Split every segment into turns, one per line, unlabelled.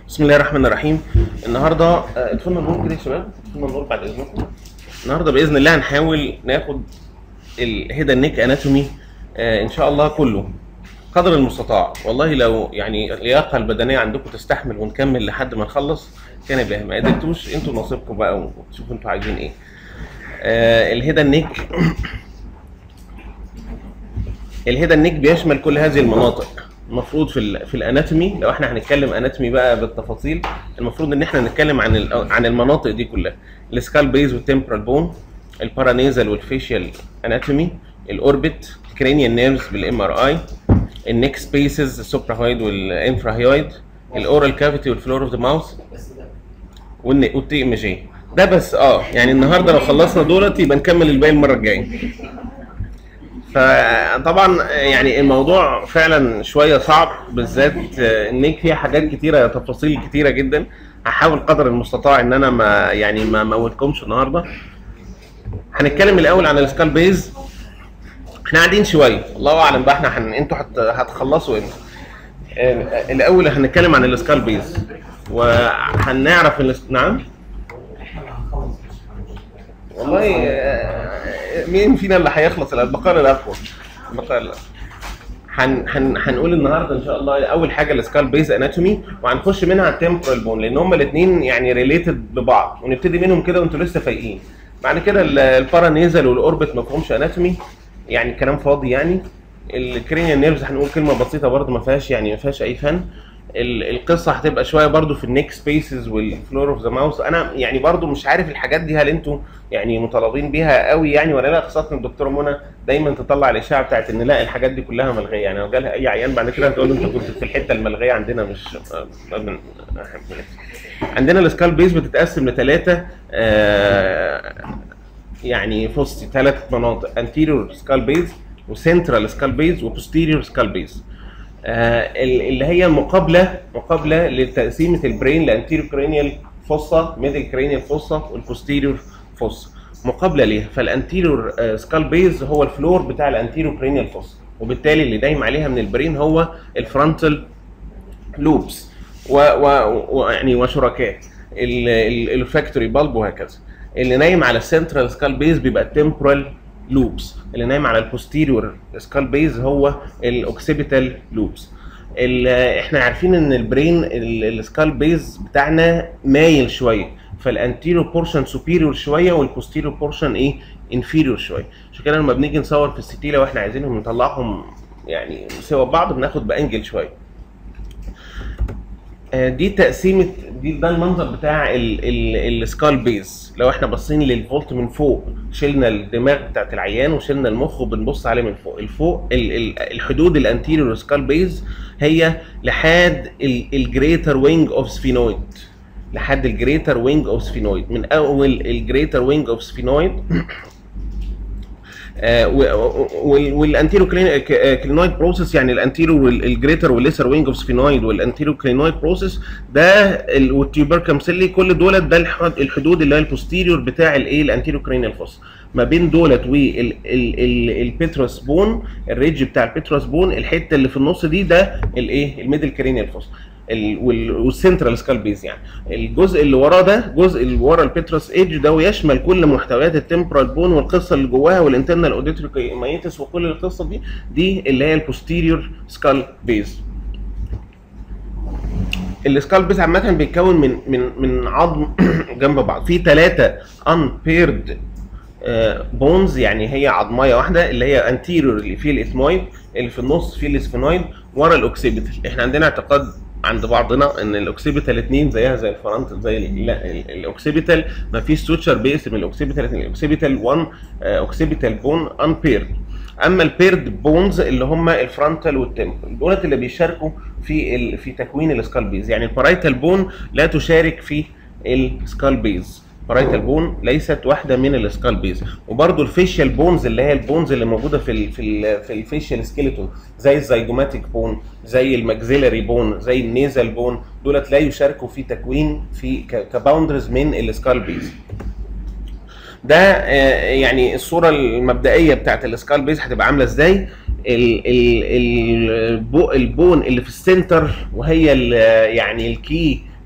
بسم الله الرحمن الرحيم النهارده آه، اطفئنا النور كده يا شباب اطفئنا النور بعد اذنكم النهارده باذن الله هنحاول ناخد الهيدا نيك اناتومي آه، ان شاء الله كله قدر المستطاع والله لو يعني اللياقه البدنيه عندكم تستحمل ونكمل لحد ما نخلص كان بها ما قدرتوش انتوا نصيبكم بقى وتشوفوا انتوا عايزين ايه آه الهيدا نيك الهيدا نيك بيشمل كل هذه المناطق المفروض في ال في الاناتومي لو احنا هنتكلم اناتومي بقى بالتفاصيل المفروض ان احنا نتكلم عن ال- عن المناطق دي كلها السكال بيز والتمبرال بون البارانيزال والفيشيال اناتومي الاوربت الكرينيال نيرفز بالام ار اي النيك سبيسز السوبراهايد والانفراهايد الاورال كافيتي والفلور اوف ذا ماوث والتي ام جي ده بس اه يعني النهارده لو خلصنا دولت يبقى نكمل الباقي المره الجايه فطبعا يعني الموضوع فعلا شويه صعب بالذات النيك فيها حاجات كتيره تفاصيل كتيره جدا هحاول قدر المستطاع ان انا ما يعني ما موتكمش النهارده هنتكلم الاول عن السكال بيز احنا قاعدين شويه الله اعلم بقى احنا هن... انتوا هت... هتخلصوا امتى آه، الاول هنتكلم عن السكال بيز وهنعرف ال... نعم والله آه، مين فينا اللي هيخلص البقاء الاقوى البقاء الاقوى هن هن هنقول النهارده ان شاء الله اول حاجه السكال بيز اناتومي وهنخش منها على التمبرال بون لان هما الاثنين يعني ريليتد ببعض ونبتدي منهم كده وانتوا لسه فايقين بعد كده ال- البارانيزال والاوربت ما فيهمش اناتومي يعني كلام فاضي يعني الكرينيال نيرفز هنقول كلمه بسيطه برضو ما فيهاش يعني ما فيهاش اي فن ال- القصه هتبقى شويه برضو في النيك سبيسز والفلور اوف ذا ماوس انا يعني برضو مش عارف الحاجات دي هل انتوا يعني مطالبين بيها قوي يعني ولا لا خاصه الدكتوره منى دايما تطلع الاشاعه بتاعت ان لا الحاجات دي كلها ملغيه يعني لو جالها اي عيان بعد كده هتقول له انت كنت في الحته الملغيه عندنا مش ما بن- عندنا السكال بيز بتتقسم لثلاثه يعني فص ثلاث مناطق انتيريور سكال بيز وسنترال سكال بيز وبوستيريور سكال بيز آه، ال- اللي هي مقابله مقابله لتقسيمه البرين لانتيريور كرينيال فوسا ميدل كرينيال فوسا والبوستيريور فوسا مقابله ليها فالانتيريور سكال بيز هو الفلور بتاع الانتيريور كرينيال فوسا وبالتالي اللي دايم عليها من البرين هو الفرونتال لوبس ويعني وشركاء الفاكتوري بالب وهكذا اللي نايم على السنترال سكال بيز بيبقى التمبرال لوبس اللي نايم على البوستيريور سكال بيز هو الاوكسيبيتال لوبس احنا عارفين ان البرين السكال بيز بتاعنا مايل شويه فالانتيريور بورشن سوبيريور شويه والبوستيريور بورشن ايه انفيريور شويه عشان كده لما بنيجي نصور في الستي لو احنا عايزينهم نطلعهم يعني سوا بعض بناخد بانجل شويه آه، دي تقسيمه دي ده المنظر بتاع السكال بيز لو احنا باصين للفولت من فوق شلنا الدماغ بتاعت العيان وشلنا المخ وبنبص عليه من فوق الفوق ال- ال- الحدود الانتيريور سكال بيز هي لحد الجريتر وينج اوف سفينويد لحد الجريتر وينج اوف سفينويد من اول الجريتر وينج اوف سفينويد والانتيرو كلينويد بروسيس يعني الانتيرو الجريتر والليسر وينج اوف سفينويد والانتيرو كلينويد بروسيس ده ال- والتيوبركم سيلي كل دولت ده الح- الحدود اللي هي البوستيريور بتاع الايه الانتيرو كرينيال فوس ما بين دولت والبيتروس بون الريدج بتاع البيتروس بون الحته اللي في النص دي ده الايه الميدل كرينيال فوس ال- وال- والسنترال سكال بيز يعني الجزء اللي وراه ده جزء اللي ورا البيتروس ايدج ده ويشمل كل محتويات التمبرال بون والقصه اللي جواها والانترنال اوديتوري مايتس وكل القصه دي دي اللي هي البوستيريور سكال بيز السكال بيز عامه بيتكون من من من عظم جنب بعض في ثلاثه unpaired بونز يعني هي عظمايه واحده اللي هي انتيريور اللي فيه الاثمويد اللي في النص فيه الاسفينويد ورا الاوكسيبيتال احنا عندنا اعتقاد عند بعضنا ان الاوكسيبيتال اثنين زيها زي الفرنت زي ال- لا ال- الاوكسيبيتال ما فيش سوتشر باسم الاوكسيبيتال اثنين الاوكسيبيتال 1 اوكسيبيتال بون انبيرد اما البيرد بونز اللي هم الفرونتال والتمبل دولت اللي بيشاركوا في ال... في تكوين السكال بيز يعني البارايتال بون لا تشارك في السكال بيز بارايتال بون ليست واحده من السكال بيز وبرده الفيشيال بونز اللي هي البونز اللي موجوده في ال في ال في الفيشيال سكيلتون زي الزيجوماتيك بون زي الماكسيلاري بون زي النيزل بون دولت لا يشاركوا في تكوين في كباوندرز من السكال بيز ده آه، يعني الصوره المبدئيه بتاعت السكال بيز هتبقى عامله ازاي ال ال البو البون اللي في السنتر وهي ال- يعني الكي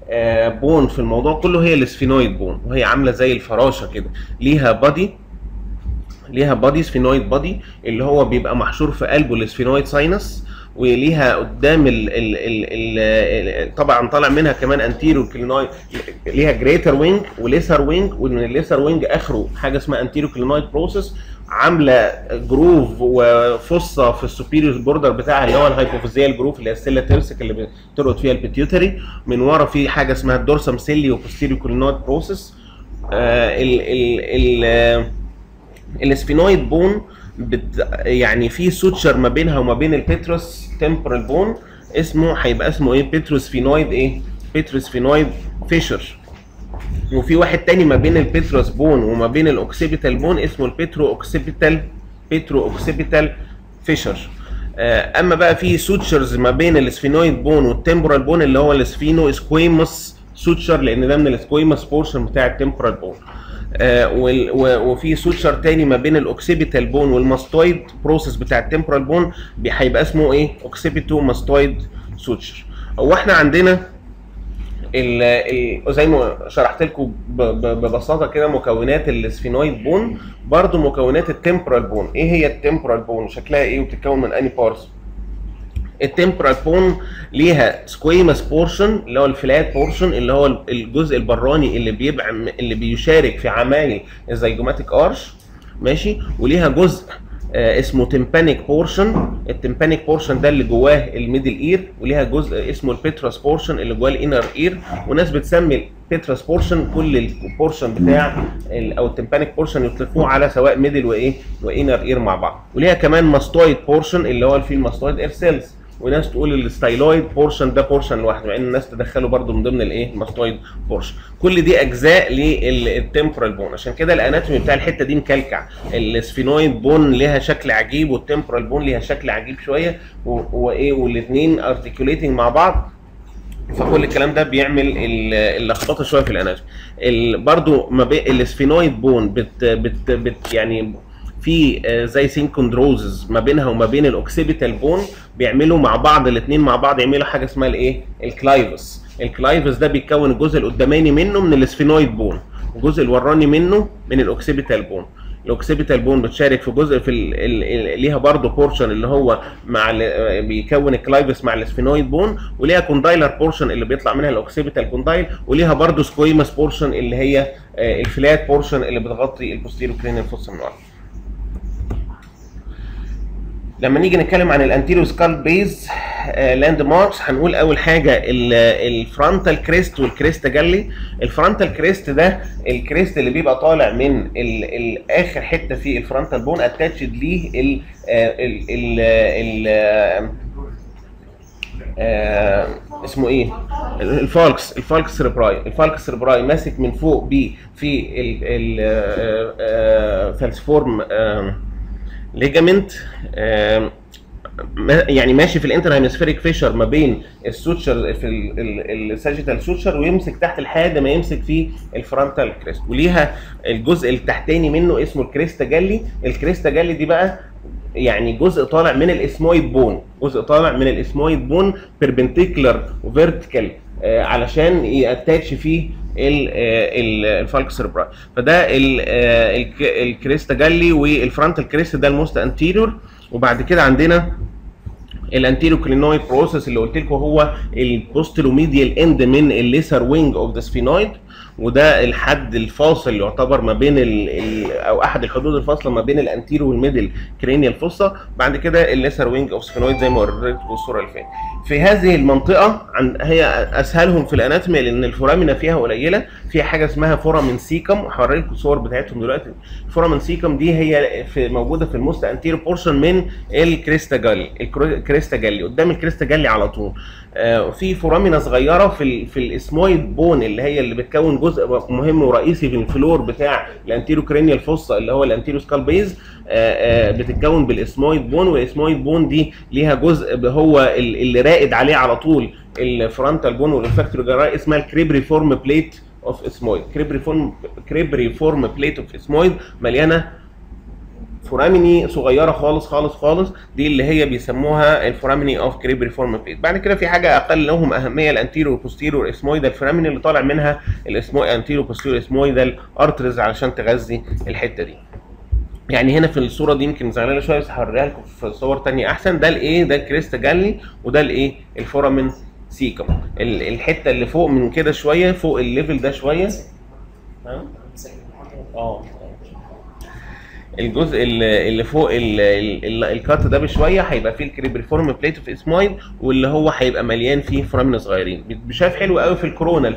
آه، بون في الموضوع كله هي السفينويد بون وهي عامله زي الفراشه كده ليها بادي ليها بادي سفينويد بادي اللي هو بيبقى محشور في قلبه السفينويد ساينس وليها قدام ال ال ال ال طبعا طالع منها كمان انتيرو كلينويد ليها جريتر وينج وليسر وينج ومن الليسر وينج اخره حاجه اسمها انتيرو كلينويد بروسيس عامله جروف وفصه في السوبيريور بوردر بتاعها اللي هو الهايبوفيزيال جروف اللي هي السيلا تيرسك اللي بتربط فيها البيتيوتري من ورا في حاجه اسمها الدورسم سيلي وبوستيريو كلينويد بروسيس آه ال ال ال آه السفينويد بون بت يعني في سوتشر ما بينها وما بين البيتروس تمبرال بون اسمه هيبقى اسمه ايه بيتروس فينويد ايه بيتروس فينويد فيشر وفي واحد تاني ما بين البيتروس بون وما بين الاوكسيبيتال بون اسمه البيترو اوكسيبيتال بيترو اوكسيبيتال فيشر آه، اما بقى في سوتشرز ما بين السفينويد بون والتمبرال بون اللي هو السفينو سكويموس سوتشر لان ده من السكويموس بورشن بتاع التمبرال بون آه، وال- و- وفي سوتشر تاني ما بين الاوكسيبيتال بون والماستويد بروسيس بتاع التمبرال بون بي- هيبقى اسمه ايه اوكسيبيتو ماستويد سوتشر هو احنا عندنا ال ال زي ما شرحت لكم ب- ب- ببساطه كده مكونات السفينويد بون برضو مكونات التمبرال بون ايه هي التمبرال بون شكلها ايه وبتتكون من اني بارتس التمبرال بون ليها سكويمس بورشن اللي هو الفلات بورشن اللي هو الجزء البراني اللي بيبقى اللي بيشارك في عمايل الزيجوماتيك ارش ماشي وليها جزء آه اسمه تمبانيك بورشن التمبانيك بورشن ده اللي جواه الميدل اير وليها جزء اسمه البيتراس بورشن اللي جواه الانر اير وناس بتسمي البيتراس بورشن كل البورشن بتاع ال- او التمبانيك بورشن يطلقوه على سواء ميدل وايه وانر اير مع بعض وليها كمان ماستويد بورشن اللي هو فيه الماستويد اير سيلز وناس تقول الستايلويد بورشن ده بورشن لوحده مع ان الناس تدخله برضو من ضمن الايه الماستويد بورشن كل دي اجزاء للتمبرال بون عشان كده الاناتومي بتاع الحته دي مكلكع السفينويد بون ليها شكل عجيب والتمبرال بون ليها شكل عجيب شويه و- وايه والاثنين ارتكيوليتنج مع بعض فكل الكلام ده بيعمل ال- اللخبطه شويه في الاناتومي ال- برضو ما بين السفينويد بون بت بت بت يعني في آه، زي سينكوندروزز ما بينها وما بين الاوكسيبيتال بون بيعملوا مع بعض الاثنين مع بعض يعملوا حاجه اسمها الايه الكلايفس الكلايفس ده بيتكون الجزء القداماني منه من السفينويد بون الجزء الوراني منه من الاوكسيبيتال بون الاوكسيبيتال بون بتشارك في جزء في ال ال ال ليها برضه بورشن اللي هو مع ال- بيكون الكلايفس مع السفينويد بون وليها كوندايلر بورشن اللي بيطلع منها الاوكسيبيتال كوندايل وليها برضه سكويمس بورشن اللي هي آه، الفلات بورشن اللي بتغطي البوستيريو كرينيال فوس من ورا لما نيجي نتكلم عن الانتيريو سكال بيز لاند ماركس هنقول اول حاجه الفرونتال كريست والكريست جالي الفرونتال كريست ده الكريست اللي بيبقى طالع من ال- ال- اخر حته في الفرونتال بون اتاتشد ليه ال ال ال ال آه، اسمه ايه الفالكس الفالكس سيربراي الفالكس سيربراي ماسك من فوق بيه في الفالسفورم ليجامنت يعني ماشي في الانتر هيمسفيريك فيشر ما بين السوتشر في الساجيتال سوتشر ويمسك تحت لحد ما يمسك في الفرونتال كريست وليها الجزء التحتاني منه اسمه الكريستا جالي الكريستا جالي دي بقى يعني جزء طالع من الاسمويد بون جزء طالع من الاسمويد بون بيربنتيكولار وفيرتيكال علشان ياتاتش فيه الفالك سيربراي فده ال- آه، الك- الكريستا جالي والفرونتال كريست ده الموست انتيريور وبعد كده عندنا الانتيريو كلينويد بروسيس اللي قلت لكم هو البوستيروميديال اند من الليسر وينج اوف ذا سفينويد وده الحد الفاصل يعتبر ما بين ال ال او احد الحدود الفاصله ما بين الانتيريو والميدل كرينيال فوسا بعد كده الليسر وينج اوف سفينويد زي ما وريتكم الصوره اللي فاتت في هذه المنطقه عن هي اسهلهم في الاناتومي لان الفورامينا فيها قليله في حاجه اسمها فورامين سيكم هوري لكم الصور بتاعتهم دلوقتي الفورامين سيكم دي هي في موجوده في الموست انتيريو بورشن من الكريستا جالي الكريستا جالي قدام الكريستا جالي على طول آه، في فورامينا صغيره في ال في الاسمويد بون اللي هي اللي بتكون جزء مهم ورئيسي في الفلور بتاع الانتيريو كرينيال فوسا اللي هو الانتيريو سكال بيز بتتكون بالاسمويد بون والاسمويد بون دي ليها جزء هو ال- اللي راقد عليه على طول الفرونتال بون والانفكتوري جراي اسمها الكريبري فورم بليت اوف اسمويد كريبري فورم كريبري فورم بليت اوف اسمويد مليانه فوراميني صغيره خالص خالص خالص دي اللي هي بيسموها الفوراميني اوف كريبريفورم بليت بعد كده في حاجه اقل لهم اهميه الانتيريور بوستيريور اسمويدال فوراميني اللي طالع منها الاسمو انتيريور بوستيريور اسمويدال ارترز علشان تغذي الحته دي يعني هنا في الصوره دي يمكن مزغلله شويه بس هوريها لكم في صور تانية احسن ده الايه ده الكريستا جالي وده الايه الفورامين سيكم ال- الحته اللي فوق من كده شويه فوق الليفل ده شويه ها؟ اه الجزء اللي اللي فوق ال- ال- ال- الكات ده بشويه هيبقى فيه الكريبريفورم بليت اوف اسمايل واللي هو هيبقى مليان فيه فورامين صغيرين شايف حلو قوي في الكورونال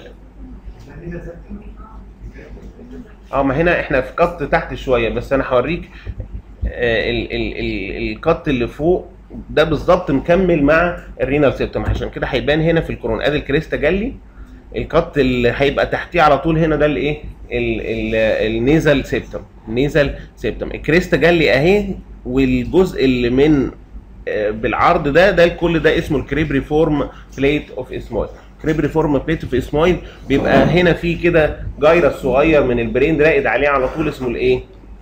اه ما هنا احنا في قط تحت شويه بس انا هوريك آه، ال- ال- ال- القط اللي فوق ده بالظبط مكمل مع الرينال سيبتوم عشان كده هيبان هنا في الكورون ادي الكريستا جالي القط اللي هيبقى تحتيه على طول هنا ده الايه ال- ال- النيزل سيبتوم النيزل سيبتوم الكريستا جالي اهي والجزء اللي من آه، بالعرض ده ده الكل ده اسمه الكريبري فورم بليت اوف اسمويل كريبري فورم بليت اوف اسمويل بيبقى هنا في كده جايرس صغير من البرين راقد عليه على طول اسمه الايه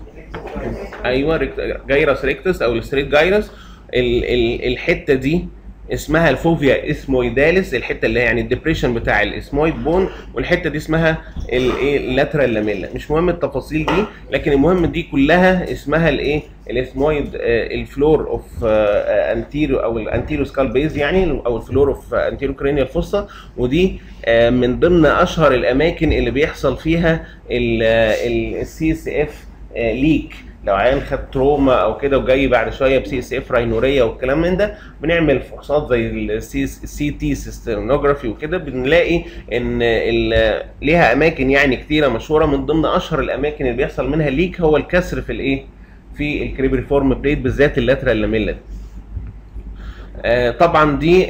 ايوه ريكت- جايرس ريكتس او الستريت جايرس ال ال الحته دي اسمها الفوفيا اسمويداليس الحته اللي هي يعني الديبريشن بتاع الاسمويد بون والحته دي اسمها الايه اللاترال لاميلا مش مهم التفاصيل دي لكن المهم دي كلها اسمها الايه الاسمويد آه، الفلور اوف انتيرو او الانتيرو سكال بيز يعني او الفلور اوف انتيرو كرينيال فوسا ودي آه، من ضمن اشهر الاماكن اللي بيحصل فيها السي اس اف ليك لو عيان خد تروما او كده وجاي بعد شويه بسي اس اف راينوريه والكلام من ده بنعمل فحوصات زي السي تي سيسترنوجرافي وكده بنلاقي ان ال- ليها اماكن يعني كتيره مشهوره من ضمن اشهر الاماكن اللي بيحصل منها ليك هو الكسر في الايه في الكريبريفورم بليت بالذات اللاترال لاميلا دي. آه، طبعا دي آه،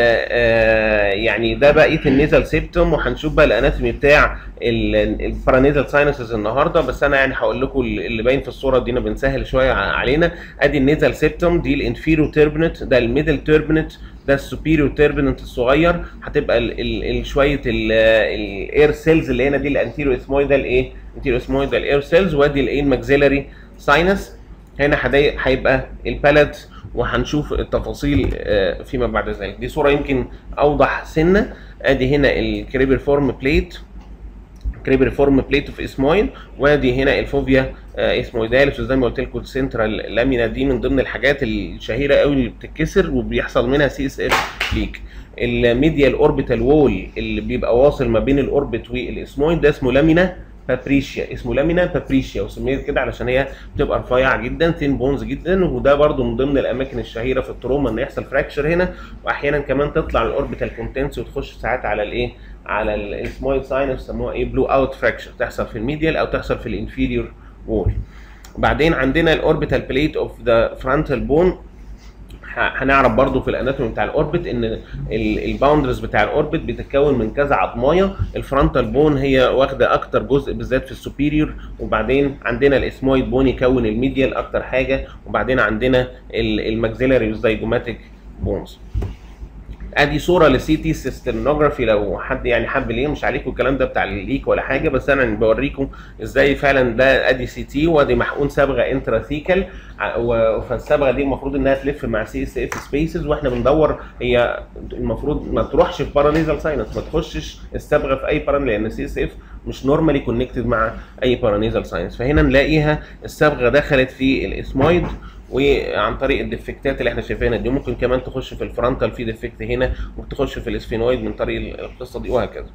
آه، يعني ده بقيه النيزل سيبتوم وهنشوف بقى الاناتومي بتاع البارانيزال ساينسز النهارده بس انا يعني هقول لكم اللي باين في الصوره دي انا بنسهل شويه ع- علينا ادي النيزل سيبتوم دي الانفيرو تيربنت ده الميدل تيربنت ده السوبيريور تيربنت الصغير هتبقى ال ال ال شويه الاير سيلز اللي هنا دي الانتيرو اسمويدال ايه انتيرو اسمويدال اير سيلز وادي الايه الماكسيلاري ساينس هنا هدي- هيبقى البالاد وهنشوف التفاصيل آه، فيما بعد ذلك دي صوره يمكن اوضح سنه ادي هنا الكريبر فورم بليت كريبر فورم بليت اوف اسمويل وادي هنا الفوفيا آه، اسمويداليس وزي ما قلت لكم السنترال لامينا دي من ضمن الحاجات الشهيره قوي اللي بتتكسر وبيحصل منها سي اس اف ليك الميديال اوربيتال وول اللي بيبقى واصل ما بين الاوربت والاسمويد ده اسمه لامينا بابريشيا اسمه لامينا بابريشيا وسميت كده علشان هي بتبقى رفيعه جدا ثين بونز جدا وده برده من ضمن الاماكن الشهيره في التروما ان يحصل فراكشر هنا واحيانا كمان تطلع الاوربيتال كونتنس وتخش ساعات على الايه على السمويد ساينس يسموها ايه بلو اوت فراكشر تحصل في الميديال او تحصل في الانفيريور وول بعدين عندنا الاوربيتال بليت اوف ذا فرونتال بون هنعرف برضو في الاناتومي بتاع الاوربت ان الباوندرز بتاع الاوربت بتتكون من كذا عظمايه الفرونتال بون هي واخده اكتر جزء بالذات في السوبيريور وبعدين عندنا الاسمويد بون يكون الميديال اكتر حاجه وبعدين عندنا الماكسيلاري والزيجوماتيك بونز ادي صوره للسي تي سيسترنوجرافي لو حد يعني حب ليه مش عليكم الكلام ده بتاع الليك ولا حاجه بس انا بوريكم ازاي فعلا ده ادي سي تي وادي محقون صبغه انتراثيكال فالصبغه دي المفروض انها تلف مع سي اس اف سبيسز واحنا بندور هي المفروض ما تروحش في بارانيزال ساينس ما تخشش الصبغه في اي باران لان سي اس اف مش نورمالي كونكتد مع اي بارانيزال ساينس فهنا نلاقيها الصبغه دخلت في الاسمويد وعن طريق الديفكتات اللي احنا شايفينها دي ممكن كمان تخش في الفرونتال في ديفكت هنا ممكن تخش في الاسفينويد من طريق القصه دي وهكذا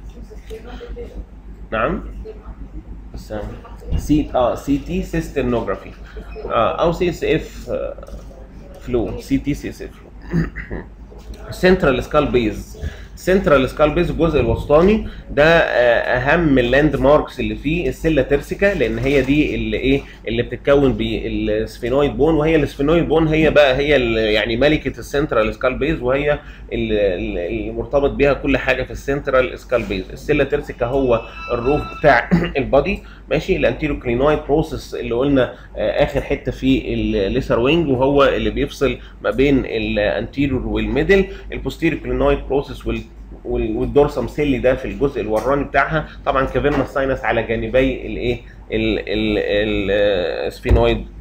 نعم بس سي اه سي تي سيسترنوجرافي اه او سي اس اف فلو سي تي سي اس اف فلو سنترال سكال بيز سنترال سكال بيز الجزء الوسطاني ده آه، اهم اللاند ماركس اللي فيه السله ترسيكا لان هي دي اللي ايه اللي بتتكون بالسفينويد بون وهي السفينويد بون هي بقى هي ال- يعني ملكه السنترال سكال بيز وهي ال- ال- اللي مرتبط بيها كل حاجه في السنترال سكال بيز السله ترسيكا هو الروف بتاع البادي ماشي الانتيرو كلينويد بروسيس اللي قلنا آه، اخر حته في الليسر وينج وهو اللي بيفصل ما بين الانتيريور والميدل البوستيريو كلينويد بروسيس وال وال- والدورسم سيلي ده في الجزء الوراني بتاعها طبعا كافيرنا ساينس على جانبي الايه ال- ال- السفينويد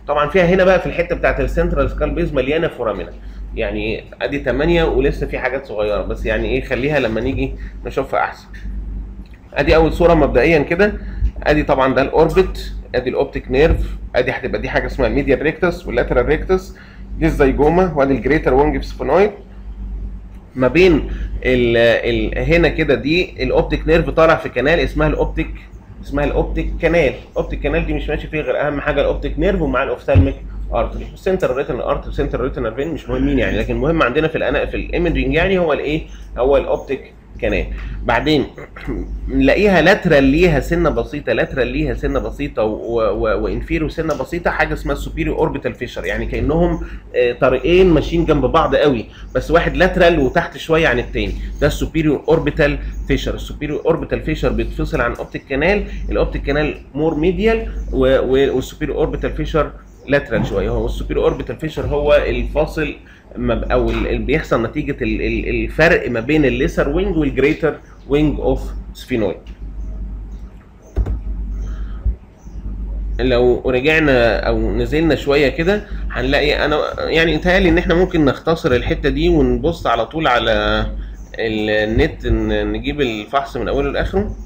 طبعا فيها هنا بقى في الحته بتاعت السنترال سكال بيز مليانه فورامينا يعني ادي 8 ولسه في حاجات صغيره بس يعني ايه خليها لما نيجي نشوفها احسن ادي اول صوره مبدئيا كده ادي طبعا ده الاوربت ادي الاوبتيك نيرف ادي هتبقى دي حاجه اسمها الميديا ريكتس واللاترال ريكتس دي الزيجوما وادي الجريتر وونج سفينويد ما بين ال ال هنا كده دي الاوبتيك نيرف طالع في كنال اسمها الاوبتيك اسمها الاوبتيك كانال الاوبتيك كانال دي مش ماشي فيه غير اهم حاجه الاوبتيك نيرف ومع الاوفثالميك ارتري السنتر ريتنال ارتري والسنتر ريتنال فين مش مهمين يعني لكن المهم عندنا في الأنا في الايمجنج يعني هو الايه هو الاوبتيك كانال بعدين نلاقيها لاترال ليها سنه بسيطه لاترال ليها سنه بسيطه وانفيرو سنه بسيطه حاجه اسمها السوبيريو اوربيتال فيشر يعني كانهم آه، طريقين ماشيين جنب بعض قوي بس واحد لاترال وتحت شويه عن التاني ده السوبيريو اوربيتال فيشر السوبيريو اوربيتال فيشر بيتفصل عن اوبتيك كانال الاوبتيك كانال مور ميديال والسوبيريو اوربيتال فيشر لاترال شويه هو السوبيريو اوربيتال فيشر هو الفاصل ما- او ال- اللي بيحصل نتيجه ال- ال- الفرق ما بين الليسر وينج والجريتر وينج اوف سفينويد لو رجعنا او نزلنا شويه كده هنلاقي انا يعني يتهيألي ان احنا ممكن نختصر الحته دي ونبص على طول على النت ن- نجيب الفحص من اوله لاخره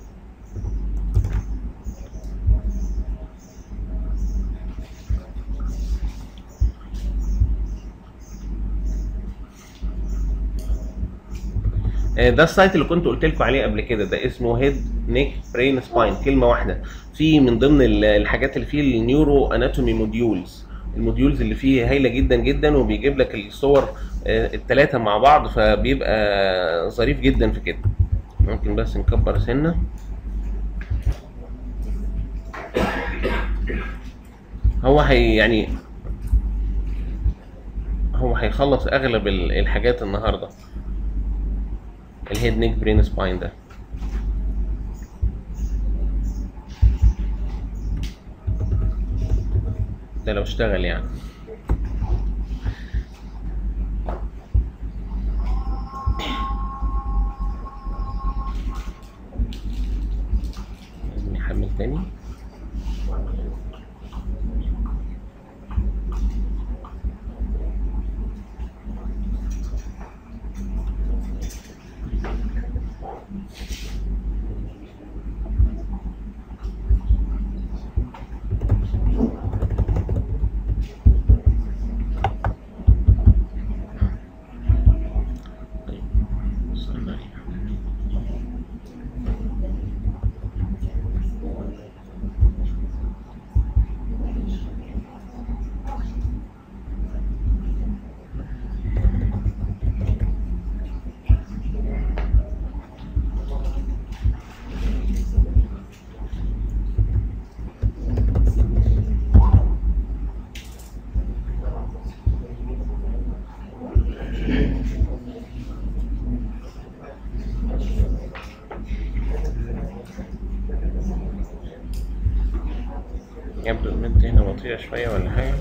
آه، ده السايت اللي كنت قلت لكم عليه قبل كده ده اسمه هيد نيك برين سباين كلمه واحده في من ضمن ال- الحاجات اللي فيه النيورو اناتومي موديولز الموديولز اللي فيه هايله جدا جدا وبيجيب لك الصور الثلاثه مع بعض فبيبقى ظريف جدا في كده ممكن بس نكبر سنه هو هي يعني هو هيخلص اغلب ال- الحاجات النهارده الهيد نيك برين سباين ده ده لو اشتغل يعني لازم نحمل تاني طيب وصلنا ليه؟ يبدو النت هنا بطيئة شوية ولا حاجة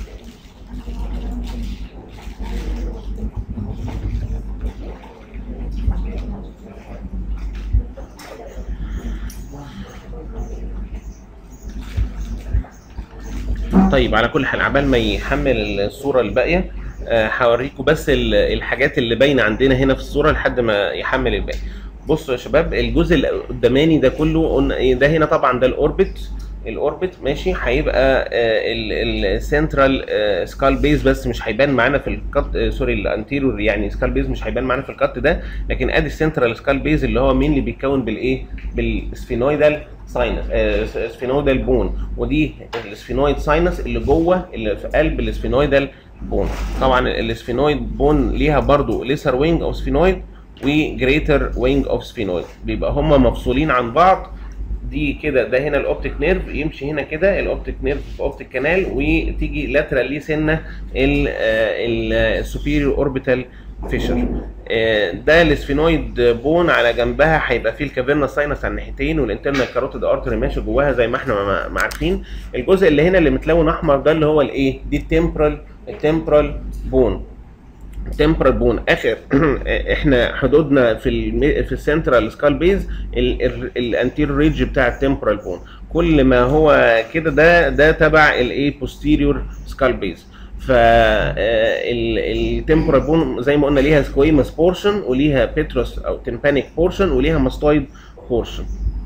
طيب على كل حال عبال ما يحمل الصورة الباقية آه، هوريكم بس ال- الحاجات اللي باينة عندنا هنا في الصورة لحد ما يحمل الباقي بصوا يا شباب الجزء اللي قداماني ده كله قلنا إيه، ده هنا طبعا ده الاوربت الاوربت ماشي هيبقى السنترال سكال بيز بس مش هيبان معانا في الكت آه، سوري الانتيريور يعني سكال بيز مش هيبان معانا في الكت ده لكن ادي السنترال سكال بيز اللي هو مين اللي بيتكون بالايه بالسفينويدال ساينس سفينويدال بون ودي السفينويد ساينس اللي جوه اللي في قلب السفينويدال بون طبعا السفينويد بون ليها برضو ليسر وينج او سفينويد وجريتر وينج اوف سفينويد بيبقى هما مفصولين عن بعض دي كده ده هنا الاوبتيك نيرف يمشي هنا كده الاوبتيك نيرف في اوبتيك كانال وتيجي لاترال ليه سنه السوبيريور اوربيتال فيشر ده السفينويد بون على جنبها هيبقى فيه الكافيرنا ساينس على الناحيتين والانترنال كاروتيد ارتري ماشي جواها زي ما احنا ما ما عارفين الجزء اللي هنا اللي متلون احمر ده اللي هو الايه دي التمبرال التمبرال بون تمبرال بون اخر احنا حدودنا في الم... في السنترال سكال بيز الانتير ريدج بتاع التمبرال بون كل ما هو كده ده ده تبع الايه posterior skull base ف التمبورال بون زي ما قلنا ليها سكويمس بورشن وليها بيتروس او تمبانيك بورشن وليها ماستويد بورشن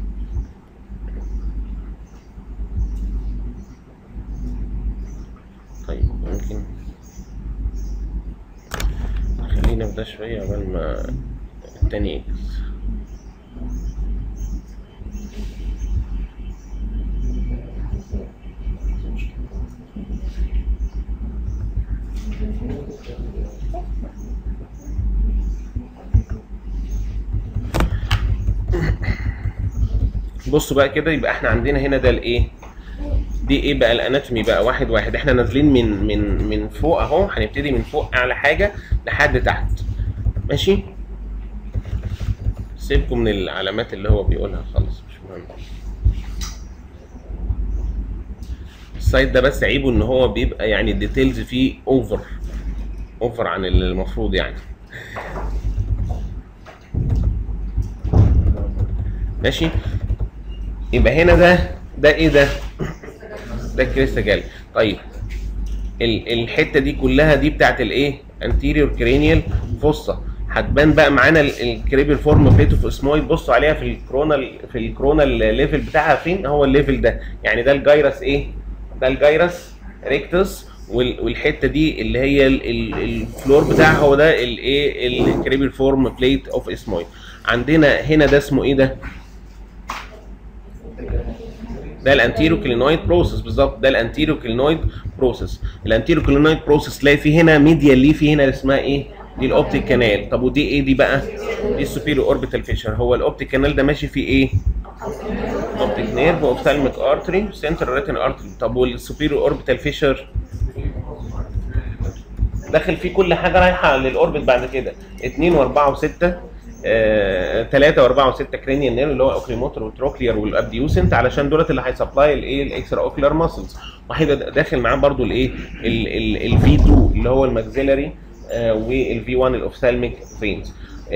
طيب ممكن خلينا في ده شوية قبل ما التاني يجهز بصوا بقى كده يبقى احنا عندنا هنا ده الايه دي ايه بقى الاناتومي بقى واحد واحد احنا نازلين من من من فوق اهو هنبتدي من فوق اعلى حاجه لحد تحت ماشي سيبكم من العلامات اللي هو بيقولها خالص مش مهم السايت ده بس عيبه ان هو بيبقى يعني الديتيلز فيه اوفر اوفر عن اللي المفروض يعني ماشي يبقى هنا ده ده ايه ده ده الكريستا جالي طيب ال- الحته دي كلها دي بتاعت الايه anterior cranial fossa هتبان بقى معانا الكريبل فورم بليت اوف اسمويد بصوا عليها في الكرونال في الكرونال ليفل بتاعها فين هو الليفل ده يعني ده الجايرس ايه ده الجايرس ريكتس وال- والحته دي اللي هي ال- ال- الفلور بتاعها هو ده الايه الكريبل فورم بليت اوف اسمويد عندنا هنا ده اسمه ايه ده ده الانتيرو كلينويد بروسيس بالظبط ده الانتيرو كلينويد بروسيس الانتيرو كلينويد بروسيس تلاقي في هنا ميديا ليه في هنا اسمها ايه دي الاوبتيك كانال طب ودي ايه دي بقى دي السوبيريور اوربيتال فيشر هو الاوبتيك كانال ده ماشي فيه ايه اوبتيك نيرف اوفثالميك ارتري سنترال ريتن ارتري طب والسوبيريور اوربيتال فيشر داخل فيه كل حاجه رايحه للاوربت بعد كده 2 و4 و6 3 و4 و6 كرينيال نيرف اللي هو اوكليموتر والتروكلير والابديوسنت علشان دولت اللي هيسبلاي الايه الاكسترا اوكلر ماسلز وهيبقى داخل معاه برضو الايه الفي 2 اللي هو الماكسيلاري والفي 1 الاوفثالميك فينز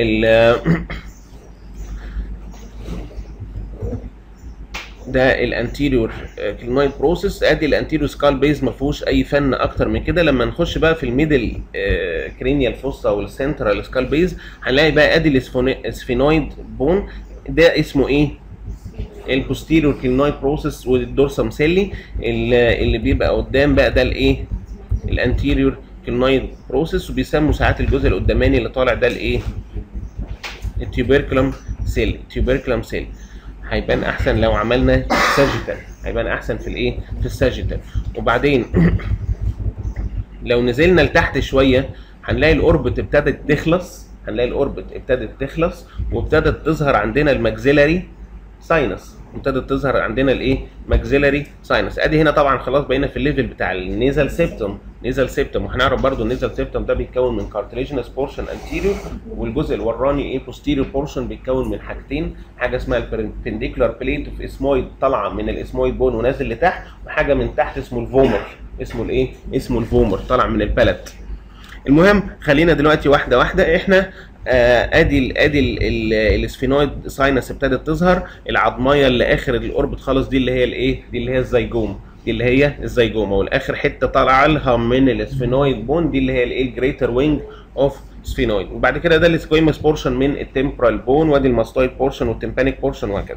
ده الانتيريور كلينويد بروسيس ادي الانتيريور سكال بيز ما فيهوش اي فن اكتر من كده لما نخش بقى في الميدل كرينيال فوسا والسنترال سكال بيز هنلاقي بقى ادي السفينويد بون ده اسمه ايه البوستيريور كلينويد بروسيس والدورسم سيلي اللي اللي بيبقى قدام بقى ده الايه الانتيريور كلينويد بروسيس وبيسموا ساعات الجزء القداماني اللي طالع ده الايه التيوبركلم سيل التيوبركلم سيل هيبان احسن لو عملنا ساجيتال هيبان احسن في الايه في الساجيتال وبعدين لو نزلنا لتحت شويه هنلاقي الاوربت ابتدت تخلص هنلاقي الاوربت ابتدت تخلص وابتدت تظهر عندنا الماكسيلاري ساينس ابتدت تظهر عندنا الايه ماكسيلاري ساينس ادي هنا طبعا خلاص بقينا في الليفل بتاع النيزل سيبتوم نيزل سيبتوم وهنعرف برضو النيزل سيبتوم ده بيتكون من كارتليجنس بورشن انتيريور والجزء الوراني ايه بوستيريور بورشن بيتكون من حاجتين حاجه اسمها البنديكولار بليت اوف اسمويد طالعه من الاسمويد بون ونازل لتحت وحاجه من تحت اسمه الفومر اسمه الايه اسمه الفومر طالع من البلت المهم خلينا دلوقتي واحده واحده احنا آه ادي ال ادي ال ال السفينويد ساينس ابتدت تظهر العظميه اللي اخر الاوربت خالص دي اللي هي الايه دي اللي هي الزيجوم دي اللي هي الزيجوما والاخر حته طالعه لها من السفينويد بون دي اللي هي الايه الجريتر وينج اوف سفينويد وبعد كده ده السكويمس بورشن من التمبرال بون وادي الماستويد بورشن والتمبانيك بورشن وهكذا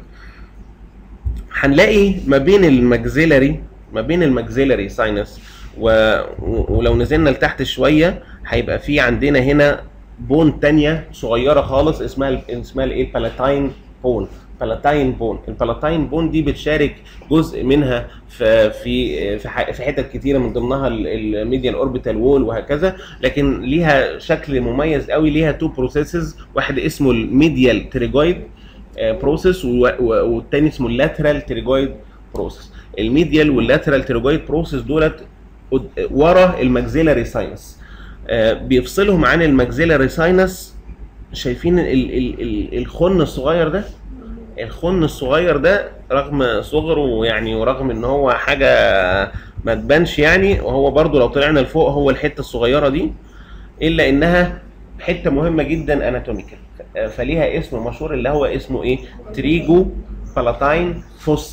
هنلاقي ما بين الماكسيلاري ما بين الماكسيلاري ساينس و... ولو نزلنا لتحت شويه هيبقى في عندنا هنا بون تانية صغيره خالص اسمها ال- اسمها الايه البالاتاين بون بالاتاين بون البالاتاين بون دي بتشارك جزء منها في في في ح- في حتت كتيره من ضمنها الميديان اوربيتال وول وهكذا لكن ليها شكل مميز قوي ليها تو بروسيسز واحد اسمه الميديال تريجويد بروسيس والتاني اسمه اللاترال تريجويد بروسيس الميديال واللاترال تريجويد بروسيس دولت قد- ورا الماكسيلاري ساينس آه، بيفصلهم عن الماكسيلاري ساينس شايفين ال ال ال الخن الصغير ده الخن الصغير ده رغم صغره يعني ورغم ان هو حاجه ما تبانش يعني وهو برضو لو طلعنا لفوق هو الحته الصغيره دي الا انها حته مهمه جدا اناتوميكال فليها اسم مشهور اللي هو اسمه ايه تريجو بالاتاين فوسا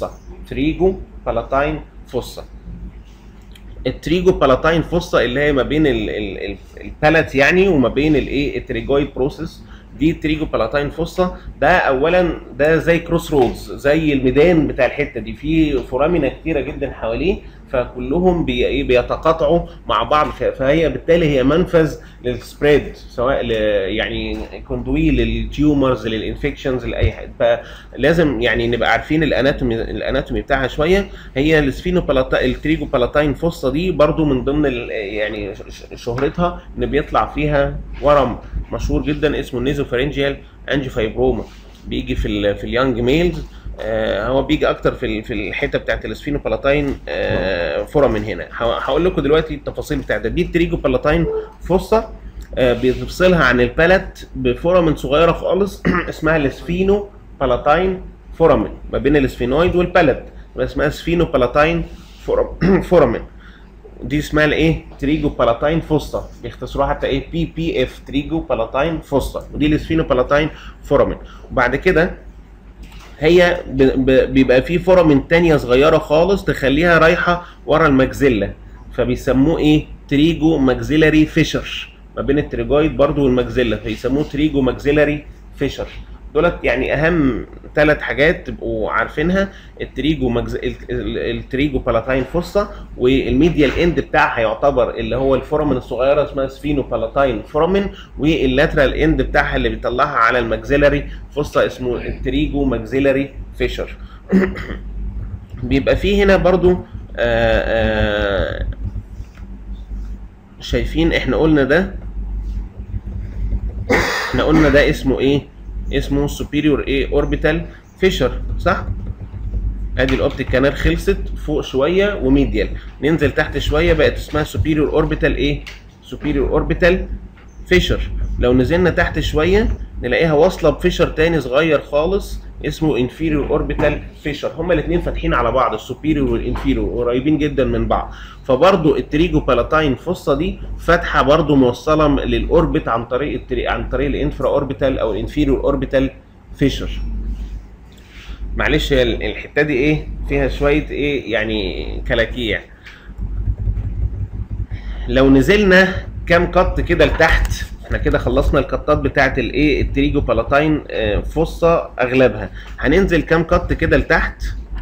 تريجو بالاتاين فوسا التريجو بالاتاين فوسا اللي هي ما بين ال- ال- ال- البالات يعني وما بين الايه التريجويد بروسيس دي تريجو بالاتاين فوسا ده اولا ده زي كروس رودز زي الميدان بتاع الحته دي في فورامينا كتيره جدا حواليه فكلهم بي إيه بيتقاطعوا مع بعض ف- فهي بالتالي هي منفذ للسبريد سواء ل يعني كوندوي للتيومرز للانفكشنز لاي حاجه فلازم يعني نبقى عارفين الاناتومي الاناتومي بتاعها شويه هي السفينوبالاتا التريجو بالاتاين فوسا دي برضو من ضمن ال- يعني ش- ش- شهرتها ان بيطلع فيها ورم مشهور جدا اسمه النيزوفارنجيال انجيوفايبروما بيجي في ال في اليانج ميلز آه هو بيجي اكتر في ال- في الحته بتاعت السفينوبالاتاين آه فورامين هنا ه- هقول لكم دلوقتي التفاصيل بتاعتها دي التريجو بالاتاين فوسا آه بتفصلها عن البالات بفورامين صغيره خالص اسمها السفينو بالاتاين فورامين ما بين السفينويد والبالات اسمها سفينو بالاتاين فورام- فورامين دي اسمها الايه تريجو بالاتاين فوسا بيختصروها حتى ايه بي بي اف تريجو بالاتاين فوسا ودي السفينو بالاتاين فورامين وبعد كده هي ب- ب- بيبقى في فورامين تانية صغيرة خالص تخليها رايحة ورا المجزلة فبيسموه ايه تريجو ماكسيلاري فيشر ما بين التريجويد برضو والمجزلة فيسموه تريجو ماكسيلاري فيشر دولت يعني اهم ثلاث حاجات تبقوا عارفينها التريجو مجز... ال- ال- التريجو بالاتاين فوسا والميديال اند بتاعها يعتبر اللي هو الفورامين الصغيره اسمها سفينو بالاتاين فورامين واللاترال اند بتاعها اللي بيطلعها على المجزيلاري فوسا اسمه التريجو ماكسيلاري فيشر بيبقى فيه هنا برضو آآ آآ شايفين احنا قلنا ده احنا قلنا ده اسمه ايه اسمه superior ايه اوربيتال فيشر صح ادي الاوبتيك كانال خلصت فوق شويه وميديال ننزل تحت شويه بقت اسمها superior اوربيتال ايه superior اوربيتال فيشر لو نزلنا تحت شويه نلاقيها واصله بفيشر تاني صغير خالص اسمه inferior اوربيتال فيشر هما الاثنين فاتحين على بعض السوبيريور والانفيريور قريبين جدا من بعض فبرضو التريجو بالاتاين فوسا دي فاتحه برضو موصله م- للاوربت عن طريق التري... عن طريق الانفرا اوربيتال او الانفيريور اوربيتال فيشر معلش هي ال- الحته دي ايه فيها شويه ايه يعني كلاكيع لو نزلنا كام قط كده لتحت احنا كده خلصنا القطات بتاعت الايه التريجو بالاتاين آه، فوسا اغلبها هننزل كام قط كده لتحت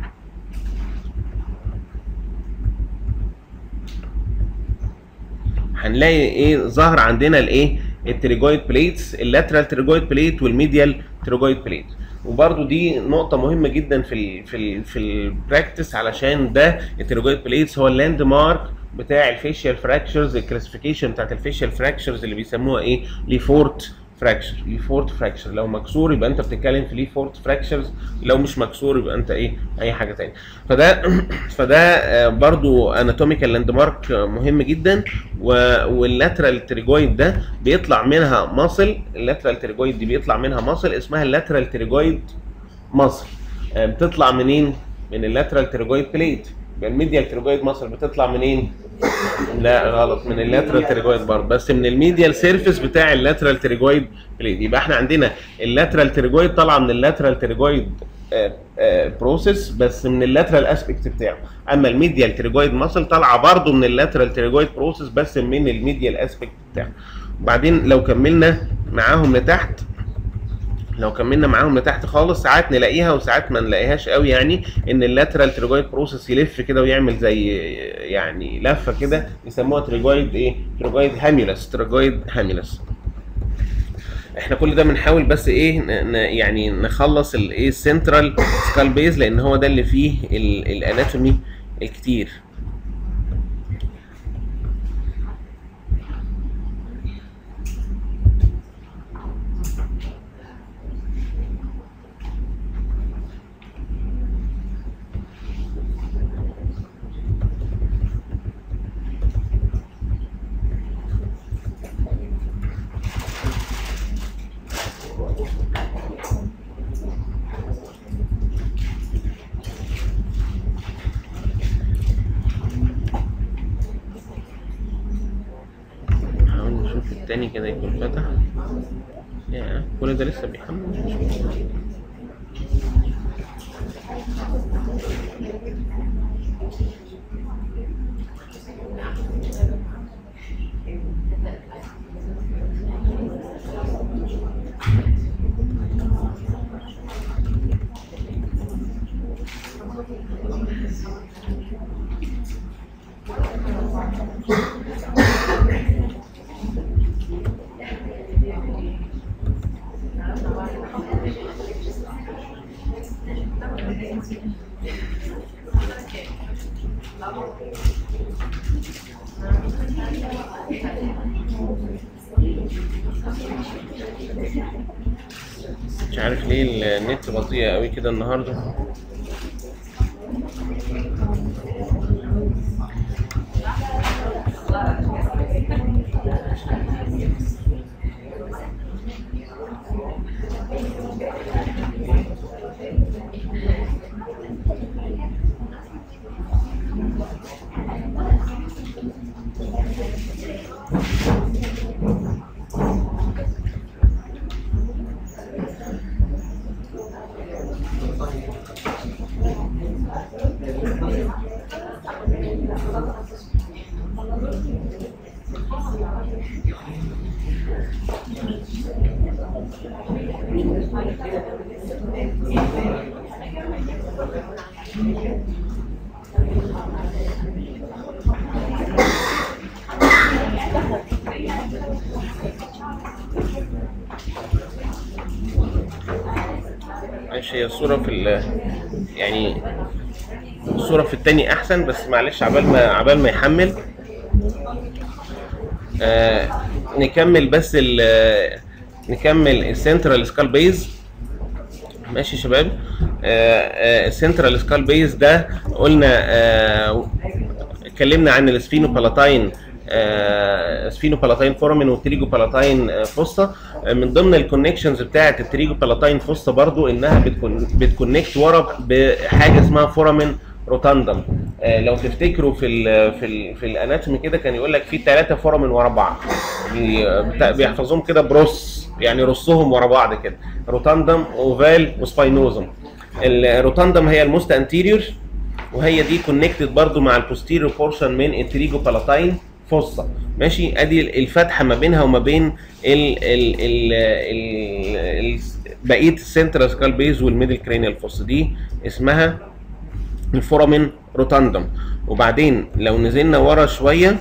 هنلاقي ايه ظهر عندنا الايه التريجويد بليتس اللاترال تريجويد بليت والميديال تريجويد بليت وبرده دي نقطة مهمة جدا في ال في ال في البراكتس علشان ده التريجويد بليتس هو اللاند مارك بتاع الفيشيال فراكشرز الكلاسيفيكيشن بتاعت الفيشيال فراكشرز اللي بيسموها ايه ليفورت فراكشر ليفورت فراكشر لو مكسور يبقى انت بتتكلم في ليفورت فراكشرز لو مش مكسور يبقى انت ايه اي حاجه تانية فده فده آه، برضو اناتوميكال لاند مارك مهم جدا و- واللاترال تريجويد ده بيطلع منها ماسل اللاترال تريجويد دي بيطلع منها ماسل اسمها اللاترال تريجويد ماسل آه، بتطلع منين من اللاترال تريجويد بليت يبقى الميديال تريجويد ماسل بتطلع منين لا غلط من اللاترال تريجويد برضه بس من الميديال سيرفيس بتاع اللاترال تريجويد بليد يبقى احنا عندنا اللاترال تريجويد طالعه من اللاترال تريجويد بروسيس بس من اللاترال اسبكت بتاعه اما الميديال تريجويد ماسل طالعه برضه من اللاترال تريجويد بروسيس بس من الميديال اسبكت بتاعه وبعدين لو كملنا معاهم لتحت لو كملنا معاهم لتحت خالص ساعات نلاقيها وساعات ما نلاقيهاش قوي يعني ان اللاترال تريجويد بروسيس يلف كده ويعمل زي يعني لفه كده يسموها تريجويد ايه تريجويد هاميلس تريجويد هاميلس احنا كل ده بنحاول بس ايه ن- ن- يعني نخلص الايه السنترال سكال بيز لان هو ده اللي فيه ال- الاناتومي الكتير نحاول نشوف التاني كده يكون فتح يا كل ده لسه بيحمل مش مشكلة. مش عارف ليه النت بطيء قوي كده النهارده معلش هي الصورة في ال يعني الصورة في التاني أحسن بس معلش عبال ما عبال ما يحمل آه نكمل بس ال نكمل السنترال سكال بيز ماشي يا شباب السنترال سكال بيز ده قلنا آه اتكلمنا عن السفينو بالاتاين سفينو بالاتاين فورمين والتريجو بالاتاين فوسطا من ضمن الكونكشنز بتاعه التريجو بالاتاين فوسطا برضو انها بتكون بتكونكت ورا بحاجه اسمها فورامين روتاندم آه لو تفتكروا في ال في ال في الاناتومي كده كان يقول لك في ثلاثه فورامين ورا بعض بيحفظوهم كده بروس يعني رصهم ورا بعض كده روتاندم اوفال وسباينوزم الروتاندم هي الموست انتيريور وهي دي كونكتد برضو مع البوستيريور بورشن من التريجو بالاتاين فصة ماشي ادي الفتحه ما بينها وما بين ال ال ال ال بقيه السنترال سكال بيز والميدل كرينيال فوس دي اسمها الفورامين روتاندم وبعدين لو نزلنا ورا شويه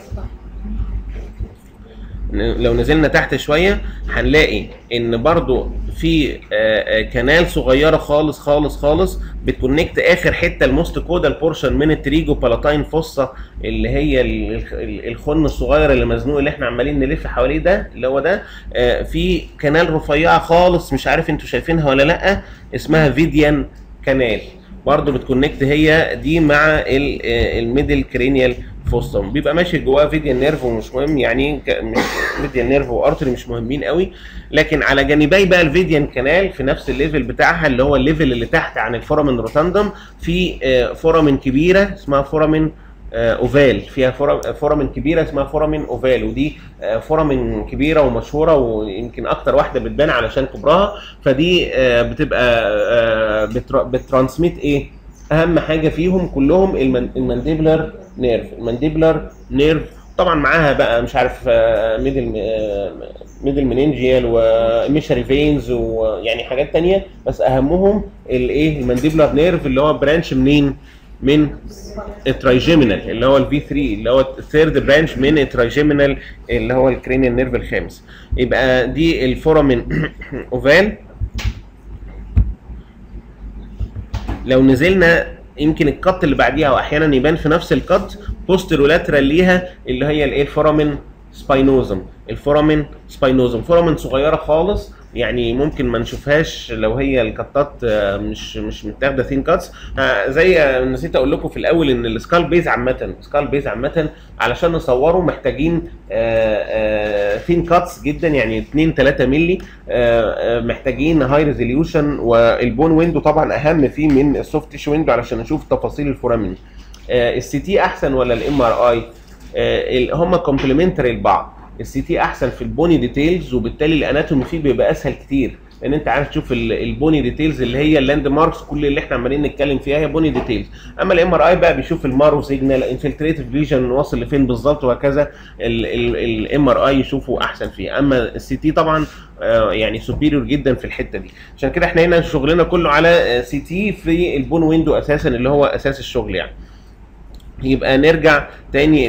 لو نزلنا تحت شويه هنلاقي ان برضو في كنال صغيره خالص خالص خالص بتكونكت اخر حته الموست كودال بورشن من التريجو بالاتاين فوسا اللي هي الخن الصغير اللي مزنوق اللي احنا عمالين نلف حواليه ده اللي هو ده في كنال رفيعه خالص مش عارف انتوا شايفينها ولا لا اسمها فيديان كانال برضه بتكونكت هي دي مع الميدل كرينيال فوستم بيبقى ماشي جواه فيديان نيرف ومش مهم يعني مش فيديان نيرف وارتري مش مهمين قوي لكن على جانبي بقى الفيديان كانال في نفس الليفل بتاعها اللي هو الليفل اللي تحت عن الفورامين روتاندم في فورامين كبيره اسمها فورامين اوفال فيها فورامين كبيره اسمها فورامين اوفال ودي فورامين كبيره ومشهوره ويمكن اكتر واحده بتبان علشان كبرها فدي بتبقى بترانسميت ايه اهم حاجه فيهم كلهم المانديبلر نيرف المانديبلر نيرف طبعا معاها بقى مش عارف ميدل ميدل مننجيال وميشري فينز ويعني حاجات تانية بس اهمهم الايه المانديبلر نيرف اللي هو برانش منين من الترايجيمينال اللي هو الفي 3 اللي هو الثيرد برانش من الترايجيمينال اللي هو الكرينيال نيرف الخامس يبقى دي الفورامين اوفال لو نزلنا يمكن الكت اللي بعديها واحيانا يبان في نفس الكت بوسترولاترال ليها اللي هي الايه الفورامين سباينوزم الفورامين سباينوزم فورامين صغيره خالص يعني ممكن ما نشوفهاش لو هي الكتات مش مش متاخده ثين كاتس زي نسيت اقول لكم في الاول ان السكال بيز عامه السكال بيز عامه علشان نصوره محتاجين ثين كاتس جدا يعني 2 3 مللي محتاجين هاي ريزوليوشن والبون ويندو طبعا اهم فيه من السوفت تيشو ويندو علشان نشوف تفاصيل الفورامين السي تي احسن ولا الام ار اي هم كومبلمنتري لبعض السي تي احسن في البوني ديتيلز وبالتالي الاناتومي فيه بيبقى اسهل كتير لان انت عارف تشوف ال- البوني ديتيلز اللي هي اللاند ماركس كل اللي احنا عمالين نتكلم فيها هي بوني ديتيلز اما الام ار اي بقى بيشوف المارو سيجنال انفلتريتيف ليجن واصل لفين بالظبط وهكذا الام ار اي يشوفه احسن فيه اما السي تي طبعا آه، يعني سوبيريور جدا في الحته دي عشان كده احنا هنا شغلنا كله على سي تي في البون ويندو اساسا اللي هو اساس الشغل يعني يبقى نرجع تاني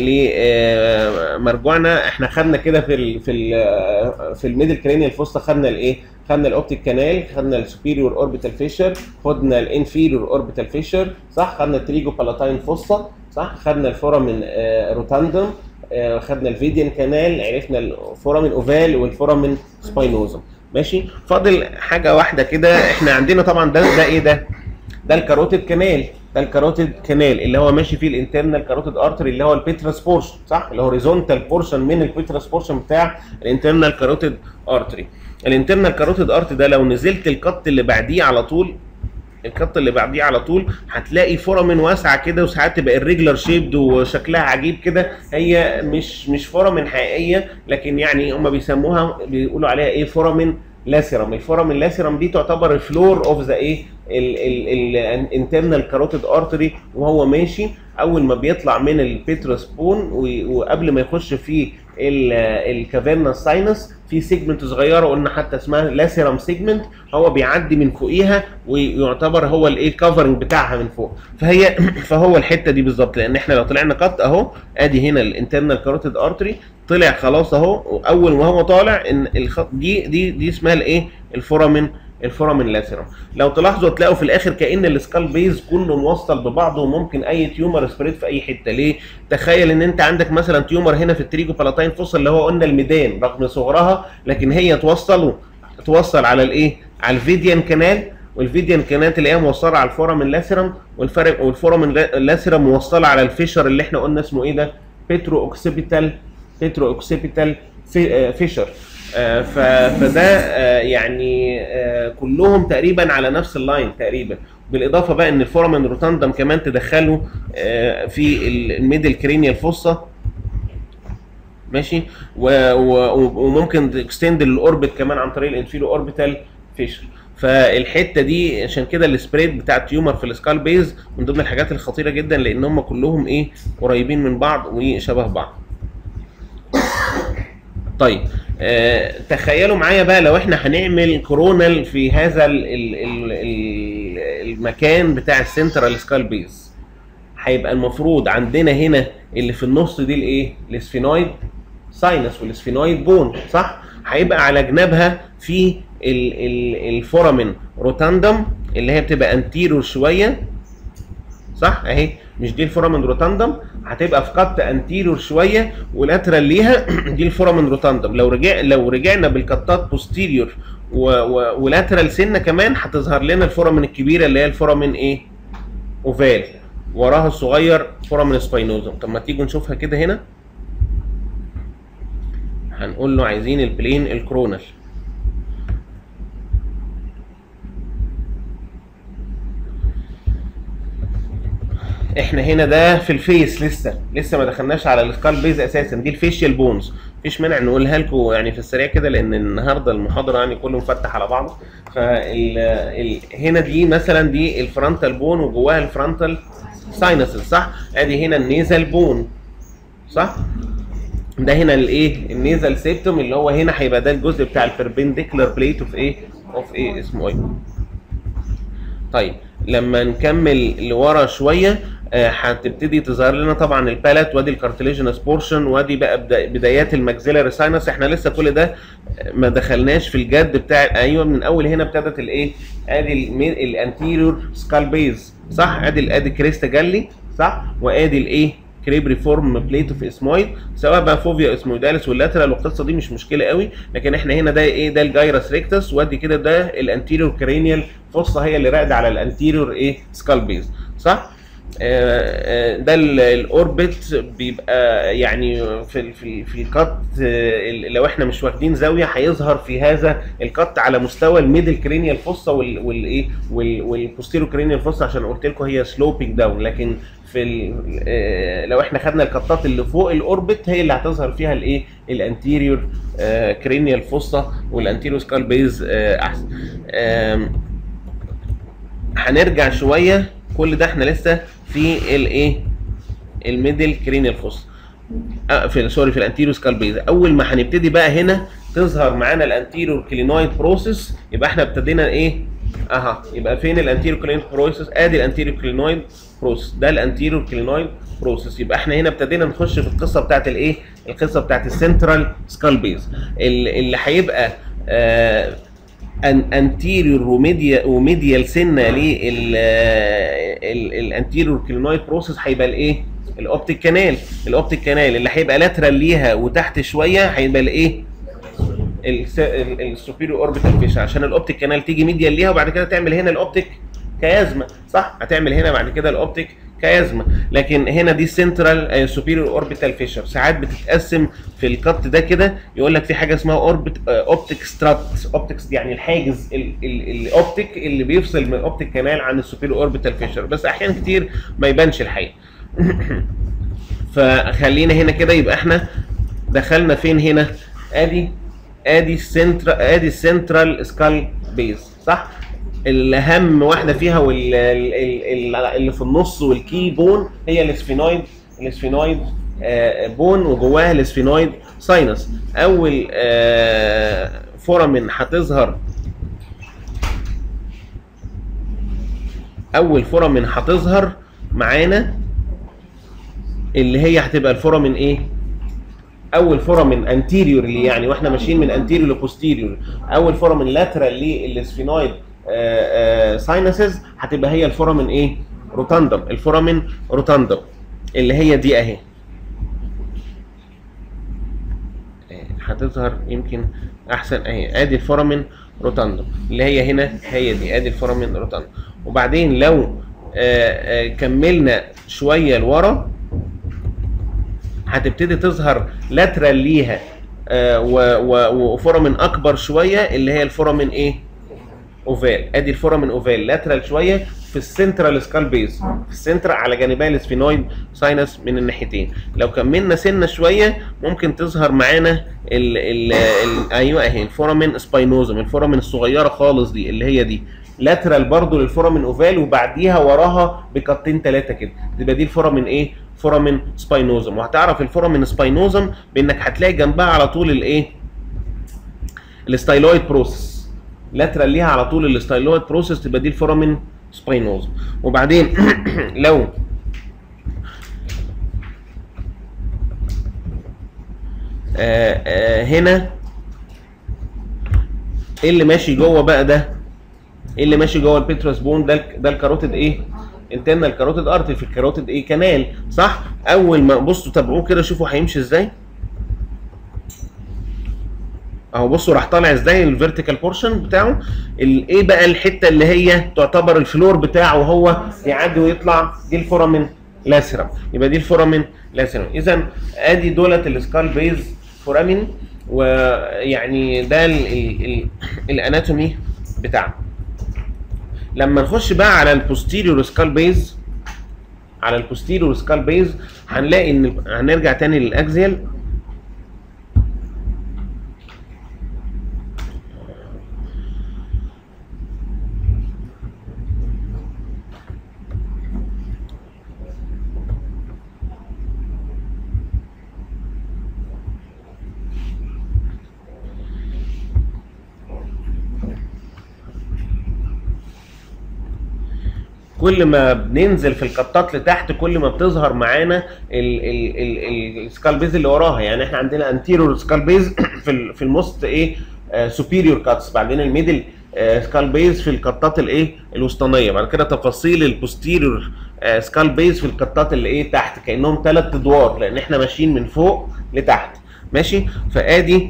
لمرجوعنا احنا خدنا كده في ال في ال في الميدل كرينيال فوسطى خدنا الايه؟ خدنا الاوبتيك كانال خدنا السوبيريور اوربيتال فيشر خدنا الانفيريور اوربيتال فيشر صح خدنا التريجو بالاتاين فوسطى صح خدنا الفورامين آه، روتاندوم آه، خدنا الفيديان كانال عرفنا الفورامين اوفال والفورامين سباينوزم ماشي فاضل حاجه واحده كده احنا عندنا طبعا ده ده ايه ده؟ ده الكاروتيد كانال ده الكاروتيد كانال اللي هو ماشي فيه الانترنال كاروتيد ارتري اللي هو البيترس بورشن صح اللي هو هوريزونتال بورشن من البيترس بورشن بتاع الانترنال كاروتيد ارتري الانترنال كاروتيد ارتري ده لو نزلت القط اللي بعديه على طول الخط اللي بعديه على طول هتلاقي فورامين واسعه كده وساعات تبقى الريجلر شيبد وشكلها عجيب كده هي مش مش فورامين حقيقيه لكن يعني هم بيسموها بيقولوا عليها ايه فورامين لاسيرم الفورامين لاسيرم دي تعتبر الفلور اوف ذا ايه الانترنال كاروتيد ارتري وهو ماشي اول ما بيطلع من البيتروس بون وقبل ما يخش في الكافيرنا ساينس في سيجمنت صغيره قلنا حتى اسمها لاسيرم سيجمنت هو بيعدي من فوقيها ويعتبر هو الايه الكفرنج بتاعها من فوق فهي فهو الحته دي بالظبط لان احنا لو طلعنا قط اهو ادي هنا الانترنال كاروتيد ارتري طلع خلاص اهو اول ما هو طالع ان الخط دي دي دي اسمها الايه الفورامين الفورامين لاسيرم لو تلاحظوا تلاقوا في الاخر كان السكال بيز كله موصل ببعضه وممكن اي تيومر سبريد في اي حته ليه تخيل ان انت عندك مثلا تيومر هنا في التريجو بالاتاين فوسل اللي هو قلنا الميدان رغم صغرها لكن هي توصل توصل على الايه على الفيديان كانال والفيديان كانال تلاقيها موصله على الفورامين لاسيرم والفرق والفورامين لاسيرم موصله على الفيشر اللي احنا قلنا اسمه ايه ده بيترو اوكسيبيتال بيترو اوكسيبيتال فيشر آه فده آه يعني آه كلهم تقريبا على نفس اللاين تقريبا بالاضافه بقى ان الفورامين روتاندم كمان تدخله في الميدل كرينيال فوسا ماشي و و وممكن تكستند الاوربت كمان عن طريق الانفيرو اوربيتال فيشر فالحته دي عشان كده السبريد بتاع التيومر في السكال بيز من ضمن الحاجات الخطيره جدا لان هم كلهم ايه قريبين من بعض وشبه بعض طيب آه تخيلوا معايا بقى لو احنا هنعمل كورونال في هذا ال ال ال ال المكان بتاع السنترال سكال بيز هيبقى المفروض عندنا هنا اللي في النص دي الايه السفينويد ساينس والسفينويد بون صح هيبقى على جنابها في ال ال الفورامين روتاندم اللي هي بتبقى انتيرور شويه صح اهي مش دي الفورامين روتاندم هتبقى في قط انتيرور شويه ولاترال ليها دي الفورامين روتاندم لو رجع لو رجعنا بالقطات بوستيريور ولاترال سنه كمان هتظهر لنا الفورامين الكبيره اللي هي الفورامين ايه اوفال وراها الصغير فورامين سباينوزم طب ما تيجوا نشوفها كده هنا هنقول له عايزين البلين الكرونال احنا هنا ده في الفيس لسه لسه ما دخلناش على السكال بيز اساسا دي الفيشيال بونز مفيش مانع نقولها لكم يعني في السريع كده لان النهارده المحاضره يعني كله مفتح على بعضه فال ال... هنا دي مثلا دي الفرونتال بون وجواها الفرونتال ساينسز صح ادي هنا النيزل بون صح ده هنا الايه النيزل سيبتوم اللي هو هنا هيبقى ده الجزء بتاع البربنديكولار بليت اوف ايه اوف ايه اسمه ايه طيب لما نكمل لورا شويه هتبتدي تظهر لنا طبعا البالات وادي الكارتليجينس بورشن وادي بقى بدايات الماكسيلاري ساينس احنا لسه كل ده ما دخلناش في الجد بتاع ايوه من اول هنا ابتدت الايه ادي الانتيريور سكال بيز صح ادي ادي كريستا جالي صح وادي الايه كريبري فورم بليت اوف اسمويد سواء بقى فوفيا اسمويداليس واللاترال والقصه دي مش مشكله قوي لكن احنا هنا ده ايه ده الجايرس ريكتس وادي كده ده الانتيريور كرينيال فصه هي اللي راقده على الانتيريور ايه سكال بيز صح آه، آه، ده ال- الاوربت بيبقى يعني في ال- في ال- في الكات آه، لو احنا مش واخدين زاويه هيظهر في هذا الكات على مستوى الميدل كرينيال فوسا والايه والبوستيرو كرينيال فوسا عشان قلت لكم هي سلوبينج داون لكن في ال- آه، لو احنا خدنا الكتات اللي فوق الاوربت هي اللي هتظهر فيها الايه الانتيريور كرينيال فوسا والانتيريور سكال بيز احسن آم، هنرجع شويه كل ده احنا لسه في الايه الميدل كرينيال فوس آه في سوري في الانتيريور سكال بيز اول ما هنبتدي بقى هنا تظهر معانا الانتيريور كلينويد بروسيس يبقى احنا ابتدينا ايه اها يبقى فين الانتيريور كلينويد بروسيس ادي الانتيريور كلينويد بروسيس ده الانتيريور كلينويد بروسيس يبقى احنا هنا ابتدينا نخش في القصه بتاعت الايه القصه بتاعت السنترال سكال بيز اللي هيبقى آه ان انتيريور وميديا وميديال سنه للانتيريور كلينويد بروسيس هيبقى الايه؟ الاوبتيك كانال الاوبتيك كانال اللي هيبقى لاترال ليها وتحت شويه هيبقى الايه؟ السوبيريور اوربيتال فيش عشان الاوبتيك كانال تيجي ميديال ليها وبعد كده تعمل هنا الاوبتيك كيازما صح هتعمل هنا بعد كده الاوبتيك كيازما لكن هنا دي سنترال سوبيريور اوربيتال فيشر ساعات بتتقسم في الكت ده كده يقول لك في حاجه اسمها اوربت اوبتيك سترات اوبتكس يعني الحاجز الاوبتيك اللي بيفصل من الاوبتيك كانال عن السوبيريور اوربيتال فيشر بس احيانا كتير ما يبانش الحقيقه فخلينا هنا كده يبقى احنا دخلنا فين هنا ادي ادي السنترال ادي السنترال سكال بيز صح الاهم واحده فيها واللي في النص والكي بون هي الاسفينويد الاسفينويد آه، بون وجواها الاسفينويد ساينس اول آه، فورامين هتظهر اول فورامين هتظهر معانا اللي هي هتبقى الفورامين ايه اول فورامين انتيريورلي يعني واحنا ماشيين من انتيريور لبوستيريور اول فورامين لاترال للسفينويد ساينسز هتبقى هي الفورامين ايه روتاندم الفورامين روتاندم اللي هي دي اهي آه، هتظهر يمكن احسن اهي ادي الفورامين روتاندم اللي هي هنا هي دي ادي الفورامين روتاندم وبعدين لو آه، آه، كملنا شويه لورا هتبتدي تظهر لاترال ليها آه، و- و- وفورامين اكبر شويه اللي هي الفورامين ايه اوفال ادي الفورامين اوفال لاترال شويه في السنترال سكال بيز في السنترال على جانبي السفينويد ساينس من الناحيتين لو كملنا سنه شويه ممكن تظهر معانا ال ال ال ايوه اهي الفورامين سباينوزم الفورامين الصغيره خالص دي اللي هي دي لاترال برضو للفورامين اوفال وبعديها وراها بقطين ثلاثه كده تبقى دي الفورامين ايه فورامين سباينوزم وهتعرف الفورامين سباينوزم بانك هتلاقي جنبها على طول الايه الستايلويد بروسيس لاترال ليها على طول الستايلويد بروسيس تبقى دي الفورامين سباينوزم وبعدين لو آه آه هنا ايه اللي ماشي جوه بقى ده ايه اللي ماشي جوه البيتروس بون ده ال- ده الكاروتيد ايه انترنال كاروتيد ارتري في الكاروتيد ايه كانال صح اول ما بصوا تابعوه كده شوفوا هيمشي ازاي اهو بصوا راح طالع ازاي الفيرتيكال بورشن بتاعه ال- ايه بقى الحته اللي هي تعتبر الفلور بتاعه هو يعدي ويطلع دي الفورامين لاسرم يبقى دي الفورامين لاسرم اذا ادي دولت السكال بيز فورامين ويعني ده ال ال ال الاناتومي بتاعه لما نخش بقى على البوستيريور سكال بيز على البوستيريور سكال بيز هنلاقي ان هنرجع تاني للاكزيال كل ما بننزل في القطات لتحت كل ما بتظهر معانا السكال بيز اللي وراها يعني احنا عندنا انتيريور سكال بيز في ال- في الموست ايه سوبيريور كاتس بعدين الميدل سكال بيز في القطات الايه الوسطانيه بعد كده تفاصيل البوستيريور سكال بيز في القطات اللي ايه تحت كانهم ثلاث ادوار لان احنا ماشيين من فوق لتحت ماشي فادي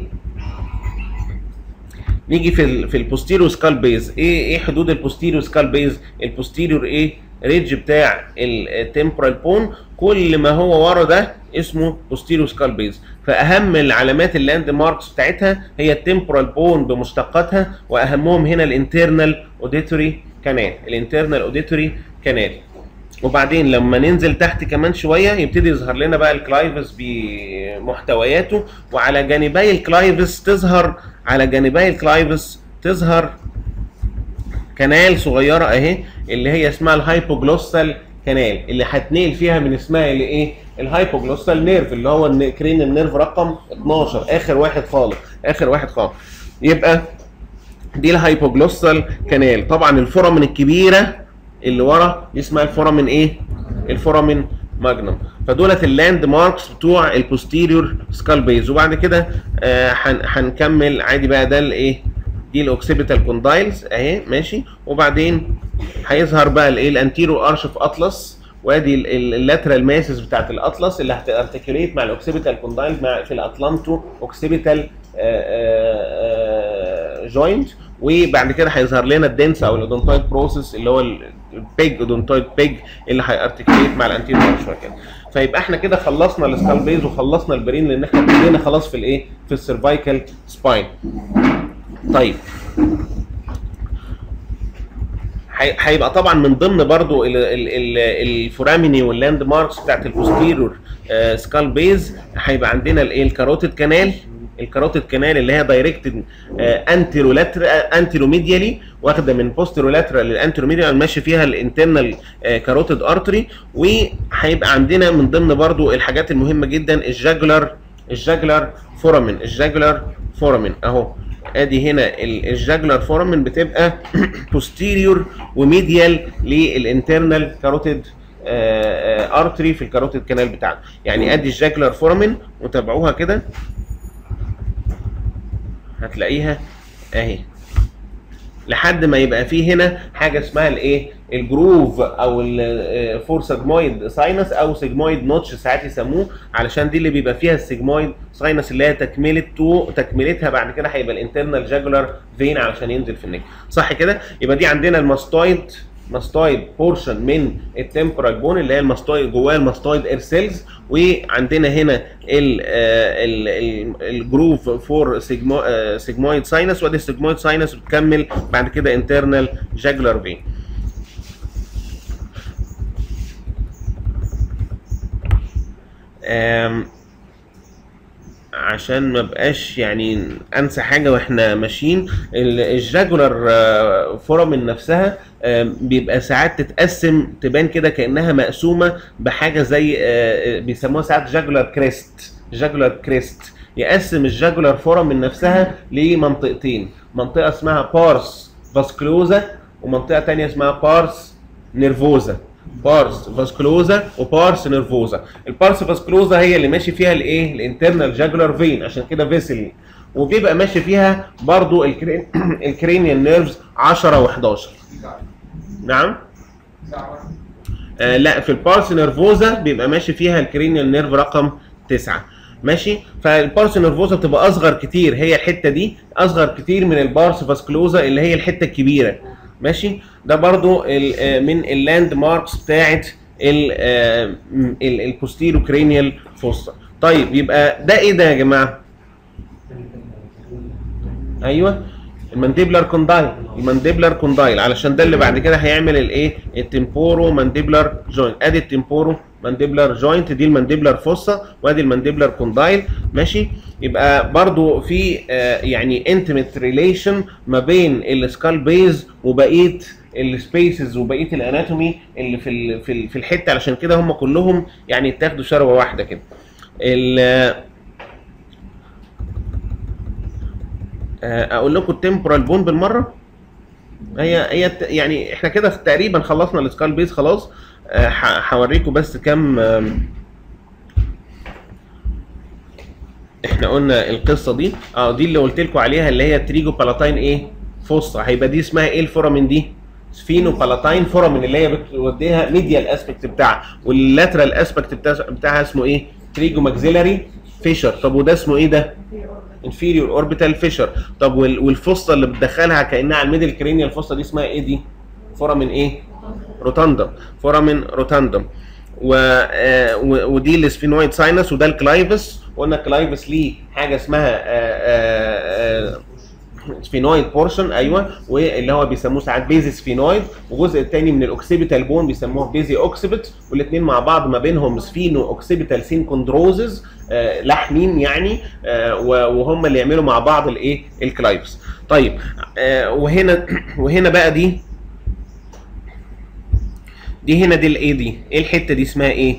نيجي في ال في البوستيريور سكال بيز ايه ايه حدود البوستيريور سكال بيز البوستيريور ايه ريدج بتاع التمبرال بون كل ما هو ورا ده اسمه بوستيريو سكال بيز فاهم العلامات اللاند ماركس بتاعتها هي التمبرال بون بمشتقاتها واهمهم هنا الانترنال اوديتوري كانال الانترنال اوديتوري كانال وبعدين لما ننزل تحت كمان شويه يبتدي يظهر لنا بقى الكلايفس بمحتوياته وعلى جانبي الكلايفس تظهر على جانبي الكلايفس تظهر كنال صغيره اهي اللي هي اسمها الهايبوجلوسال كنال اللي هتنقل فيها من اسمها لايه؟ الهايبوجلوسال نيرف اللي هو كرين النيرف رقم 12 اخر واحد خالص اخر واحد خالص يبقى دي الهايبوجلوسال كنال طبعا الفورامين الكبيره اللي ورا دي اسمها الفورامين ايه؟ الفورامين ماجنم فدولت اللاند ماركس بتوع البوستيريور سكال بيز وبعد كده هنكمل آه عادي بقى ده الايه؟ دي الاوكسيبيتال كوندايلز اهي ماشي وبعدين هيظهر بقى الايه الانتيرو ارش في اطلس وادي اللاترال ماسز بتاعت الاطلس اللي هتارتكيوليت مع الاوكسيبيتال كوندايلز مع في الاتلانتو اوكسيبيتال جوينت وبعد كده هيظهر لنا الدنس او الاودونتويد بروسيس اللي هو البيج اودونتويد بيج اللي هيارتكيوليت مع الانتيرو ارش وكده فيبقى احنا كده خلصنا السكال بيز وخلصنا البرين لان احنا ابتدينا خلاص في الايه في السيرفايكال سباين طيب هيبقى طبعا من ضمن برضو الفوراميني واللاند ماركس بتاعت البوستيرور سكال بيز هيبقى عندنا الايه الكاروتيد كانال الكاروتيد كانال اللي هي دايركتد انتيرو انتيرو ميديالي واخده من بوستيرو لاترال للانتيرو ميديال ماشي فيها الانترنال كاروتيد ارتري وهيبقى عندنا من ضمن برضو الحاجات المهمه جدا الجاجلر الجاجلر فورامين الجاجلر فورامين اهو ادي هنا الجاجلر فورامين بتبقى بوستيريور وميديال للانترنال كاروتيد ارتري في الكاروتيد كانال بتاعنا يعني ادي الجاجلر فورامين وتابعوها كده هتلاقيها اهي لحد ما يبقى فيه هنا حاجه اسمها الايه الجروف او الفور سيجمويد ساينس او سيجمويد نوتش ساعات يسموه علشان دي اللي بيبقى فيها السيجمويد ساينس اللي هي تكمله تو تكملتها بعد كده هيبقى الانترنال جاجولار فين علشان ينزل في النك صح كده يبقى دي عندنا الماستويد ماستويد بورشن من التمبرال بون اللي هي الماستويد جواه الماستويد اير سيلز وعندنا هنا ال ال الجروف فور سيجمويد ساينس وادي السيجمويد ساينس بتكمل بعد كده انترنال جاجولار فين عشان ما بقاش يعني انسى حاجه واحنا ماشيين الجاجولار فورامين نفسها بيبقى ساعات تتقسم تبان كده كانها مقسومه بحاجه زي بيسموها ساعات جاجولار كريست جاجولار كريست يقسم الجاجولار فورامين نفسها لمنطقتين منطقه اسمها بارس فاسكلوزا ومنطقه ثانيه اسمها بارس نيرفوزا بارس فاسكلوزا وبارس نيرفوزا البارس فاسكلوزا هي اللي ماشي فيها الايه الانترنال جاجولار فين عشان كده فيسل وبيبقى ماشي فيها برضو الكرين الكرينيال نيرفز 10 و11 نعم آه لا في البارس نيرفوزا بيبقى ماشي فيها الكرينيال نيرف رقم 9 ماشي فالبارس نيرفوزا بتبقى اصغر كتير هي الحته دي اصغر كتير من البارس فاسكلوزا اللي هي الحته الكبيره ماشي ده برضو من اللاند ماركس بتاعت البوستيرو كرينيال فوسا طيب يبقى ده ايه ده يا جماعه ايوه المانديبلر كوندايل المانديبلر كوندايل علشان ده اللي بعد كده هيعمل الايه التمبورو مانديبلر جوينت ادي التمبورو مانديبلر جوينت دي المانديبلر فوسا وادي المانديبلر كوندايل ماشي يبقى برضو في آه يعني انتمت ريليشن ما بين السكال بيز وبقيه السبيسز وبقيه الاناتومي اللي في في في الحته علشان كده هم كلهم يعني اتاخدوا شروه واحده كده اقول لكم التمبرال بون بالمره هي هي يعني احنا كده تقريبا خلصنا السكال بيز خلاص هوريكم بس كم احنا قلنا القصه دي اه دي اللي قلت لكم عليها اللي هي تريجو بالاتاين ايه فوسا هيبقى دي اسمها ايه الفورامين دي سفينو بالاتاين فورامين اللي هي بتوديها ميديال اسبكت بتاعها واللاترال اسبكت بتاعها اسمه ايه تريجو ماكسيلاري فيشر طب وده اسمه ايه ده انفيريور اوربيتال فيشر طب والفصه اللي بتدخلها كانها على الميدل كرينيال الفصه دي اسمها ايه دي فورامين ايه روتاندم فورامين روتاندم و آه، و- ودي السفينويد ساينس وده الكلايفس وقلنا الكلايفس ليه حاجه اسمها آه، آه، آه، سفينويد بورشن ايوه واللي هو بيسموه ساعات بيزي سفينويد والجزء الثاني من الاوكسيبيتال بون بيسموه بيزي اوكسيبت والاثنين مع بعض ما بينهم سفينو اوكسيبيتال سينكوندروزز آه لحمين يعني آه و- وهم اللي يعملوا مع بعض الايه الكلايفس طيب آه وهنا وهنا بقى دي دي هنا دي الايه دي ايه الحته دي اسمها ايه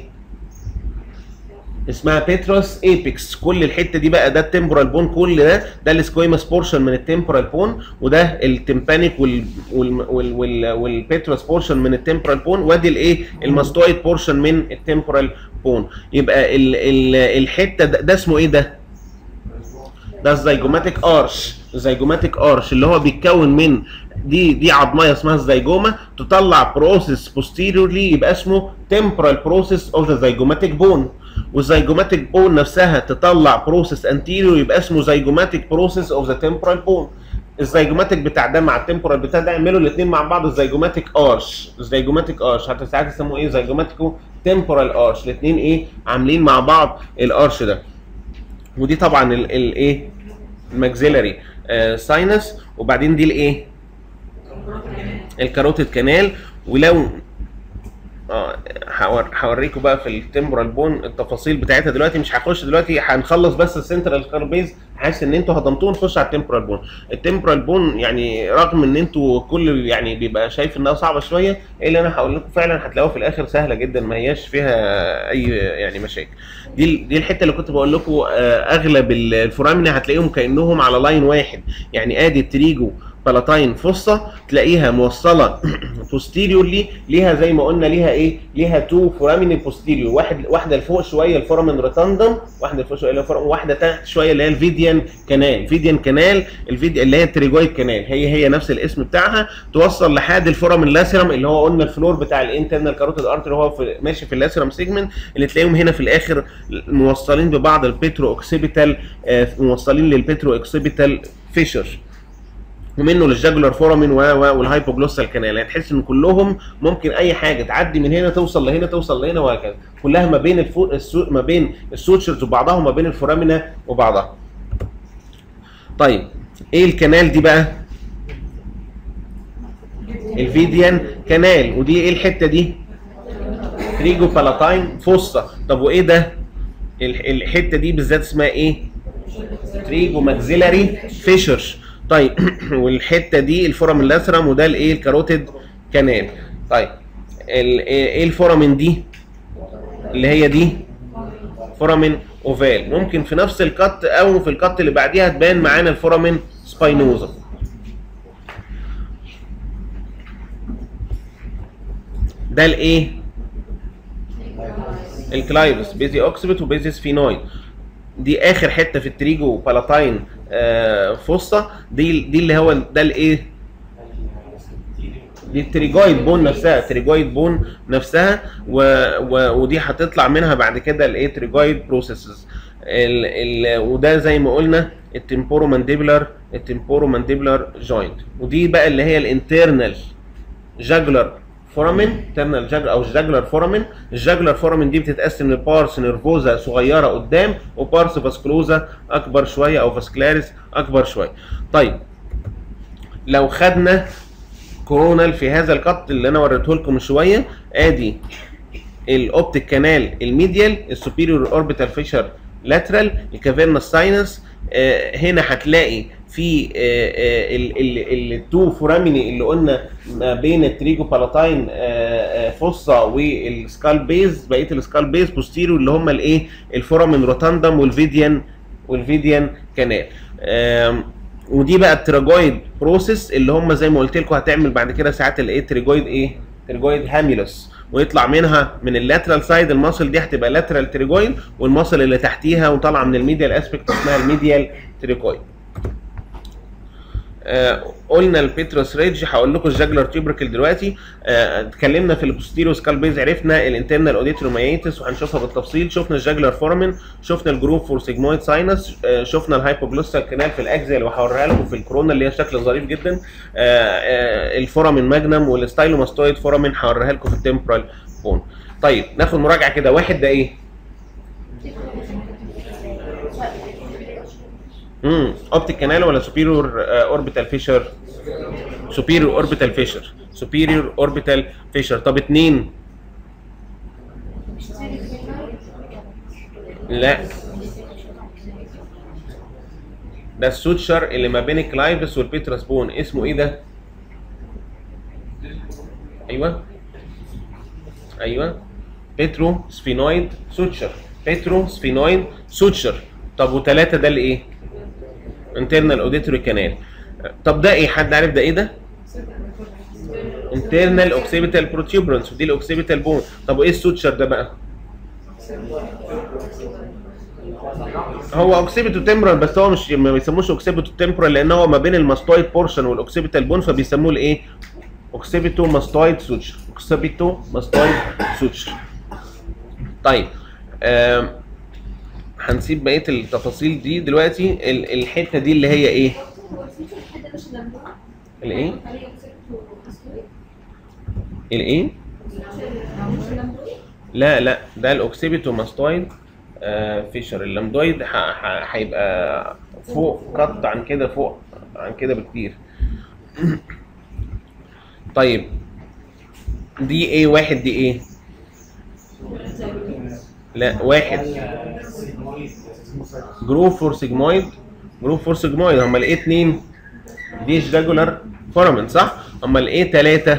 اسمها بيتروس ايبكس كل الحته دي بقى ده التمبورال بون كل ده ده السكويمس بورشن من التمبورال بون وده التمبانيك وال وال وال وال والبيتروس بورشن من التمبورال بون وادي الايه الماستويد بورشن من التمبورال بون يبقى ال ال الحته ده, ده اسمه ايه ده ده الزيجوماتيك ارش الزيجوماتيك ارش اللي هو بيتكون من دي دي عظميه اسمها الزيجوما تطلع بروسيس بوستيريورلي يبقى اسمه temporal process of the zygomatic bone والزيجوماتيك بون نفسها تطلع بروسيس انتيريور يبقى اسمه زيجوماتيك بروسيس اوف ذا temporal بون الزيجوماتيك بتاع ده مع التمبورال بتاع ده يعملوا الاثنين مع بعض الزيجوماتيك ارش الزيجوماتيك ارش حتى ساعات يسموه ايه زيجوماتيكو تمبورال ارش الاثنين ايه عاملين مع بعض الارش ده ودي طبعا الايه الماكسيلاري ساينس وبعدين دي الايه الكاروتيد كانال ولو اه هور- هوريكم بقى في التمبرال بون التفاصيل بتاعتها دلوقتي مش هخش دلوقتي هنخلص بس السنترال كاربيز حاسس ان انتوا هضمتوه نخش على التمبرال بون التمبرال بون يعني رغم ان انتوا كل يعني بيبقى شايف انها صعبه شويه الا انا هقول لكم فعلا هتلاقوها في الاخر سهله جدا ما هياش فيها اي يعني مشاكل دي ال- دي الحته اللي كنت بقول لكم آه، اغلب ال- الفورامينا هتلاقيهم كانهم على لاين واحد يعني ادي التريجو بلاتاين فصة تلاقيها موصلة بوستيريورلي ليها زي ما قلنا ليها ايه؟ ليها تو فورامين بوستيريور واحد واحدة لفوق شوية الفورامين ريتاندم واحدة لفوق شوية الفورامين واحدة تحت شوية اللي هي الفيديان كانال فيديان كانال الفيديا اللي هي التريجويد كانال هي هي نفس الاسم بتاعها توصل لحد الفورامين لاسيرم اللي هو قلنا الفلور بتاع الانترنال كاروتيد ارتري هو في ماشي في اللاسيرم سيجمنت اللي تلاقيهم هنا في الاخر موصلين ببعض البيترو اوكسيبيتال آه، موصلين للبيترو اوكسيبيتال فيشر ومنه للجاجولار فورامين و- و- والهايبوجلوسال كانال يعني تحس ان كلهم ممكن اي حاجه تعدي من هنا توصل لهنا توصل لهنا وهكذا كلها ما بين الفو... السو... ما بين السوتشرز وبعضها وما بين الفورامينا وبعضها طيب ايه الكنال دي بقى الفيديان كانال ودي ايه الحته دي تريجو بالاتاين فوسا طب وايه ده ال- الحته دي بالذات اسمها ايه تريجو ماكسيلاري فيشر طيب والحته دي الفورامين لاسرم وده الايه الكاروتيد كانال طيب ال- ايه الفورامين دي اللي هي دي فورامين اوفال ممكن في نفس الكت او في الكت اللي بعديها تبان معانا الفورامين سباينوزا ده الايه الكلايفس بيزي اوكسبت وبيزي سفينويد دي اخر حته في التريجو بالاتاين آه فوسا دي دي اللي هو ده الايه دي التريجويد بون نفسها التريجويد بون نفسها و و ودي هتطلع منها بعد كده الايه تريجويد بروسيسز ال ال وده زي ما قلنا التمبورو مانديبلر التمبورو مانديبلر جوينت ودي بقى اللي هي الانترنال جاجلر فورامين ترنال جاجلر او الجاجلر فورامين الجاجلر فورامين دي بتتقسم لبارس نيرفوزا صغيره قدام وبارس فاسكلوزا اكبر شويه او فاسكلاريس اكبر شويه طيب لو خدنا كورونال في هذا القط اللي انا وريته لكم من شويه ادي الاوبتيك كانال الميديال السوبيريور اوربيتال فيشر لاترال الكافيرنا ساينس هنا هتلاقي في التو فوراميني اللي قلنا ما بين التريجو بالاتاين فوسا والسكال بيز بقيه السكال بيز بوستيريور اللي هم الايه الفورامين روتاندم والفيديان والفيديان كانال آم، ودي بقى التراجويد بروسيس اللي هم زي ما قلت لكم هتعمل بعد كده ساعات الايه تريجويد ايه تريجويد هاميلوس ويطلع منها من اللاترال سايد الماسل دي هتبقى لاترال تريجويد والماسل اللي تحتيها وطالعه من الميديال اسبكت اسمها الميديال تريجويد آه قلنا البيتروس ريدج هقول لكم الجاجلر تيوبركل دلوقتي آه اتكلمنا في البوستيريو سكال بيز عرفنا الانترنال اوديتروميتس وهنشوفها بالتفصيل شفنا الجاجلر فورمن شفنا الجروب فور سيجمويد ساينس آه شفنا الهايبوجلوسال كانال في الاجزاء اللي هوريها لكم في الكورونا اللي هي شكل ظريف جدا آه آه الفورامين ماجنم والستايلوماستويد فورامين هوريها لكم في التمبرال بون طيب ناخد مراجعه كده واحد ده ايه؟ امم اوبتيك كانال ولا سوبيريور اوربيتال فيشر سوبيريور اوربيتال فيشر سوبيريور اوربيتال فيشر طب اتنين لا ده السوتشر اللي ما بين الكلايفس والبيتراس بون اسمه ايه ده؟ ايوه ايوه بيترو سفينويد سوتشر بيترو سفينويد سوتشر طب وثلاثه ده الايه؟ انترنال اوديتوري كانال طب ده ايه حد عارف ده ايه ده انترنال اوكسيبيتال بروتيوبرنس ودي الاوكسيبيتال بون طب وايه السوتشر ده بقى هو اوكسيبيتو تمبرال بس هو مش ما بيسموش اوكسيبيتو تمبرال لان هو ما بين الماستويد بورشن والاوكسيبيتال بون فبيسموه الايه اوكسيبيتو ماستويد سوتشر اوكسيبيتو ماستويد سوتشر طيب آم. هنسيب بقيه التفاصيل دي دلوقتي الحته دي اللي هي ايه؟ الايه؟ الايه؟ لا لا ده الاوكسيبيتو ماستويد آه فيشر اللامدويد هيبقى فوق قط عن كده فوق عن كده بكتير طيب دي ايه واحد دي ايه؟ لا واحد جروب فور سيجمويد جروب فور سيجمويد امال ايه اتنين دي جاجولار فورامين صح امال ايه تلاتة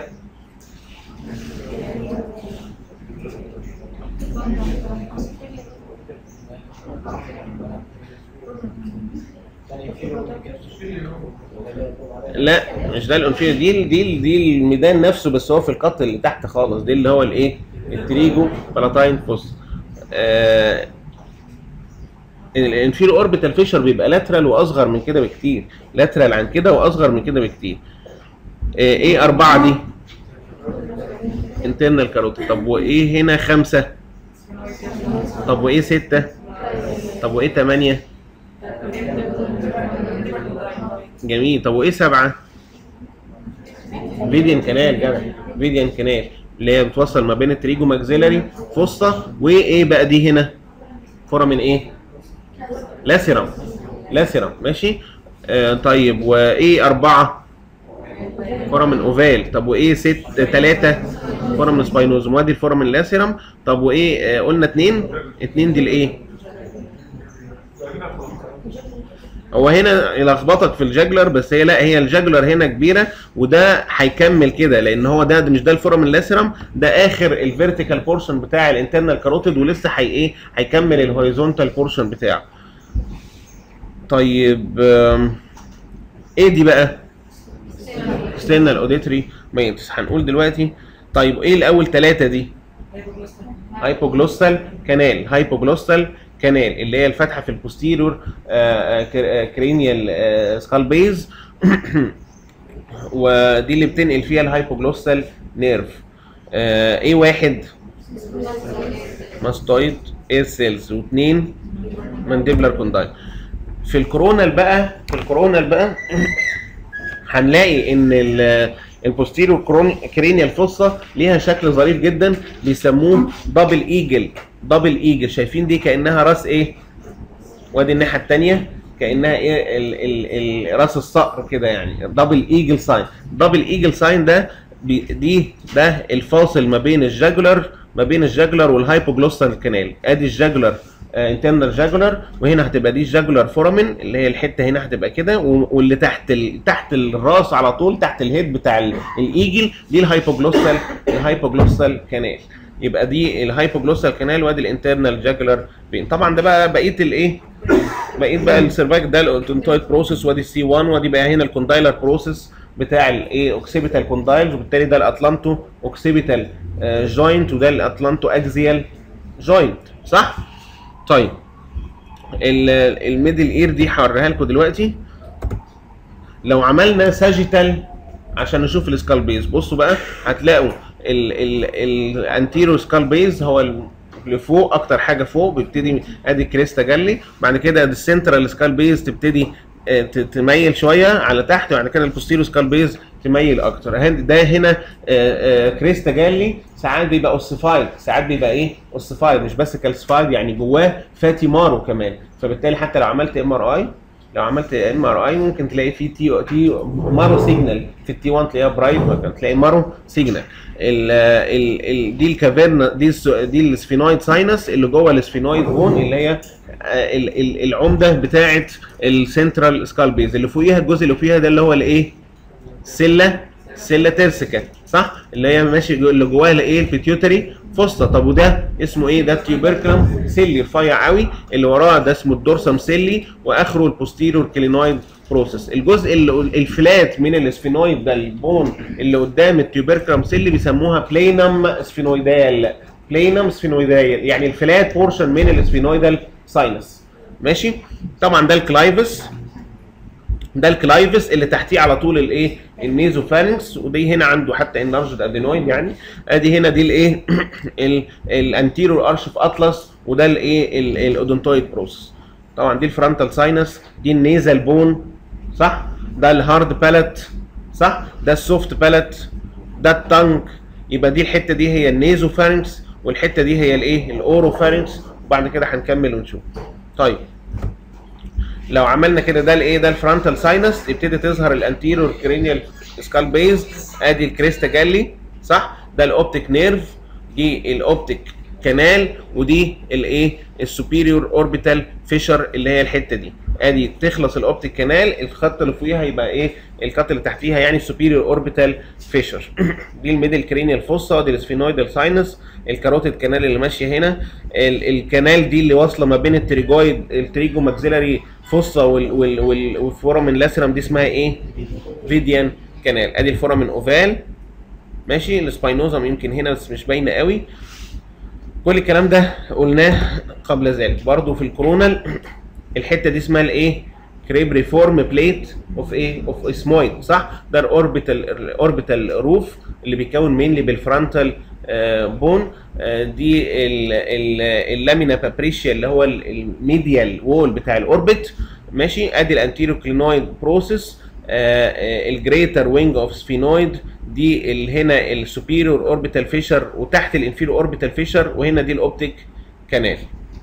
لا مش ده الانفيريور دي دي دي الميدان نفسه بس هو في القط اللي تحت خالص دي اللي هو الايه التريجو بلاتاين فوس آه الانفيرو اوربيتال فيشر بيبقى لاترال واصغر من كده بكتير لاترال عن كده واصغر من كده بكتير آه ايه اربعه دي انترنال كاروتيد طب وايه هنا خمسه طب وايه سته طب وايه تمانيه جميل طب وايه سبعه فيديان كانال جدع فيديان كانال اللي هي بتوصل ما بين التريجو ماكسيلاري فوسطى وايه بقى دي هنا فورامين ايه لاسيرم لاسيرم ماشي آه طيب وايه اربعه فورامين اوفال طب وايه ست ثلاثه فورامين سباينوزوم وادي الفورامين لاسيرم طب وايه آه قلنا اتنين اتنين دي الايه هو هنا يلخبطك في الجاجلر بس هي لا هي الجاجلر هنا كبيره وده هيكمل كده لان هو ده, ده مش ده الفورامين لاسيرم ده اخر الفيرتيكال بورشن بتاع الانترنال كاروتيد ولسه هي ايه هيكمل الهوريزونتال بورشن بتاعه طيب ايه دي بقى external auditory ميتس هنقول دلوقتي طيب ايه الاول ثلاثه دي هايبوجلوسال كانال هايبوجلوسال كانال اللي هي الفتحه في البوستيريور كرينيال سكال بيز ودي اللي بتنقل فيها الهايبوجلوسال نيرف ايه واحد ماستويد اير سيلز واثنين مانديبلر كوندايل في الكورونال بقى في الكورونال بقى هنلاقي ان البوستيريور كرينيال فوسا ليها شكل ظريف جدا بيسموه دبل ايجل دبل ايجل شايفين دي كانها راس ايه وادي الناحيه الثانيه كانها ايه ال ال ال راس الصقر كده يعني دبل ايجل ساين دبل ايجل ساين ده دي ده الفاصل ما بين الجاجولار ما بين الجاجولار والهايبوجلوسال كانال ادي الجاجولار انترنال جاجولار وهنا هتبقى دي الجاجولار فورامين اللي هي الحته هنا هتبقى كده واللي تحت ال... تحت الراس على طول تحت الهيد بتاع الايجل دي الهايبوجلوسال الهايبوجلوسال كانال يبقى دي الهايبوجلوسال كانال وادي الانترنال جاجولار بين طبعا ده بقى بقيه الايه بقيه بقى السيرفاك ده الاودونتويد بروسيس وادي السي 1 وادي بقى هنا الكوندايلر بروسيس بتاع الايه اوكسيبيتال كوندايلز وبالتالي ده الاتلانتو اوكسيبيتال جوينت وده الاتلانتو اكزيال جوينت صح؟ طيب الميدل اير دي هوريها لكم دلوقتي لو عملنا ساجيتال عشان نشوف السكال بيز بصوا بقى هتلاقوا الانتيرو سكال بيز هو ال- اللي فوق اكتر حاجه فوق بيبتدي ادي الكريستا جالي بعد كده السنترال سكال بيز تبتدي آه، ت- تميل شويه على تحت وبعد كده البوستيرو سكال بيز تميل اكتر هن- ده هنا آه، آه، كريستا جالي ساعات بيبقى اوسيفايد ساعات بيبقى ايه اوسيفايد مش بس كالسيفايد يعني جواه فاتي مارو كمان فبالتالي حتى لو عملت ام ار اي لو عملت ام ار اي ممكن تلاقي فيه تي تي مارو سيجنال في التي 1 تلاقيها برايت ممكن تلاقي مارو سيجنال ال ال ال دي الكافيرنا دي الس- دي السفينويد ساينس اللي جوه السفينويد بون اللي هي آه، ال- ال- العمده بتاعه السنترال سكال بيز اللي فوقيها الجزء اللي فوقيها ده اللي هو الايه؟ سله سله ترسكا صح اللي هي ماشي جو- اللي جواها الايه البيتيوتري فوسطا طب وده اسمه ايه ده التيوبركلم سيلي رفيع قوي اللي وراه ده اسمه الدورسم سيلي واخره البوستيرور كلينويد بروسيس الجزء اللي الفلات من السفينويد ده البون اللي قدام التيوبركلم سيلي بيسموها بلينم سفينويدال بلينم سفينويدال يعني الفلات بورشن من السفينويدال ساينس ماشي طبعا ده الكلايفس ده الكلايفس اللي تحتيه على طول الايه النيزوفارنكس ودي هنا عنده حتى انلارجد ادينويد يعني ادي هنا دي الايه الانتيرور ارش في اطلس وده الايه الاودونتويد بروسس طبعا دي الفرونتال ساينس دي النيزل بون صح ده الهارد بالات صح ده السوفت بالات ده التانك يبقى دي الحته دي هي النيزوفارنكس والحته دي هي الايه الاوروفارنكس وبعد كده هنكمل ونشوف طيب لو عملنا كده ده الايه ده الفرونتال ساينس يبتدي تظهر الانتيرور كرينيال سكال بيز ادي الكريستا جالي صح ده الاوبتيك نيرف دي الاوبتيك كانال ودي الايه السوبيريور اوربيتال فيشر اللي هي الحته دي ادي تخلص الاوبتيك كانال الخط اللي فوقيها يبقى ايه الخط اللي تحتيها يعني السوبيريور اوربيتال فيشر دي الميدل كرينيال فوسا دي السفينويدال ساينس الكاروتيد كانال اللي ماشيه هنا ال- الكانال دي اللي واصله ما بين التريجويد التريجو ماكسيلاري فوسا وال وال وال والفورامين لاسرم دي اسمها ايه فيديان كانال ادي الفورامين اوفال ماشي السباينوزم يمكن هنا بس مش باينه قوي كل الكلام ده قلناه قبل ذلك برضو في الكورونال الحته دي اسمها الايه كريب ريفورم بليت اوف ايه اوف اسمويد صح ده الاوربيتال الاوربيتال روف اللي بيتكون مينلي بالفرونتال بون دي ال- ال- اللامينا بابريشيا اللي هو ال- الميديال وول بتاع الاوربت ماشي ادي الانتيريو كلينويد بروسيس الجريتر وينج اوف سفينويد دي ال- هنا السوبيريور اوربيتال فيشر وتحت الانفيريور اوربيتال فيشر وهنا دي الاوبتيك كانال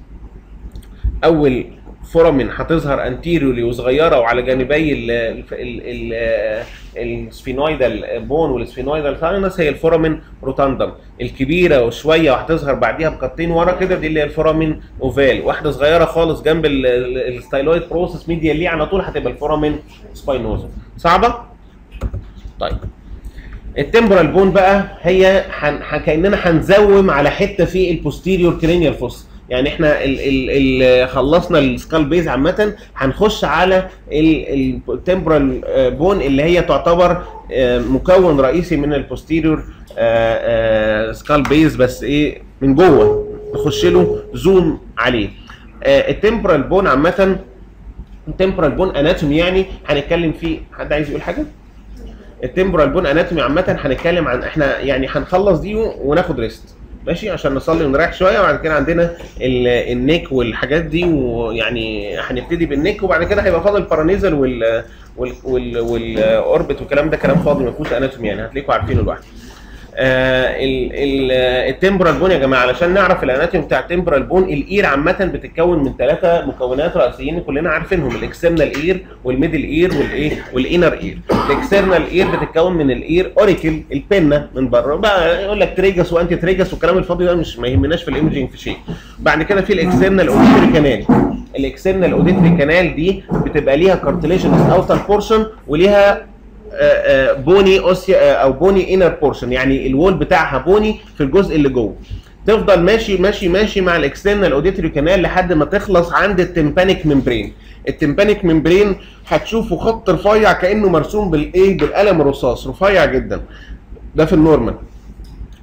اول فورامين هتظهر انتيريورلي وصغيره وعلى جانبي ال ال ال السفينويدال بون والسفينويدال ساينس هي الفورامين روتاندم الكبيره وشويه وهتظهر بعديها بقطين ورا كده دي اللي هي الفورامين اوفال واحده صغيره خالص جنب ال- ال- الستايلويد بروسس ميديا ليه على طول هتبقى الفورامين سباينوزا صعبه طيب التمبرال بون بقى هي حن... ح- كاننا هنزوم على حته في البوستيريور كرينيال فوس يعني احنا ال... ال... ال... خلصنا السكال بيز عامه هنخش على التمبرال بون اللي هي تعتبر آه، مكون رئيسي من البوستيريور سكال بيز بس ايه من جوه نخش له زوم عليه التمبرال بون عامه التمبرال بون اناتومي يعني هنتكلم فيه حد عايز يقول حاجه؟ التمبرال بون اناتومي عامه هنتكلم عن احنا يعني هنخلص دي وناخد ريست ماشي عشان نصلي ونريح شويه وبعد كده عندنا ال- النيك والحاجات دي ويعني هنبتدي بالنيك وبعد كده هيبقى فاضل البارانيزل وال وال وال والاوربت والكلام ده كلام فاضي ما فيهوش اناتومي يعني هتلاقوا عارفينه لوحده. آه ال- ال- التمبرال بون يا جماعه علشان نعرف الاناتومي بتاع التمبرال بون الاير عامه بتتكون من ثلاثه مكونات رئيسيين كلنا عارفينهم الاكسترنال اير والميدل اير والايه والانر اير الاكسترنال اير بتتكون من الاير اوريكل البنه من بره بقى يقول لك تريجس وانتي تريجس والكلام الفاضي ده مش ما يهمناش في الايمجنج في شيء بعد كده في الاكسترنال اوديتري كانال الاكسترنال اوديتري كانال دي بتبقى ليها كارتليجنس اوتر بورشن وليها آه، آه، بوني اوسيا او بوني انر بورشن يعني الوول بتاعها بوني في الجزء اللي جوه تفضل ماشي ماشي ماشي مع الاكسترنال اوديتري كانال لحد ما تخلص عند التمبانيك ممبرين التمبانيك ممبرين هتشوفوا خط رفيع كانه مرسوم بالايه بالقلم الرصاص رفيع جدا ده في النورمال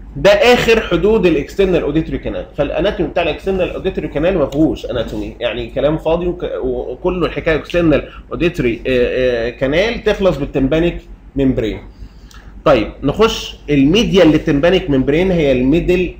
ده اخر حدود الاكسترنال اوديتوري كانال فالاناتومي بتاع الاكسترنال اوديتوري كانال ما فيهوش اناتومي يعني كلام فاضي وك- وكله الحكايه اكسترنال اوديتوري كانال تخلص بالتمبانيك ممبرين طيب نخش الميديا اللي تمبانيك ممبرين هي الميدل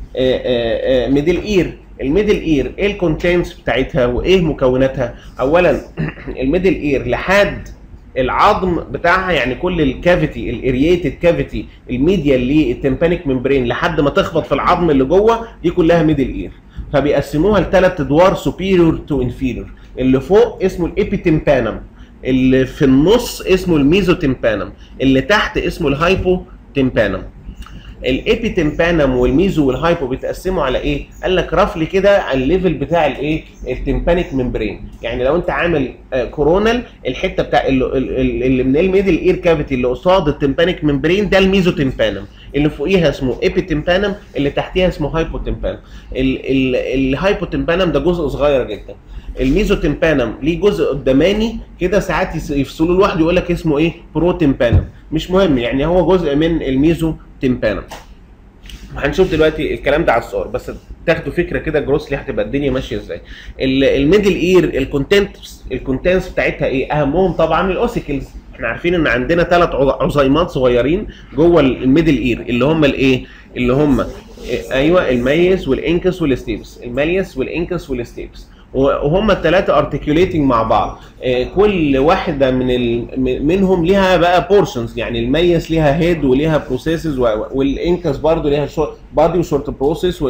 ميدل اير الميدل اير ايه الكونتنتس بتاعتها وايه مكوناتها اولا الميدل اير لحد العظم بتاعها يعني كل الكافيتي الارييتد كافيتي الميديا اللي التمبانيك ممبرين لحد ما تخبط في العظم اللي جوه دي كلها ميدل اير فبيقسموها لثلاث ادوار سوبيريور تو انفيريور اللي فوق اسمه الابيتمبانم اللي في النص اسمه الميزوتمبانم اللي تحت اسمه الهايبو تمبانم الابيتمبانم والميزو والهايبو بيتقسموا على ايه؟ قال لك رفلي كده على الليفل بتاع الايه؟ التمبانيك ممبرين، يعني لو انت عامل آه كورونال الحته بتاع اللي, اللي من الميدل اير كافيتي اللي قصاد التمبانيك ممبرين ده الميزو تمبانم، اللي فوقيها اسمه ابيتمبانم اللي تحتيها اسمه هايبوتمبانم. الهايبوتمبانم ده جزء صغير جدا. الميزوتمبانم ليه جزء قداماني كده ساعات يس- يفصلوه لوحده يقول لك اسمه ايه؟ بروتمبانم، مش مهم يعني هو جزء من الميزو تمبانم هنشوف دلوقتي الكلام ده على الصور بس تاخدوا فكره كده جروسلي هتبقى الدنيا ماشيه ازاي ال- الميدل اير الكونتنت الكونتنتس بتاعتها ايه اهمهم طبعا الاوسيكلز احنا عارفين ان عندنا ثلاث عظيمات صغيرين جوه الميدل اير اللي هم الايه اللي هم إيه، ايوه الميس والانكس والستيبس الميس والانكس والستيبس وهم الثلاثه ارتكيوليتنج مع بعض آه، كل واحده من ال... م- منهم ليها بقى بورشنز يعني الميس ليها هيد وليها بروسيسز والانكس برضو ليها بادي وشورت بروسيس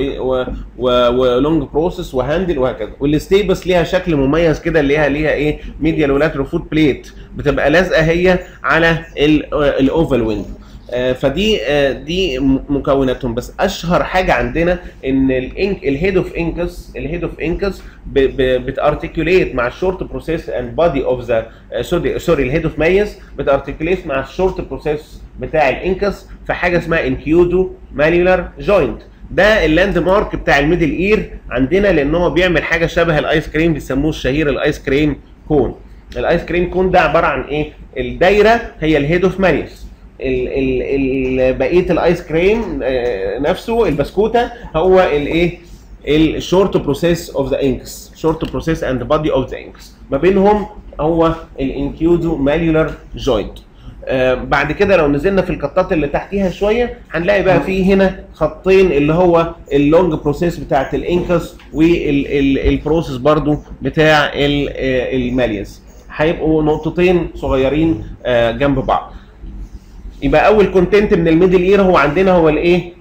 ولونج بروسيس وهاندل وهكذا والستيبس ليها شكل مميز كده اللي ليها ليها ايه ميديال ولاترال فوت بليت بتبقى لازقه هي على الاوفال ويند آه، فدي آه، دي م- مكوناتهم بس اشهر حاجه عندنا ان الانك الهيد اوف انكس الهيد اوف انكس بتارتكيوليت مع الشورت بروسيس اند بادي اوف ذا سوري سوري الهيد اوف ميز بتارتكيوليت مع الشورت بروسيس بتاع الانكس في حاجه اسمها انكيودو ماليولار جوينت ده اللاند مارك بتاع الميدل اير عندنا لان هو بيعمل حاجه شبه الايس كريم بيسموه الشهير الايس كريم كون الايس كريم كون ده عباره عن ايه الدايره هي الهيد اوف ماليس ال ال ال بقيه الايس كريم آه، نفسه البسكوته هو الايه الشورت بروسيس اوف ذا انكس شورت بروسيس اند بادي اوف ذا انكس ما بينهم هو الانكيودو ماليولار جوينت آه بعد كده لو نزلنا في القطات اللي تحتيها شويه هنلاقي بقى في هنا خطين اللي هو اللونج بروسيس بتاعت الانكس والبروسيس برضو بتاع ال- آه، الماليز هيبقوا نقطتين صغيرين آه جنب بعض يبقى اول كونتنت من الميدل اير هو عندنا هو الايه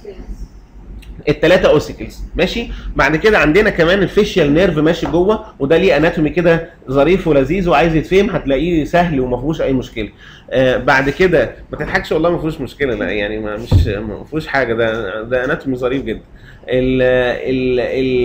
الثلاثه اوسيكلز ماشي بعد كده عندنا كمان الفيشيال نيرف ماشي جوه وده ليه اناتومي كده ظريف ولذيذ وعايز يتفهم هتلاقيه سهل وما فيهوش اي مشكله آه بعد كده ما تضحكش والله ما فيهوش مشكله لا يعني ما مش ما فيهوش حاجه ده ده اناتومي ظريف جدا ال ال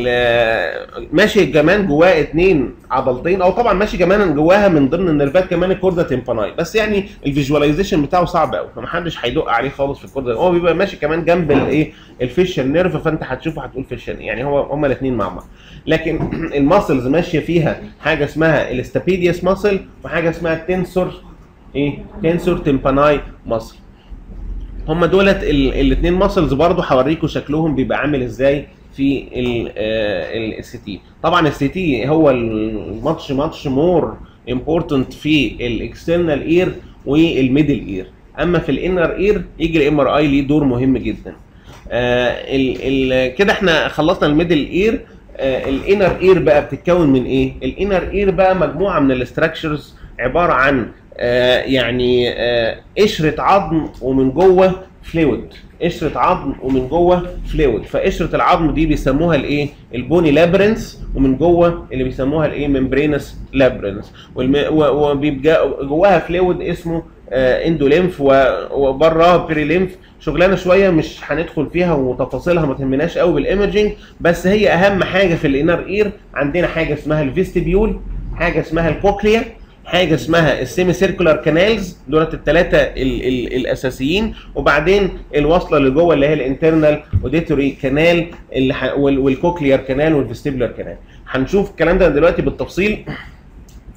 ال ماشي كمان جواه اتنين عضلتين او طبعا ماشي كمان جواها من ضمن النيرفات كمان الكوردا تيمباناي بس يعني الفيجواليزيشن بتاعه صعب قوي فمحدش هيدق عليه خالص في الكوردا هو بيبقى ماشي كمان جنب الايه الفيشل نيرف فانت هتشوفه هتقول فيشل يعني هو هما الاثنين مع بعض لكن الماسلز ماشيه فيها حاجه اسمها الاستابيديوس ماسل وحاجه اسمها التنسور ايه تنسور تيمباناي ماسل هم دولت الاثنين ماسلز برضو هوريكم شكلهم بيبقى عامل ازاي في السي تي طبعا السي تي هو الماتش ماتش مور امبورتنت في الاكسترنال اير والميدل اير اما في الانر اير يجي الام ار اي ليه دور مهم جدا آه ال ال كده احنا خلصنا الميدل اير آه الانر اير بقى بتتكون من ايه الانر اير بقى مجموعه من الاستراكشرز عباره عن آه يعني آه قشره عظم ومن جوه فلويد قشره عظم ومن جوه فلويد فقشره العظم دي بيسموها الايه البوني لابرنس ومن جوه اللي بيسموها الايه ممبرينس لابرنس وبيبقى جواها فلويد اسمه آه اندوليمف وبره بيريليمف شغلانه شويه مش هندخل فيها وتفاصيلها ما تهمناش قوي بالايمجنج بس هي اهم حاجه في الانر اير عندنا حاجه اسمها الفيستيبيول حاجه اسمها الكوكليا حاجه اسمها السيمي سيركولار كانالز دولت الثلاثه ال ال الاساسيين وبعدين الوصله اللي جوه اللي هي الانترنال اوديتوري كانال اللي ح... والكوكليار كانال والفيستيبولار كانال هنشوف الكلام ده دلوقتي بالتفصيل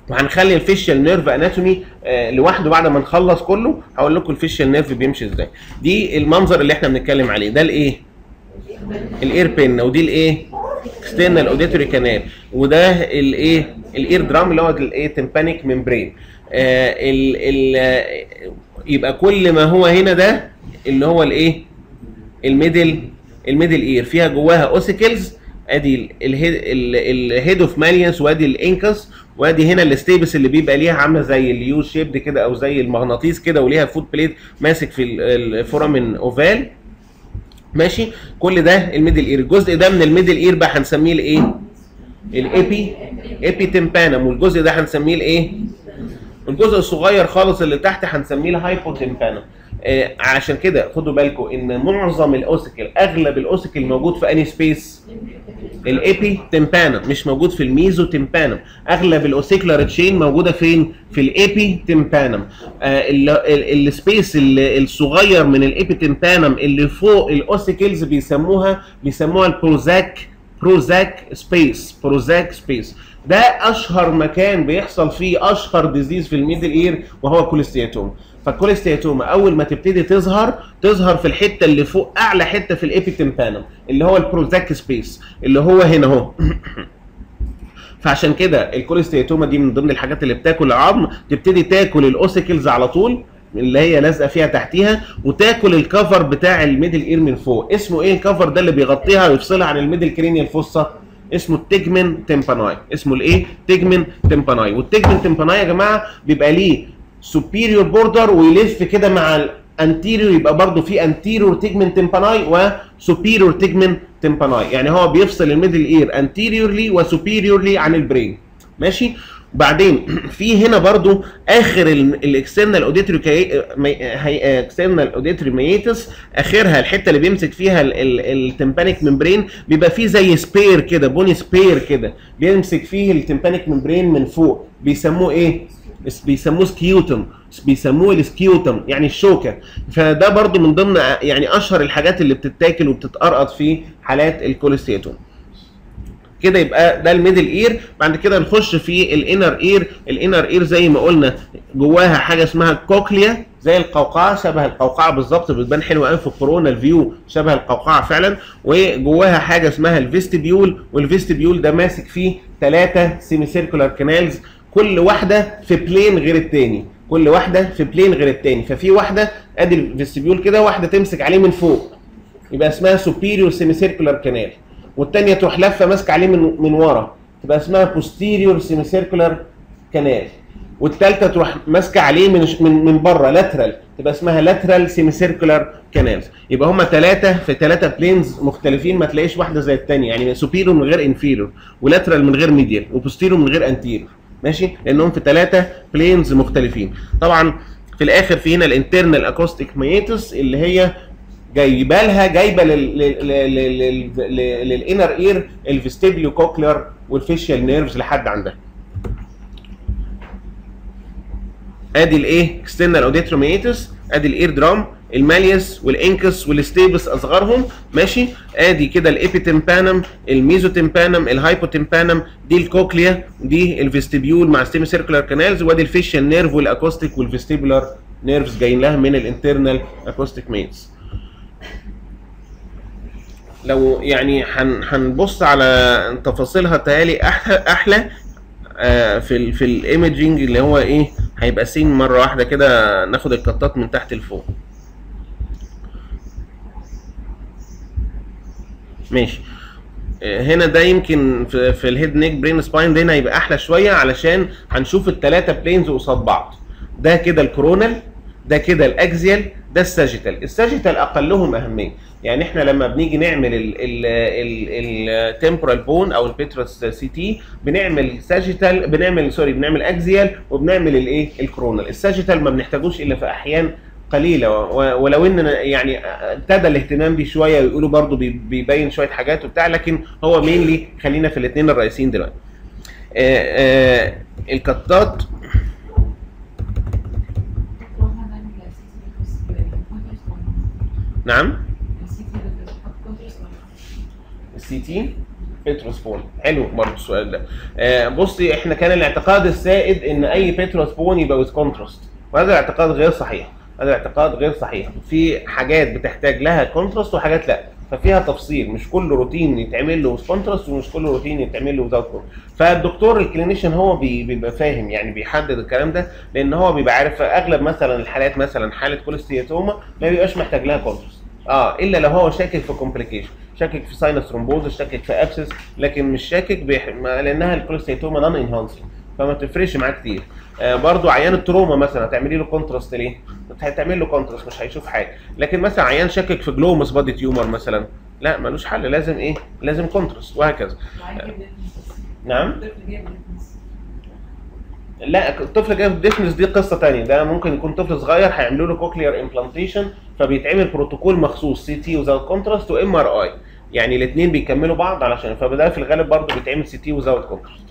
وهنخلي الفيشيال نيرف اناتومي لوحده بعد ما نخلص كله هقول لكم الفيشيال نيرف بيمشي ازاي دي المنظر اللي احنا بنتكلم عليه ده الايه الاير بين ودي الايه اكسترنال اوديتوري كانال وده الايه الاير درام اللي هو الايه تمبانيك ممبرين آه ال ال يبقى كل ما هو هنا ده اللي هو الايه الميدل الميدل اير فيها جواها اوسيكلز ادي الهيد اوف ماليانس وادي الانكس وادي هنا الاستيبس اللي بيبقى ليها عامله زي اليو شيبد كده او زي المغناطيس كده وليها فوت بليت ماسك في الفورامين اوفال ماشي كل ده الميدل اير الجزء ده من الميدل اير بقى هنسميه الايه الايبي ايبي تمبانم والجزء ده هنسميه الايه الجزء الصغير خالص اللي تحت هنسميه الهايبو تمبانم آه عشان كده خدوا بالكم ان معظم الاوسيكل اغلب الاوسيكل موجود في اني سبيس الايبي تمبانم مش موجود في الميزو تمبانم اغلب الاوسيكلر تشين موجوده فين في الايبي تمبانم آه السبيس الصغير من الايبي تمبانم اللي فوق الاوسيكلز بيسموها بيسموها البروزاك بروزاك سبيس بروزاك سبيس ده اشهر مكان بيحصل فيه اشهر ديزيز في الميدل اير وهو الكوليستياتوم فالكوليستياتوما اول ما تبتدي تظهر تظهر في الحته اللي فوق اعلى حته في الابيتمبانم اللي هو البروزاك سبيس اللي هو هنا اهو فعشان كده الكوليستياتوما دي من ضمن الحاجات اللي بتاكل العظم تبتدي تاكل الاوسيكلز على طول اللي هي لازقه فيها تحتيها وتاكل الكفر بتاع الميدل اير من فوق اسمه ايه الكفر ده اللي بيغطيها ويفصلها عن الميدل كرينيال فوسا اسمه التجمن تمباناي اسمه الايه تجمن تمباناي والتجمن تمباناي يا جماعه بيبقى ليه سوبيريور بوردر ويلف كده مع الانتيريور يبقى برضه في انتيريور تيجمنت تمباناي وسوبيريور تيجمنت تمباناي يعني هو بيفصل الميدل اير انتيريورلي وسوبيريورلي عن البرين ماشي بعدين في هنا برضو اخر الاكسترنال اوديتري اكسترنال اوديتري ميتس اخرها الحته اللي بيمسك فيها التمبانيك ممبرين بيبقى فيه زي سبير كده بوني سبير كده بيمسك فيه التمبانيك ممبرين من فوق بيسموه ايه بيسموه سكيوتم بيسموه السكيوتم يعني الشوكه فده برضو من ضمن يعني اشهر الحاجات اللي بتتاكل وبتتقرقط في حالات الكوليستيتوم كده يبقى ده الميدل اير بعد كده نخش في الانر اير الانر اير زي ما قلنا جواها حاجه اسمها الكوكليا زي القوقعه شبه القوقعه بالظبط بتبان حلوه قوي في الكورونا الفيو شبه القوقعه فعلا وجواها حاجه اسمها الفيستبيول والفيستبيول ده ماسك فيه ثلاثه سيمي سيركولار كانالز كل واحده في بلين غير الثاني كل واحده في بلين غير الثاني ففي واحده ادي الفيستبيول كده واحده تمسك عليه من فوق يبقى اسمها سوبيريور سيمي سيركولار كانال والثانيه تروح لفه ماسكه عليه من من ورا تبقى اسمها بوستيريور سيمي سيركولار كانال والثالثه تروح ماسكه عليه من من من بره لاترال تبقى اسمها لاترال سيمي سيركولار كانالز يبقى هم ثلاثه في ثلاثه بلينز مختلفين ما تلاقيش واحده زي الثانيه يعني سوبيريور من غير انفيريور ولاترال من غير ميديال وبوستيريور من غير انتيريور ماشي لانهم في ثلاثه بلينز مختلفين طبعا في الاخر في هنا الانترنال اكوستيك ميتس اللي هي جايبه لها جايبه للانر اير الفيستيبيو كوكلر والفيشيال نيرفز لحد عندها ادي الايه اكسترنال اوديتروميتس ادي الاير درام الماليوس والانكس والستيبس اصغرهم ماشي ادي كده الابيتمبانم الميزوتمبانم الهايبوتمبانم دي الكوكليا دي الفيستيبيول مع ستيمي سيركولار كانالز وادي الفيشيال نيرف والاكوستيك والفيستيبولار نيرفز جايين لها من الانترنال اكوستيك ميتس لو يعني هنبص على تفاصيلها تهيألي احلى احلى آه في ال في الايمجنج اللي هو ايه هيبقى سين مره واحده كده ناخد القطات من تحت لفوق ماشي هنا ده يمكن في, في الهيد نيك برين سباين ده هنا هيبقى احلى شويه علشان هنشوف الثلاثه بلينز قصاد بعض ده كده الكورونال ده كده الاكزيال ده الساجيتال الساجيتال اقلهم اهميه يعني احنا لما بنيجي نعمل التمبورال بون او البيتروس سي تي بنعمل ساجيتال بنعمل سوري بنعمل اكزيال وبنعمل الايه الكرونال الساجيتال ما بنحتاجوش الا في احيان قليله ولو ان يعني ابتدى الاهتمام بيه شويه ويقولوا برضو بيبين شويه حاجات وبتاع لكن هو مينلي خلينا في الاثنين الرئيسيين دلوقتي الكتات نعم السي تي بيتروسبون حلو برضه السؤال ده آه بصي احنا كان الاعتقاد السائد ان اي بيتروسبون يبقى ويز كونتراست وهذا اعتقاد غير صحيح هذا اعتقاد غير صحيح في حاجات بتحتاج لها كونتراست وحاجات لا ففيها تفصيل مش كل روتين يتعمل له ويز كونتراست ومش كل روتين يتعمل له ويزاوت كونتراست فالدكتور الكلينيشن هو بي- بيبقى فاهم يعني بيحدد الكلام ده لان هو بيبقى عارف في اغلب مثلا الحالات مثلا حاله كوليستياتوما ما بيبقاش محتاج لها كونتراست اه الا لو هو شاكك في كومبليكيشن شاكك في ساينس ثرومبوز شاكك في ابسس لكن مش شاكك بيح... ما- لانها الكوليستياتوما نون انهانسنج فما تفرقش معاه كتير آه برضو عيان التروما مثلا هتعملي له كونتراست ليه؟ هتعمل له كونتراست مش هيشوف حاجه لكن مثلا عيان شاكك في جلومس بادي تيومر مثلا لا ملوش حل لازم ايه؟ لازم كونتراست وهكذا نعم لا الطفل جاي ديفنس دي قصه تانية ده ممكن يكون طفل صغير هيعملوا له كوكلير امبلانتيشن فبيتعمل بروتوكول مخصوص سي تي وزاوت كونتراست وام ار اي يعني الاثنين بيكملوا بعض علشان فده في الغالب برضه بيتعمل سي تي وزاوت كونتراست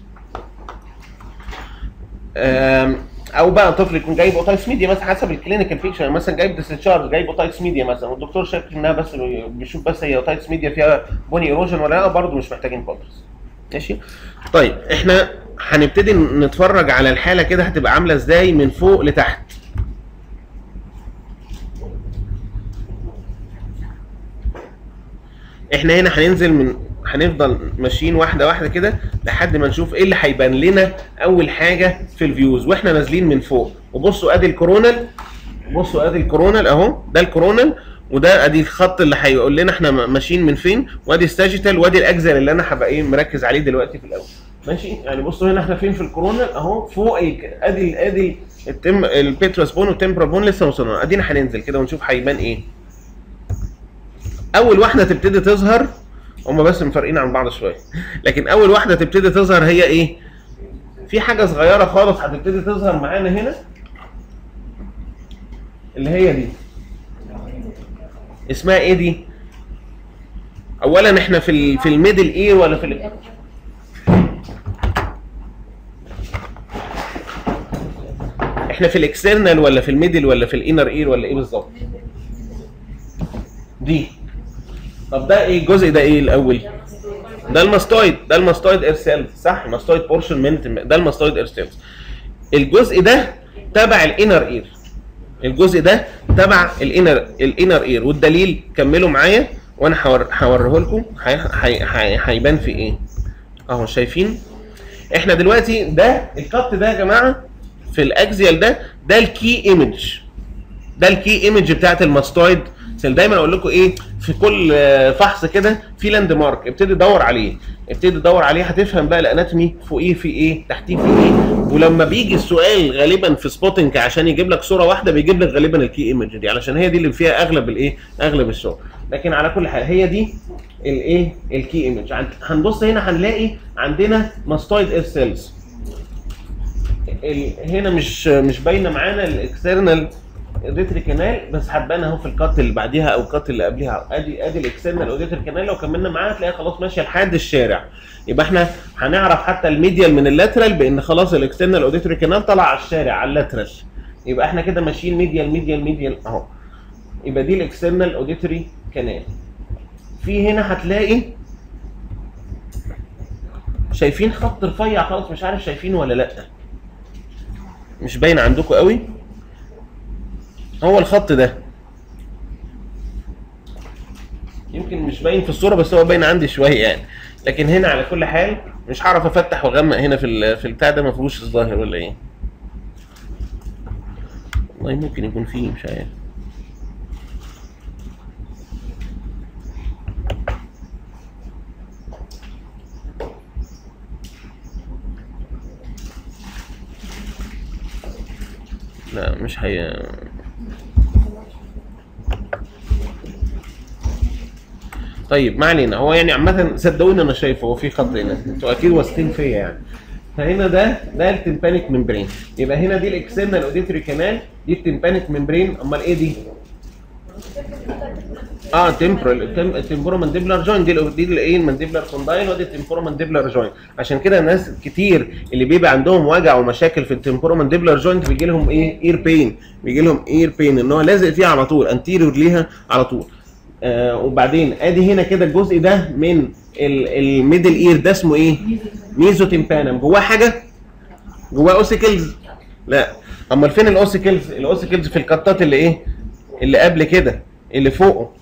آم، او بقى طفل يكون جايب اوتايتس ميديا مثلا حسب الكلينيكال بيكشر يعني مثلا جايب ديسشارج جايب اوتايتس ميديا مثلا والدكتور شاك انها بس بيشوف بس هي اوتايتس ميديا فيها بوني ايروجن ولا لا برضه مش محتاجين كونتراست ماشي طيب احنا هنبتدي نتفرج على الحاله كده هتبقى عامله ازاي من فوق لتحت احنا هنا هننزل من هنفضل ماشيين واحده واحده كده لحد ما نشوف ايه اللي هيبان لنا اول حاجه في الفيوز واحنا نازلين من فوق وبصوا ادي الكورونال بصوا ادي الكورونال اهو ده الكورونال وده ادي الخط اللي هيقول لنا احنا ماشيين من فين وادي الساجيتال وادي الاجزاء اللي انا هبقى ايه مركز عليه دلوقتي في الاول ماشي يعني بصوا هنا احنا فين في الكورونال اهو فوق ال- ادي ادي التم البيتروس بون والتمبرا بون لسه وصلنا ادينا هننزل كده ونشوف هيبان ايه اول واحده تبتدي تظهر هما بس مفرقين عن بعض شويه لكن اول واحده تبتدي تظهر هي ايه في حاجه صغيره خالص هتبتدي تظهر معانا هنا اللي هي دي اسمها ايه دي اولا احنا في ال في الميدل اير ولا في ال احنا في الاكسترنال ولا في الميدل ولا في الانر اير ولا ايه بالظبط دي طب ده ايه الجزء ده ايه الاول ده الماستويد ده الماستويد اير سيلز صح الماستويد بورشن من ده الماستويد اير سيلز الجزء ده تبع الانر اير الجزء ده تبع الانر الانر اير والدليل كملوا معايا وانا هور- هوريه لكم هي- هي- هي- هيبان في ايه اهو شايفين احنا دلوقتي ده الكت ده يا جماعه في الاكزيال ده ده الكي ايمج ده الكي ايمج بتاعت الماستويد سيل دايما اقول لكم ايه في كل آه، فحص كده في لاند مارك ابتدي دور عليه ابتدي تدور عليه هتفهم بقى الاناتومي فوقيه في ايه تحتيه في ايه ولما بيجي السؤال غالبا في سبوتنج عشان يجيب لك صوره واحده بيجيب لك غالبا الكي ايمج دي علشان هي دي اللي فيها اغلب الايه اغلب الصور لكن على كل حال هي دي الايه الكي ايمج هنبص هنا هنلاقي عندنا ماستويد اير سيلز ال- هنا مش مش باينه معانا الاكسترنال اوديتري كانال بس هتبان اهو في الكات اللي بعديها او الكات اللي قبلها ادي ادي الاكسترنال اوديتري كانال لو كملنا معاها هتلاقيها خلاص ماشيه لحد الشارع يبقى احنا هنعرف حتى الميديال من اللاترال بان خلاص الاكسترنال اوديتري كانال طلع على الشارع على اللاترال يبقى احنا كده ماشيين ميديال ميديال ميديال اهو يبقى دي الاكسترنال اوديتري كانال في هنا هتلاقي شايفين خط رفيع خالص مش عارف شايفينه ولا لا مش باين عندكم قوي هو الخط ده يمكن مش باين في الصوره بس هو باين عندي شويه يعني لكن هنا على كل حال مش هعرف افتح واغمق هنا في ال- في البتاع ده ما فيهوش الظاهر ولا ايه والله ممكن يكون فيه مش عارف لا مش هي طيب ما علينا هو يعني عامة صدقوني انا شايفه هو في خط هنا انتوا اكيد واثقين فيا يعني فهنا ده ده التمبانيك ممبرين يبقى هنا دي الاكسترنال اوديتري كانال دي التمبانيك ممبرين امال ايه دي؟ اه تمبرال التمبورو مانديبلر جوينت دي ال- دي الايه المانديبلر كوندايل ودي التمبورو مانديبلر جوينت عشان كده الناس كتير اللي بيبقى عندهم وجع ومشاكل في التمبورو مانديبلر جوينت بيجي لهم ايه اير بين بيجي لهم اير بين ان هو لازق فيها على طول انتيريور ليها على طول آه وبعدين ادي هنا كده الجزء ده من الميدل اير ده اسمه ايه؟ ميزو تيمبانم جواه حاجه؟ جواه اوسيكلز؟ لا امال فين الاوسيكلز؟ الاوسيكلز في القطات اللي ايه؟ اللي قبل كده اللي فوقه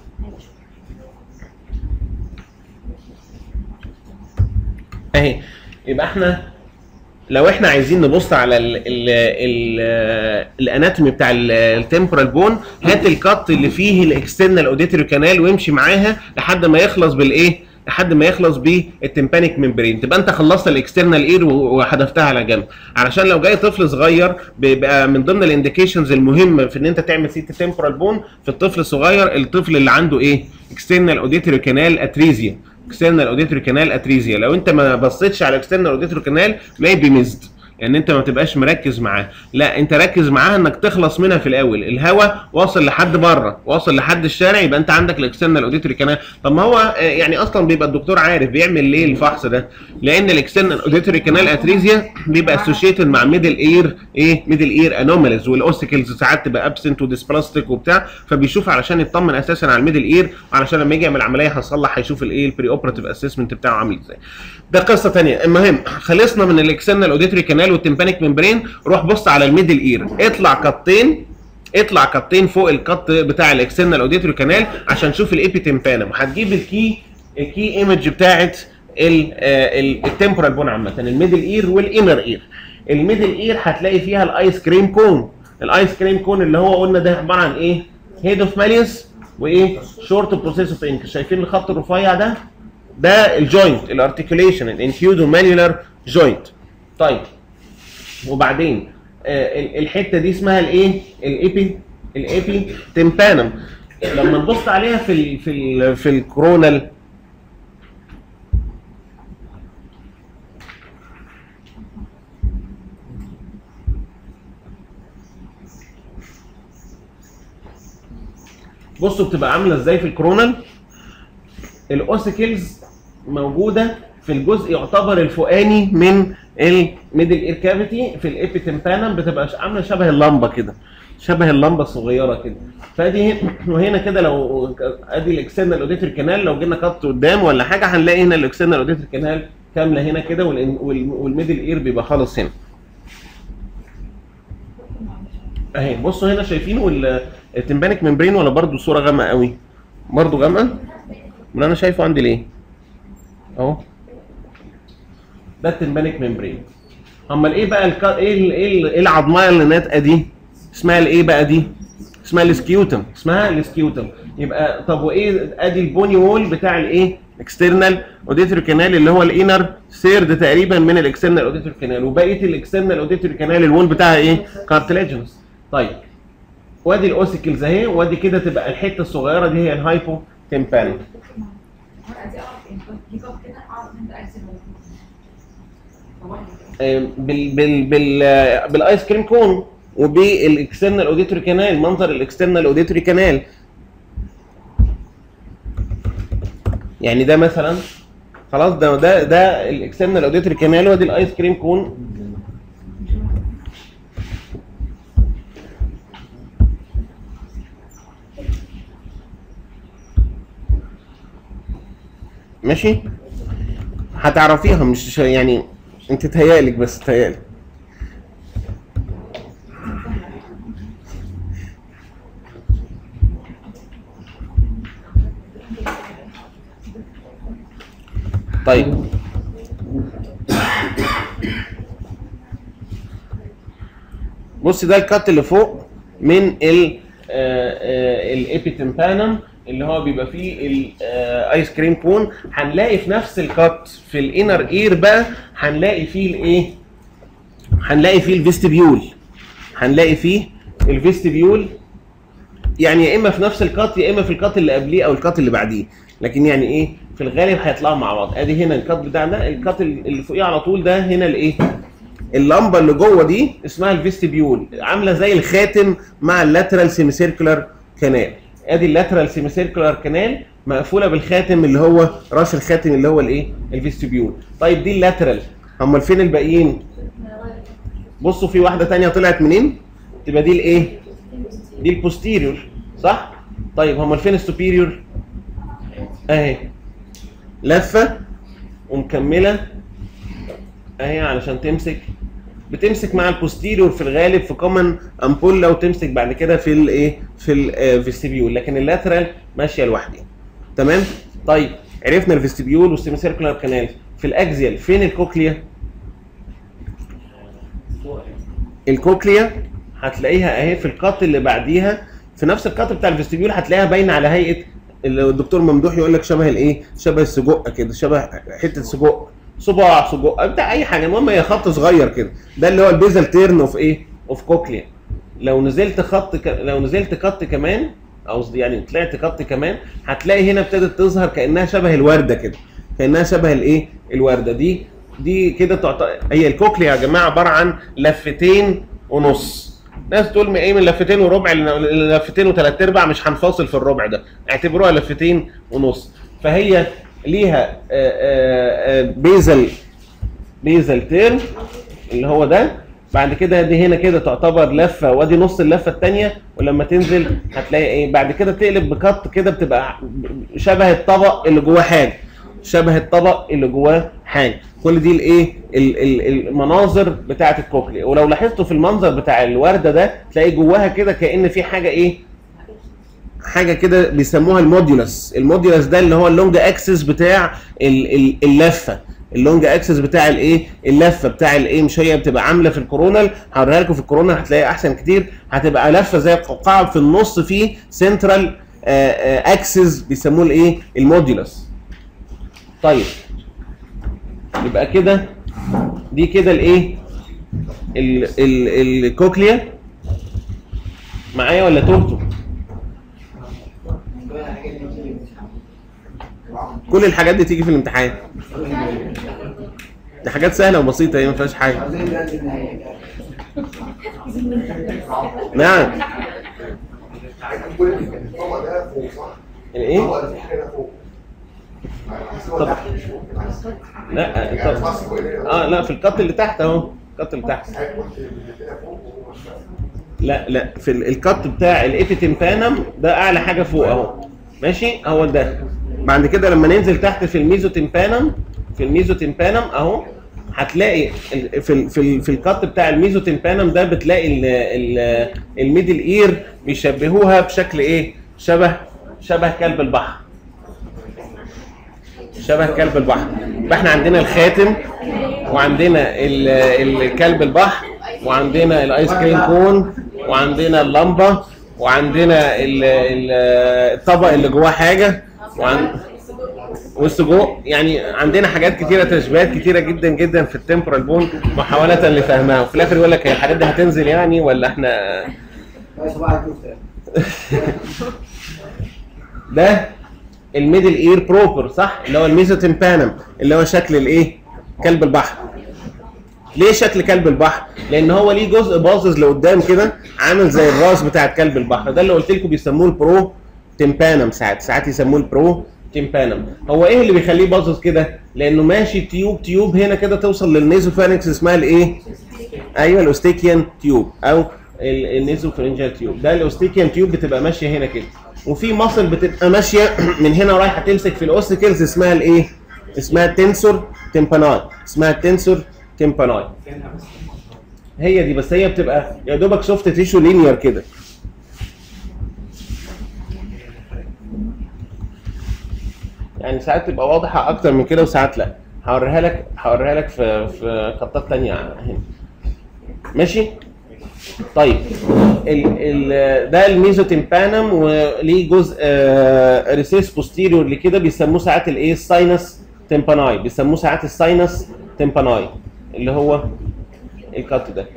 اهي يبقى احنا لو احنا عايزين نبص على ال ال ال الاناتومي بتاع التمبرال بون هات الكات اللي فيه الاكسترنال اوديتوري كانال وامشي معاها لحد ما يخلص بالايه؟ لحد ما يخلص بالتمبانيك ممبرين تبقى انت خلصت الاكسترنال اير وحذفتها على جنب علشان لو جاي طفل صغير بيبقى من ضمن الانديكيشنز المهمه في ان انت تعمل سيت تمبرال بون في الطفل الصغير الطفل اللي عنده ايه؟ اكسترنال اوديتوري كانال اتريزيا اكسترنال اوديتوري كانال اتريزيا لو انت ما بصيتش على اكسترنال اوديتوري كانال ما بي ميزد يعني انت ما تبقاش مركز معاه لا انت ركز معاها انك تخلص منها في الاول الهواء واصل لحد بره واصل لحد الشارع يبقى انت عندك الاكسترنال اوديتوري كانال طب ما هو يعني اصلا بيبقى الدكتور عارف بيعمل ليه الفحص ده لان الاكسترنال اوديتوري كانال اتريزيا بيبقى اسوشيتد مع ميدل اير ايه ميدل اير انوماليز والاوسيكلز ساعات تبقى ابسنت وديسبلاستيك وبتاع فبيشوف علشان يطمن اساسا على الميدل اير وعلشان لما يجي يعمل عمليه هيصلح هيشوف الايه البري اوبراتيف اسسمنت بتاعه عامل ازاي ده قصه ثانيه المهم خلصنا من الاكسترنال اوديتوري كانال والتمبانيك ممبرين روح بص على الميدل اير اطلع قطين اطلع قطين فوق القط بتاع الاكسترنال اوديتوري كانال عشان تشوف الايبي تمبانم وهتجيب الكي الكي ايمج بتاعت التمبرال بون عامه الميدل اير والانر اير الميدل اير هتلاقي فيها الايس كريم كون الايس كريم كون اللي هو قلنا ده عباره عن ايه هيد اوف ماليوس وايه شورت بروسيس اوف انك شايفين الخط الرفيع ده ده الجوينت الارتكيوليشن الانفيودو مانيولار جوينت طيب وبعدين آه الحته دي اسمها الايه الايبي الايبي تمبانم لما نبص عليها في ال في ال في الكرونال بصوا بتبقى عامله ازاي في الكرونال الاوسيكلز موجوده في الجزء يعتبر الفوقاني من الميدل اير كافيتي في الابيتمبانم بتبقى عامله شبه اللمبه كده شبه اللمبه الصغيره كده فادي وهنا كده لو ادي الاكسترنال اوديتوري كانال لو جينا خط قدام ولا حاجه هنلاقي هنا الاكسترنال اوديتوري كانال كامله هنا كده والميدل اير بيبقى خالص هنا اهي بصوا هنا شايفينه التمبانيك ممبرين ولا برضو صوره غامقه قوي برضو غامقه امال انا شايفه عندي ليه اهو ده التمبانيك ممبرين امال ايه بقى الك... ايه ال... ايه, ال... إيه العظمايه اللي ناتقه دي اسمها الايه بقى دي اسمها السكيوتم اسمها السكيوتم يبقى طب وايه ادي البوني وول بتاع الايه اكسترنال اوديتوري كانال اللي هو الانر سيرد تقريبا من الاكسترنال اوديتوري كانال وبقيه الاكسترنال اوديتوري كانال الوول بتاعها ايه كارتلاجنس طيب وادي الاوسيكلز اهي وادي كده تبقى الحته الصغيره دي هي الهايبو تمبانيك بال بال بال بالايس كريم كون وبالاكسترنال اوديتوري كانال منظر الاكسترنال اوديتوري كانال يعني ده مثلا خلاص ده ده ده الاكسترنال اوديتوري كانال وادي الايس كريم كون ماشي هتعرفيها مش يعني انت تهيالك بس تهيالك طيب بص ده الكات اللي فوق من ال الابيتمبانم اللي هو بيبقى فيه الايس كريم كون هنلاقي في نفس الكات في الانر اير بقى هنلاقي فيه الايه هنلاقي فيه الفيستبيول هنلاقي فيه الفيستبيول يعني يا اما في نفس الكات يا اما في الكات اللي قبليه او الكات اللي بعديه لكن يعني ايه في الغالب هيطلعوا مع بعض ادي هنا الكات بتاعنا الكات اللي فوقيه على طول ده هنا الايه اللمبه اللي جوه دي اسمها الفيستبيول عامله زي الخاتم مع اللاترال سيمي سيركولار كانال ادي اللاترال سيمي سيركولار كانال مقفوله بالخاتم اللي هو راس الخاتم اللي هو الايه الفيستبيول طيب دي اللاترال امال فين الباقيين بصوا في واحده تانية طلعت منين تبقى دي الايه دي البوستيريور صح طيب امال فين السوبيريور اهي لفه ومكمله اهي علشان تمسك بتمسك مع البوستيريور في الغالب في كومن امبولا وتمسك بعد كده في الايه في الفيستيبيول لكن اللاترال ماشيه لوحدها تمام طيب عرفنا الفيستيبيول والسيمي سيركولار كانال في الاكزيال فين الكوكليا الكوكليا هتلاقيها اهي في القط اللي بعديها في نفس القط بتاع الفيستيبيول هتلاقيها باينه على هيئه اللي الدكتور ممدوح يقول لك شبه الايه شبه السجق كده شبه حته سجق صباع سجق بتاع اي حاجه المهم هي خط صغير كده ده اللي هو البيزل تيرن اوف ايه اوف كوكليا لو نزلت خط ك... لو نزلت خط كمان او قصدي يعني طلعت خط كمان هتلاقي هنا ابتدت تظهر كانها شبه الورده كده كانها شبه الايه الورده دي دي كده تعتبر هي الكوكليا يا جماعه عباره عن لفتين ونص ناس تقول ايه من لفتين وربع لفتين وثلاث ارباع مش هنفاصل في الربع ده اعتبروها لفتين ونص فهي ليها بيزل بيزل تيرم اللي هو ده بعد كده دي هنا كده تعتبر لفه وادي نص اللفه الثانيه ولما تنزل هتلاقي ايه بعد كده تقلب بكت كده بتبقى شبه الطبق اللي جواه حاجه شبه الطبق اللي جواه حاجه كل دي الايه المناظر بتاعه الكوكلي ولو لاحظتوا في المنظر بتاع الورده ده تلاقي جواها كده كان في حاجه ايه حاجه كده بيسموها الموديولس الموديولس ده اللي هو اللونج اكسس بتاع اللفه اللونج اكسس بتاع الايه اللفه بتاع الايه مش هي بتبقى عامله في الكورونال هوريها لكم في الكورونال هتلاقيها احسن كتير هتبقى لفه زي القوقعه في النص فيه سنترال اكسس بيسموه الايه الموديولس طيب يبقى كده دي كده الايه الكوكليا معايا ولا تهتوا كل الحاجات دي تيجي في الامتحان دي حاجات سهله وبسيطه هي ما فيهاش حاجه نعم الايه طب لا طب اه لا في القط اللي تحت اهو القط اللي تحت لا لا في الكت بتاع الابيتمبانم ده اعلى حاجه فوق اهو ماشي هو ده بعد كده لما ننزل تحت في الميزوتمبانم في الميزوتمبانم اهو هتلاقي في ال في ال في الكت بتاع الميزوتمبانم ده بتلاقي ال ال الميدل اير بيشبهوها بشكل ايه شبه شبه كلب البحر شبه كلب البحر يبقى احنا عندنا الخاتم وعندنا الكلب البحر وعندنا الايس كريم كون وعندنا اللمبه وعندنا الطبق اللي جواه حاجه وعن والسجق يعني عندنا حاجات كتيره تشبيهات كتيره جدا جدا في التمبرال بون محاوله لفهمها وفي الاخر يقول لك هي الحاجات دي هتنزل يعني ولا احنا ده الميدل اير بروبر صح اللي هو الميزوتمبانم اللي هو شكل الايه كلب البحر ليه شكل كلب البحر لان هو ليه جزء باظظ لقدام كده عامل زي الراس بتاع كلب البحر ده اللي قلت لكم بيسموه البرو تمبانم ساعات ساعات يسموه البرو تمبانم هو ايه اللي بيخليه باظظ كده لانه ماشي تيوب تيوب هنا كده توصل للنيزوفانكس اسمها الايه ايوه الاوستيكيان تيوب او النيزوفرنجال تيوب ده الاوستيكيان تيوب بتبقى ماشيه هنا كده وفي مصل بتبقى ماشيه من هنا رايحه تمسك في الاوستيكلز اسمها الايه اسمها التنسور تمباناي اسمها التنسور تمباناي هي دي بس هي بتبقى يا دوبك سوفت تيشو لينير كده يعني ساعات تبقى واضحه اكتر من كده وساعات لا هوريها لك هوريها لك في في خطات ثانيه هنا ماشي طيب ال ال ده الميزوتمبانم وليه جزء آه ريسيس بوستيريور كده بيسموه ساعات الايه الساينس تمباناي بيسموه ساعات الساينس تمباناي اللي هو الكات ده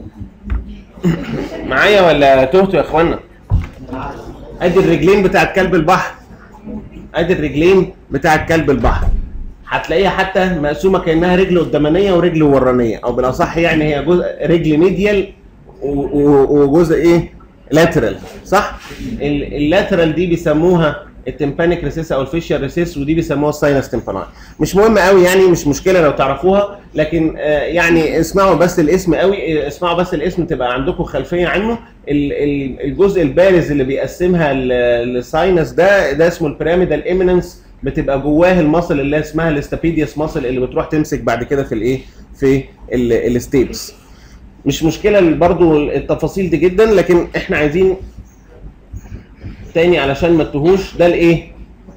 معايا ولا تهتوا يا اخوانا ادي الرجلين بتاعت كلب البحر ادي الرجلين بتاعت كلب البحر هتلاقيها حتى مقسومه كانها رجل قدامانيه ورجل ورانيه او بالاصح يعني هي جزء رجل ميديال وجزء ايه لاترال صح اللاترال دي بيسموها التمبانيك ريسيس او الفيشيال ريسيس ودي بيسموها الساينس تمباناي مش مهم قوي يعني مش مشكله لو تعرفوها لكن آه يعني اسمعوا بس الاسم قوي اسمعوا بس الاسم تبقى عندكم خلفيه عنه الجزء البارز اللي بيقسمها الساينس ده ده اسمه البيراميدال ايميننس بتبقى جواه المصل اللي اسمها الاستابيديوس مصل اللي بتروح تمسك بعد كده في الايه في الستيبس مش مشكله برضو التفاصيل دي جدا لكن احنا عايزين تاني علشان ما تتوهوش ده الايه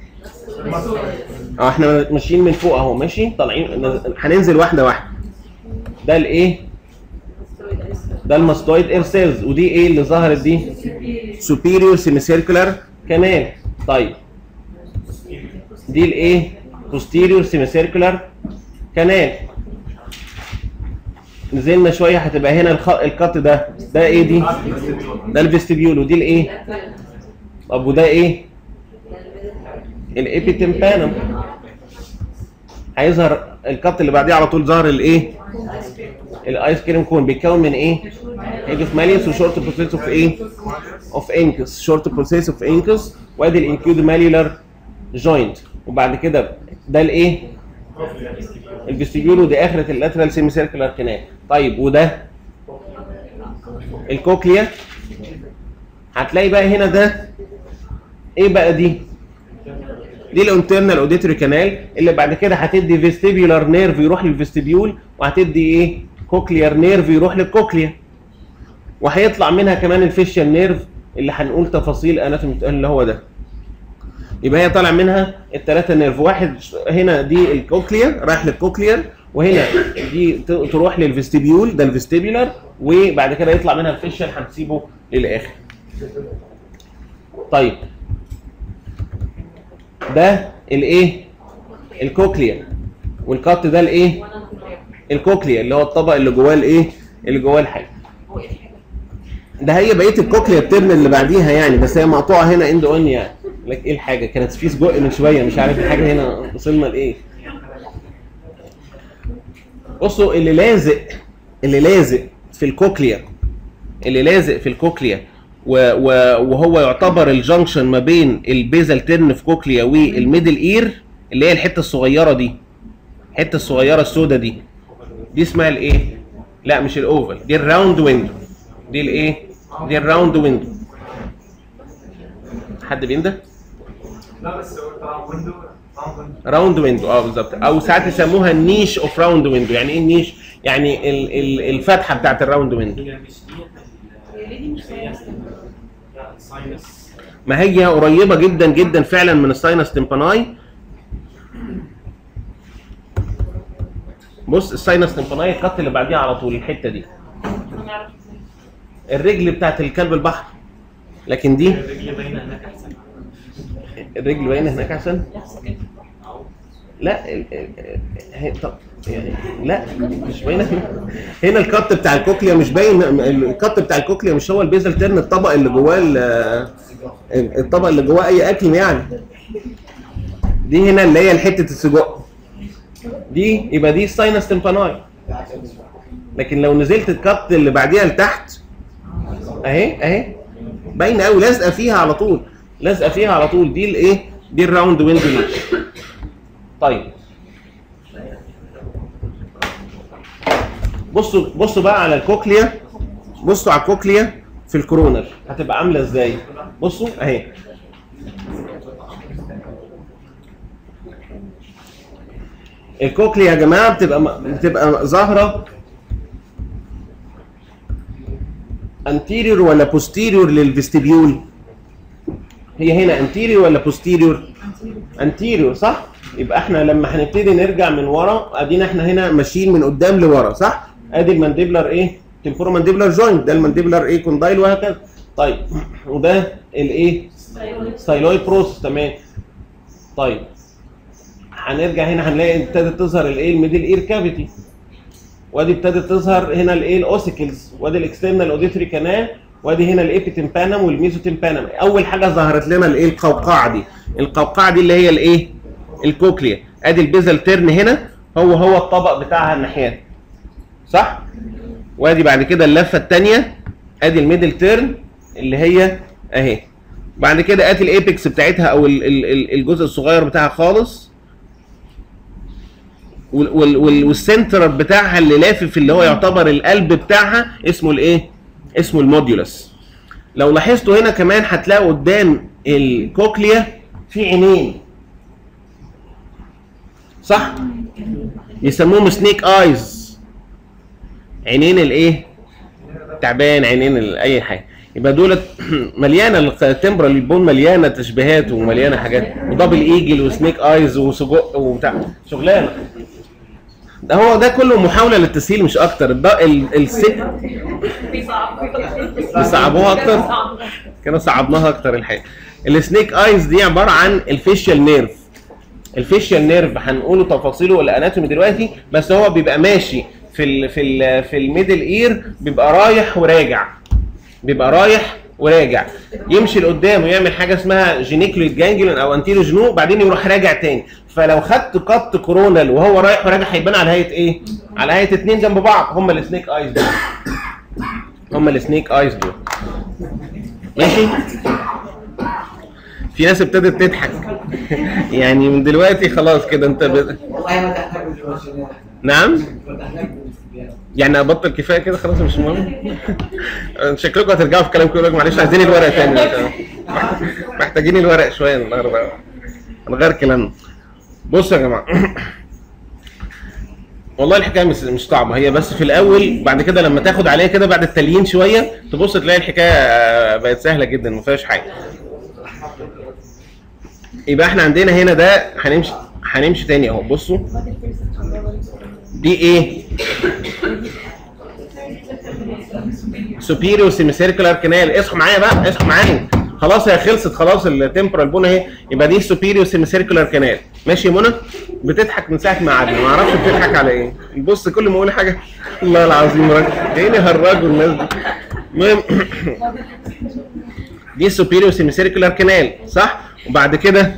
اه احنا ماشيين من فوق اهو ماشي طالعين هننزل واحده واحده ده الايه ده الماستويد اير سيلز ودي ايه اللي ظهرت دي superior semicircular canal طيب دي الايه posterior semicircular canal نزلنا شويه هتبقى هنا الخ... القط ده ده ايه دي ده الفيستيبيول ودي الايه طب وده ايه الابيتمبانم هيظهر القط اللي بعديه على طول ظهر الايه الايس كريم كون بيتكون من ايه ايج اوف ماليوس وشورت بروسيس اوف ايه اوف انكس شورت بروسيس اوف انكس وادي الانكيود ماليولار جوينت وبعد كده ده الايه الفيستيبيول ودي اخره اللاترال سيمي سيركلر كنال طيب وده الكوكليا هتلاقي بقى هنا ده ايه بقى دي دي الانترنال اوديتوري كانال اللي بعد كده هتدي فيستيبيولار نيرف يروح للفيستيبيول وهتدي ايه كوكليار نيرف يروح للكوكليا وهيطلع منها كمان الفيشيال نيرف اللي هنقول تفاصيل اناتومي اللي هو ده يبقى هي طالع منها الثلاثه نيرف واحد هنا دي الكوكليا رايح للكوكليار وهنا دي ت- تروح للفيستيبيول ده الفيستيبيولار وبعد كده يطلع منها الفيشيال هنسيبه للاخر طيب ده الايه الكوكليا والكات ده الايه الكوكليا اللي هو الطبق اللي جواه الايه اللي جواه الحاجه ده هي بقيه الكوكليا الترم اللي بعديها يعني بس هي مقطوعه هنا اند اون يعني لك ايه الحاجه كانت في سجق من شويه مش عارف الحاجه هنا وصلنا لايه بصوا اللي لازق اللي لازق في الكوكليا اللي لازق في الكوكليا و و وهو يعتبر الجنكشن ما بين البيزل ترن في كوكليا والميدل اير اللي هي الحته الصغيره دي الحته الصغيره السوداء دي دي اسمها الايه؟ لا مش الاوفل دي الراوند ويندو دي الايه؟ دي الراوند ويندو حد بينده؟
لا بس هو طبعا ويندو
راوند ويندو اه بالظبط او ساعات يسموها النيش اوف راوند ويندو يعني ايه النيش؟ يعني ال ال الفتحه بتاعت الراوند ويندو
هي مش دي هي ساينس
ما هي قريبه جدا جدا فعلا من الساينس تمباناي بص الساينس تمباناي الخط اللي بعديها على طول الحته دي الرجل بتاعت الكلب البحر لكن دي
الرجل باينه هناك احسن
الرجل باينه هناك احسن لا ال- ال- هي- طب يعني لا مش باينه هنا هنا الكت بتاع الكوكليا مش باين الكت بتاع الكوكليا مش هو البيزل ترن الطبق اللي جواه ال- الطبق اللي جواه اي اكل يعني دي هنا اللي هي حته السجق دي يبقى دي الساينس تمباناي لكن لو نزلت الكت اللي بعديها لتحت اهي اهي باينه قوي لازقه فيها على طول لازقه فيها على طول دي الايه دي الراوند ويندو نيش طيب بصوا بصوا بقى على الكوكليا بصوا على الكوكليا في الكورونر هتبقى عامله ازاي بصوا اهي الكوكليا يا جماعه بتبقى بتبقى ظاهره anterior ولا posterior للفيستيبيول هي هنا anterior ولا posterior anterior صح يبقى احنا لما هنبتدي نرجع من ورا ادينا احنا هنا ماشيين من قدام لورا صح ادي المانديبلر ايه تمبورو مانديبلر جوينت ده المانديبلر ايه كوندايل وهكذا طيب وده الايه ستايلويد بروسس تمام طيب هنرجع هنا هنلاقي ابتدت تظهر الايه الميدل اير كافيتي وادي ابتدت تظهر هنا الايه الاوسيكلز وادي الاكسترنال اوديتوري كانال وادي هنا الابيتمبانم والميزوتمبانم اول حاجه ظهرت لنا الايه القوقعه دي القوقعه دي اللي هي الايه الكوكليا ادي البيزل تيرن هنا هو هو الطبق بتاعها الناحيات صح وادي بعد كده اللفه الثانيه ادي الميدل تيرن اللي هي اهي بعد كده ادي الايبكس بتاعتها او ال- ال- ال- الجزء الصغير بتاعها خالص وال- وال- وال- والسنتر بتاعها اللي لافف اللي هو يعتبر القلب بتاعها اسمه الايه؟ اسمه الموديولس. لو لاحظتوا هنا كمان هتلاقوا قدام الكوكليا في عينين. صح بيسموهم سنيك ايز عينين الايه تعبان عينين ال- اي حاجه يبقى دولت مليانه التمبرال بون مليانه تشبيهات ومليانه حاجات ودبل ايجل وسنيك ايز وسجق وبتاع شغلانه ده هو ده كله محاوله للتسهيل مش اكتر الض- ال- السك بيصعبوها اكتر كده صعبناها اكتر الحقيقه السنيك ايز دي عباره عن الفيشيال نيرف الفيشيال نيرف هنقوله تفاصيله والاناتومي دلوقتي بس هو بيبقى ماشي في ال في ال في الميدل اير بيبقى رايح وراجع بيبقى رايح وراجع يمشي لقدام ويعمل حاجه اسمها جينيكلويد جانجلون او انتيرو جنو بعدين يروح راجع تاني فلو خدت قط كورونال وهو رايح وراجع هيبان على هيئه ايه؟ على هيئه اتنين جنب بعض هم السنيك ايز دول هم السنيك ايز دول ماشي؟ في ناس ابتدت تضحك يعني من دلوقتي خلاص كده انت ب...
والله ما تحتاج بالوشنات
نعم
ما تحتاج بالاستبيان
يعني ابطل كفايه كده خلاص مش مهم شكلكم هترجعوا في كلامكم يقول لك معلش عايزين الورق تاني محتاجين الورق شويه النهارده نغير كلامنا بصوا يا جماعه والله الحكايه مش مش صعبه هي بس في الاول بعد كده لما تاخد عليها كده بعد التليين شويه تبص تلاقي الحكايه آه، بقت سهله جدا ما فيهاش حاجه يبقى احنا عندنا هنا ده هنمشي هنمشي تاني اهو بصوا دي ايه سوبيريور سيميسيركلر كانال اصحوا معايا بقى اصحوا معايا خلاص هي خلصت خلاص التمبرال بون اهي يبقى دي سوبيريور سيميسيركلر كانال ماشي يا منى بتضحك من ساعه ما قعدنا ما اعرفش بتضحك على ايه بص كل ما اقول حاجه الله العظيم راجل جايين يهرجوا الناس دي المهم دي سوبيريور سيميسيركلر كانال صح وبعد كده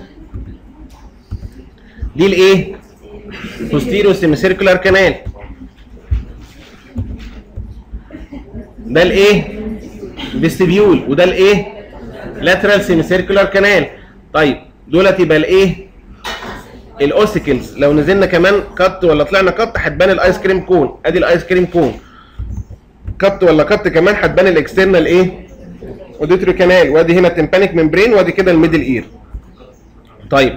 دي الايه posterior semicircular canal ده الايه فيستبيول وده الايه lateral semicircular canal طيب دولت يبقى الايه الاوسيكلز لو نزلنا كمان كت ولا طلعنا كت هتبان الايس كريم كون ادي الايس كريم كون كت ولا كت كمان هتبان الاكسترنال ايه اوديتري كانال وادي هنا تمبانيك ممبرين وادي كده الميدل اير طيب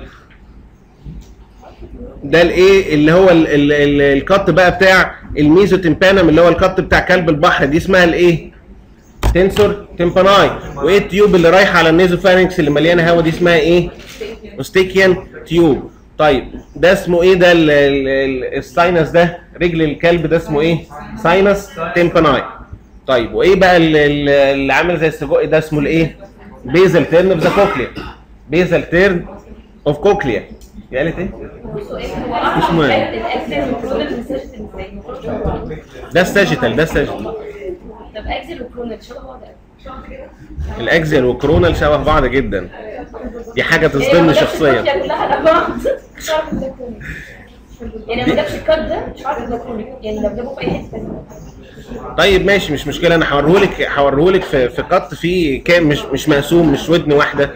ده الايه اللي هو ال- ال- ال- الكت بقى بتاع الميزو تمبانم اللي هو الكت بتاع كلب البحر دي اسمها الايه؟ تنسور تمباناي وايه التيوب اللي رايحه على النيزوفارنكس اللي مليانه هوا دي اسمها ايه؟ اوستيكيان تيوب طيب ده اسمه ايه ده ال- ال- ال- الساينس ده رجل الكلب ده اسمه ايه؟ ساينس تمباناي طيب وايه بقى ال- ال- اللي عامل زي السجق ده اسمه الايه؟ بيزل تيرن اوف ذا كوكليا بيزل تيرن اوف كوكليا هي قالت ايه؟ مش مهم. ده الساجيتال ده الساجيتال
طب اكزل وكرونال شبه بعض أوي.
الاكزل والكرونال شبه بعض جدا دي حاجه تصدمني شخصيا
الكوفيا كلها على بعض مش عارف ده كرونال يعني لو ما جابش الكات ده مش عارف ده كرونال يعني لو جابه في اي حته تانية
طيب ماشي مش مشكله انا هوريهولك هوريهولك في في قط فيه كام مش مش مقسوم مش ودن واحده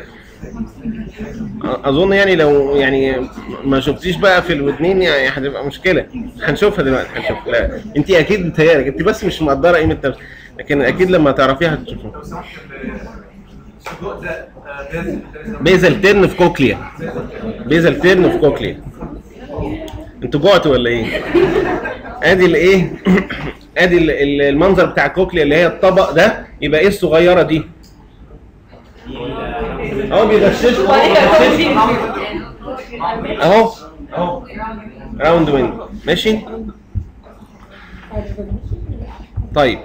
اظن يعني لو يعني ما شفتيش بقى في الودنين يعني هتبقى مشكله هنشوفها دلوقتي هنشوفها لا انت اكيد بتهيألك انت بس مش مقدره قيمه نفسك لكن اكيد لما تعرفيها هتشوفيها
لو سمحت السجق ده آه، بيزل
بيزل تيرن في كوكليا بيزل تيرن في كوكليا انتوا جوعتوا ولا ايه؟ ادي الايه؟ ادي ال- ال- المنظر بتاع الكوكليا اللي هي الطبق ده يبقى ايه الصغيره دي؟ اهو بيغششوا اهو بيغششوا. اهو اهو راوند ويند ماشي؟ طيب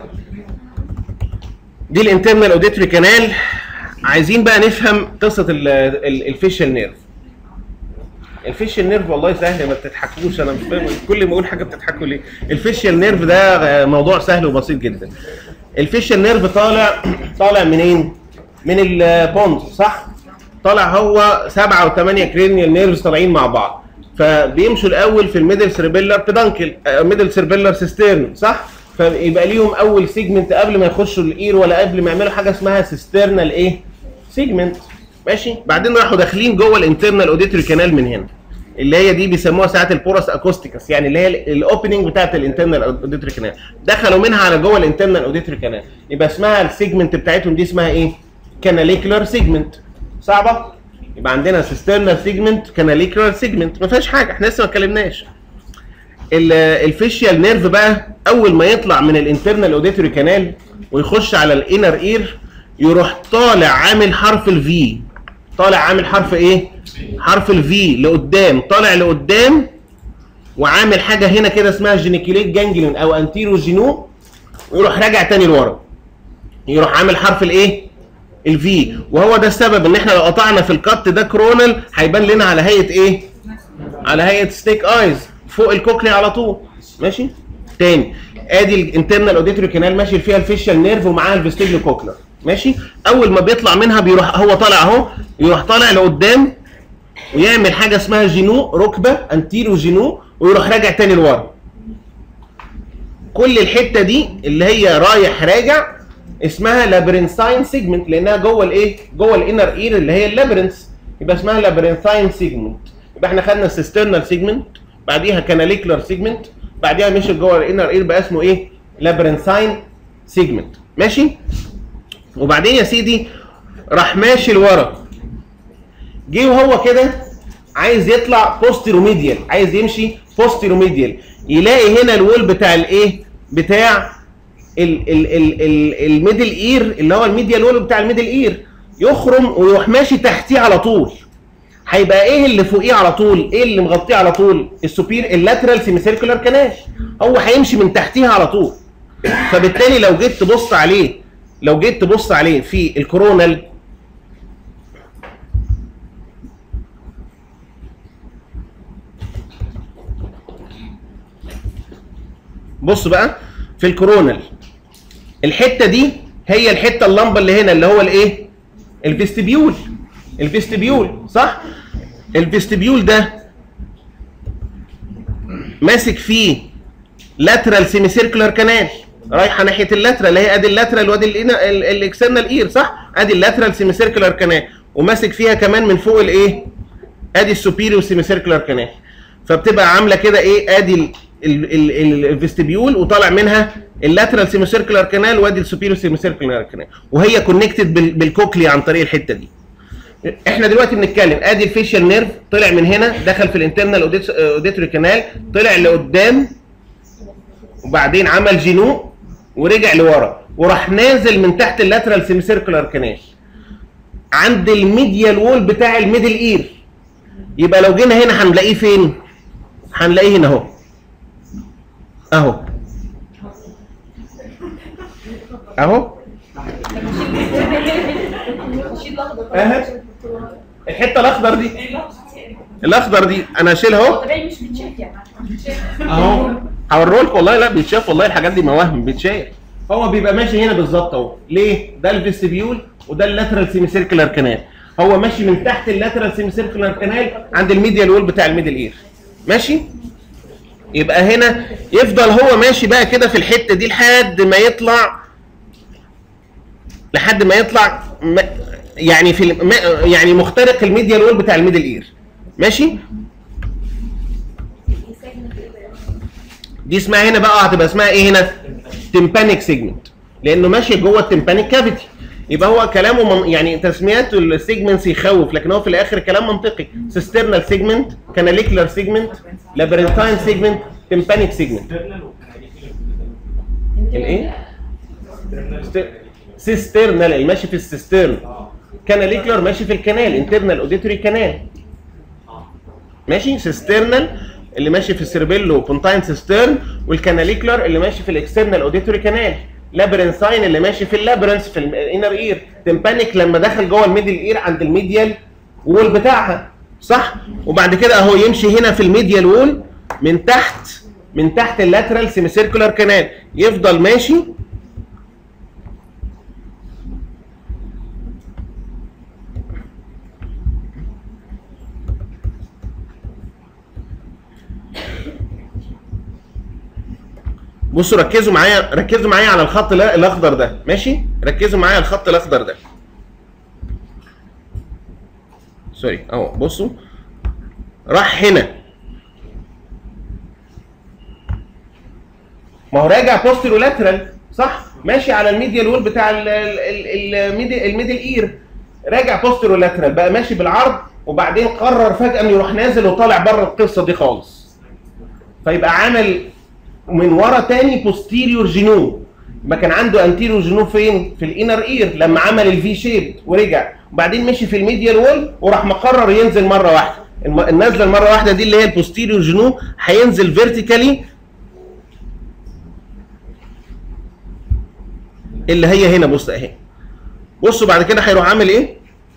دي الانترنال اوديتوري كانال عايزين بقى نفهم قصه الفيشال نيرف الفيشال نيرف والله سهل ما بتضحكوش انا مش فاهم كل ما اقول حاجه بتضحكوا ليه الفيشال نيرف ده موضوع سهل وبسيط جدا الفيشال نيرف طالع طالع منين من البونز صح طالع هو سبعة وثمانية كرينيال نيرفز طالعين مع بعض فبيمشوا الاول في الميدل سيربيلر بيدانكل ميدل سيربيلر سيسترن صح فيبقى ليهم اول سيجمنت قبل ما يخشوا الاير ولا قبل ما يعملوا حاجه اسمها سيسترنال ايه سيجمنت ماشي بعدين راحوا داخلين جوه الانترنال اوديتوري كانال من هنا اللي هي دي بيسموها ساعات البورس اكوستيكس يعني اللي هي الاوبننج بتاعت الانترنال اوديتوري كانال دخلوا منها على جوه الانترنال اوديتوري كانال يبقى اسمها السيجمنت بتاعتهم دي اسمها ايه كاناليكولار سيجمنت صعبه يبقى عندنا سيسترنال سيجمنت كاناليكولار سيجمنت ما فيهاش حاجه احنا لسه ما اتكلمناش ال- الفيشيال نيرف بقى اول ما يطلع من الانترنال اوديتوري كانال ويخش على الانر اير يروح طالع عامل حرف الفي طالع عامل حرف ايه حرف الفي لقدام طالع لقدام وعامل حاجه هنا كده اسمها جينيكوليت جانجليون او انتيرو جينو ويروح راجع تاني لورا يروح عامل حرف الايه الفي وهو ده السبب ان احنا لو قطعنا في الكت ده كرونال هيبان لنا على هيئه ايه على هيئه ستيك ايز فوق الكوكلي على طول ماشي تاني ادي الانترنال اوديتوري كانال ماشي فيها الفيشال نيرف ومعاها الفيستيجلو كوكلر ماشي اول ما بيطلع منها بيروح هو طالع اهو يروح طالع لقدام ويعمل حاجه اسمها جينو ركبه انتيرو جينو ويروح راجع تاني لورا كل الحته دي اللي هي رايح راجع اسمها لابرنساين سيجمنت لانها جوه الايه جوه الانر اير اللي هي اللابرنس يبقى اسمها لابرنساين سيجمنت يبقى احنا خدنا السيسترنال سيجمنت بعديها كاناليكولار سيجمنت بعديها مشي جوه الانر اير بقى اسمه ايه لابرنساين سيجمنت ماشي وبعدين يا سيدي راح ماشي لورا جه وهو كده عايز يطلع بوستيروميديال عايز يمشي بوستيروميديال يلاقي هنا الوول بتاع الايه بتاع ال ال ال ال الميدل اير اللي هو الميديال وول بتاع الميدل اير يخرم ويروح ماشي تحتيه على طول هيبقى ايه اللي فوقيه على طول ايه اللي مغطيه على طول السوبير اللاترال سيمي سيركولار كانال هو هيمشي من تحتيها على طول فبالتالي لو جيت تبص عليه لو جيت تبص عليه في الكورونال بص بقى في الكورونال الحته دي هي الحته اللمبه اللي هنا اللي هو الايه الفيستبيول الفيستبيول صح الفيستبيول ده ماسك فيه لاترال سيمي سيركولار كانال رايحه ناحيه اللاترال اللي هي ادي اللاترال وادي الاكسترنال اير صح ادي اللاترال سيمي سيركولار كانال وماسك فيها كمان من فوق الايه ادي السوبيريور سيمي سيركولار كانال فبتبقى عامله كده ايه ادي الفيستبيول وطالع منها اللاترال سيمي سيركولار كانال وادي السوبيريور سيمي سيركولار كانال وهي كونكتد بالكوكلي عن طريق الحته دي احنا دلوقتي بنتكلم ادي الفيشال نيرف طلع من هنا دخل في الانترنال اوديتوري كانال طلع لقدام وبعدين عمل جينو ورجع لورا وراح نازل من تحت اللاترال سيمي سيركولار كانال عند الميديال وول بتاع الميدل اير يبقى لو جينا هنا هنلاقيه فين؟ هنلاقيه هنا اهو اهو اهو اهي الحته الاخضر دي الاخضر دي انا هشيلها اهو
طبيعي مش بتشاف يعني
اهو هوريهولك والله لا بيتشاف والله الحاجات دي مواهم بيتشاف هو بيبقى ماشي هنا بالظبط اهو ليه ده الفيستبيول وده اللاترال سيمي سيركولار كانال هو ماشي من تحت اللاترال سيمي سيركولار كانال عند الميديال وول بتاع الميدل اير ماشي يبقى هنا يفضل هو ماشي بقى كده في الحته دي لحد ما يطلع لحد ما يطلع م- يعني في الم- يعني مخترق الميديال وول بتاع الميدل اير ماشي دي اسمها هنا بقى هتبقى اسمها ايه هنا تمبانيك سيجمنت لانه ماشي جوه التمبانيك كافيتي يبقى هو كلامه من يعني تسميات السيجمنتس يخوف لكن هو في الاخر كلام منطقي سيسترنال سيجمنت كاناليكولار سيجمنت لابرنتاين سيجمنت تمبانيك سيجمنت الايه سيسترنال اللي ماشي في السيسترن كاناليكولار ماشي في الكنال انترنال اوديتوري كانال ماشي سيسترنال اللي ماشي في السيربيلو بونتاين سيسترن والكاناليكولار اللي ماشي في الاكسترنال اوديتوري كانال لابرنساين اللي ماشي في اللابرنس في الانر اير تمبانيك لما دخل جوه الميدل اير عند الميديال وول بتاعها صح وبعد كده اهو يمشي هنا في الميديال وول من تحت من تحت اللاترال سيمي سيركولار كانال يفضل ماشي بصوا ركزوا معايا ركزوا معايا على الخط ال- الاخضر ده ماشي ركزوا معايا على الخط الاخضر ده سوري اهو بصوا راح هنا ما هو راجع بوستيرو لاترال صح ماشي على الميديال وول بتاع ال- ال- ال- الميدل الميدل اير راجع بوستيرو لاترال بقى ماشي بالعرض وبعدين قرر فجاه انه يروح نازل وطالع بره القصه دي خالص فيبقى عمل من ورا تاني بوستيريور جينو ما كان عنده انتيريور جينو فين في الانر اير لما عمل الفي شيب ورجع وبعدين مشي في الميديال وول وراح مقرر ينزل مره واحده الم- النازله المره واحده دي اللي هي البوستيريور جينو هينزل فيرتيكالي اللي هي هنا بص اهي بصوا بعد كده هيروح عامل ايه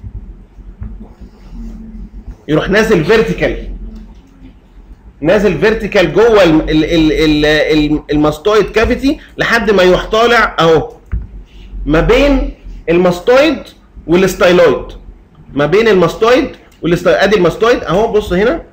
يروح نازل فيرتيكال نازل فيرتيكال جوه ال- ال- ال- ال- ال- الماستويد كافيتي لحد ما يروح طالع اهو ما بين الماستويد والستايلويد ما بين الماستويد والستايلويد ادي الماستويد اهو بص هنا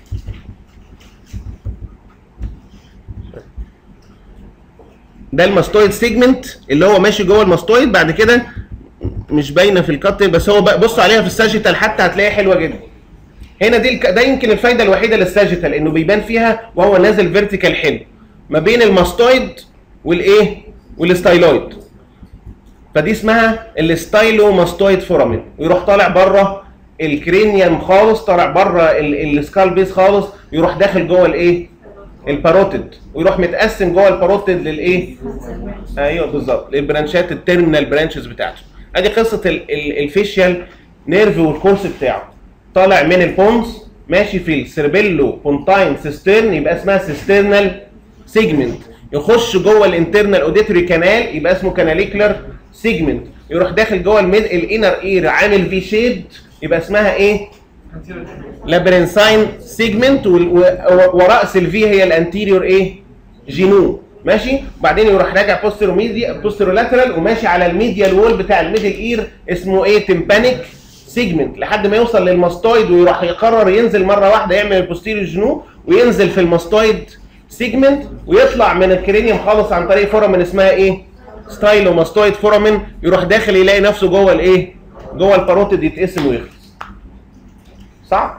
ده الماستويد سيجمنت اللي هو ماشي جوه الماستويد بعد كده مش باينه في الكات بس هو بقى بص عليها في الساجيتال حتى هتلاقيها حلوه جدا هنا دي الك... ده يمكن الفايده الوحيده للساجيتال انه بيبان فيها وهو نازل فيرتيكال حلو ما بين الماستويد والايه والستايلويد فدي اسمها الستايلو ماستويد فورامين ويروح طالع بره الكرينيوم خالص طالع بره ال- السكال بيس خالص يروح داخل جوه الايه الباروتيد ويروح متقسم جوه الباروتيد للايه ايوه بالظبط البرانشات التيرمينال برانشز بتاعته ادي قصه ال- ال- الفيشيال نيرف والكورس بتاعه طالع من البونز ماشي في السيربيلو بونتاين سيسترن يبقى اسمها سيسترنال سيجمنت يخش جوه الانترنال اوديتوري كانال يبقى اسمه كاناليكولار سيجمنت يروح داخل جوه الميد الانر اير عامل في شيد يبقى اسمها ايه لابرنساين سيجمنت وراس الفي هي الانتيريور ايه جينو ماشي وبعدين يروح راجع بوستيرو ميديا بوستيرو لاترال وماشي على الميديال وول بتاع الميدل اير اسمه ايه تمبانيك سيجمنت لحد ما يوصل للماستويد ويروح يقرر ينزل مره واحده يعمل البوستيريو جينو وينزل في الماستويد سيجمنت ويطلع من الكرينيوم خالص عن طريق فورامين اسمها ايه ستايلو ماستويد فورامين يروح داخل يلاقي نفسه جوه الايه جوه الباروتيد يتقسم ويخلص صح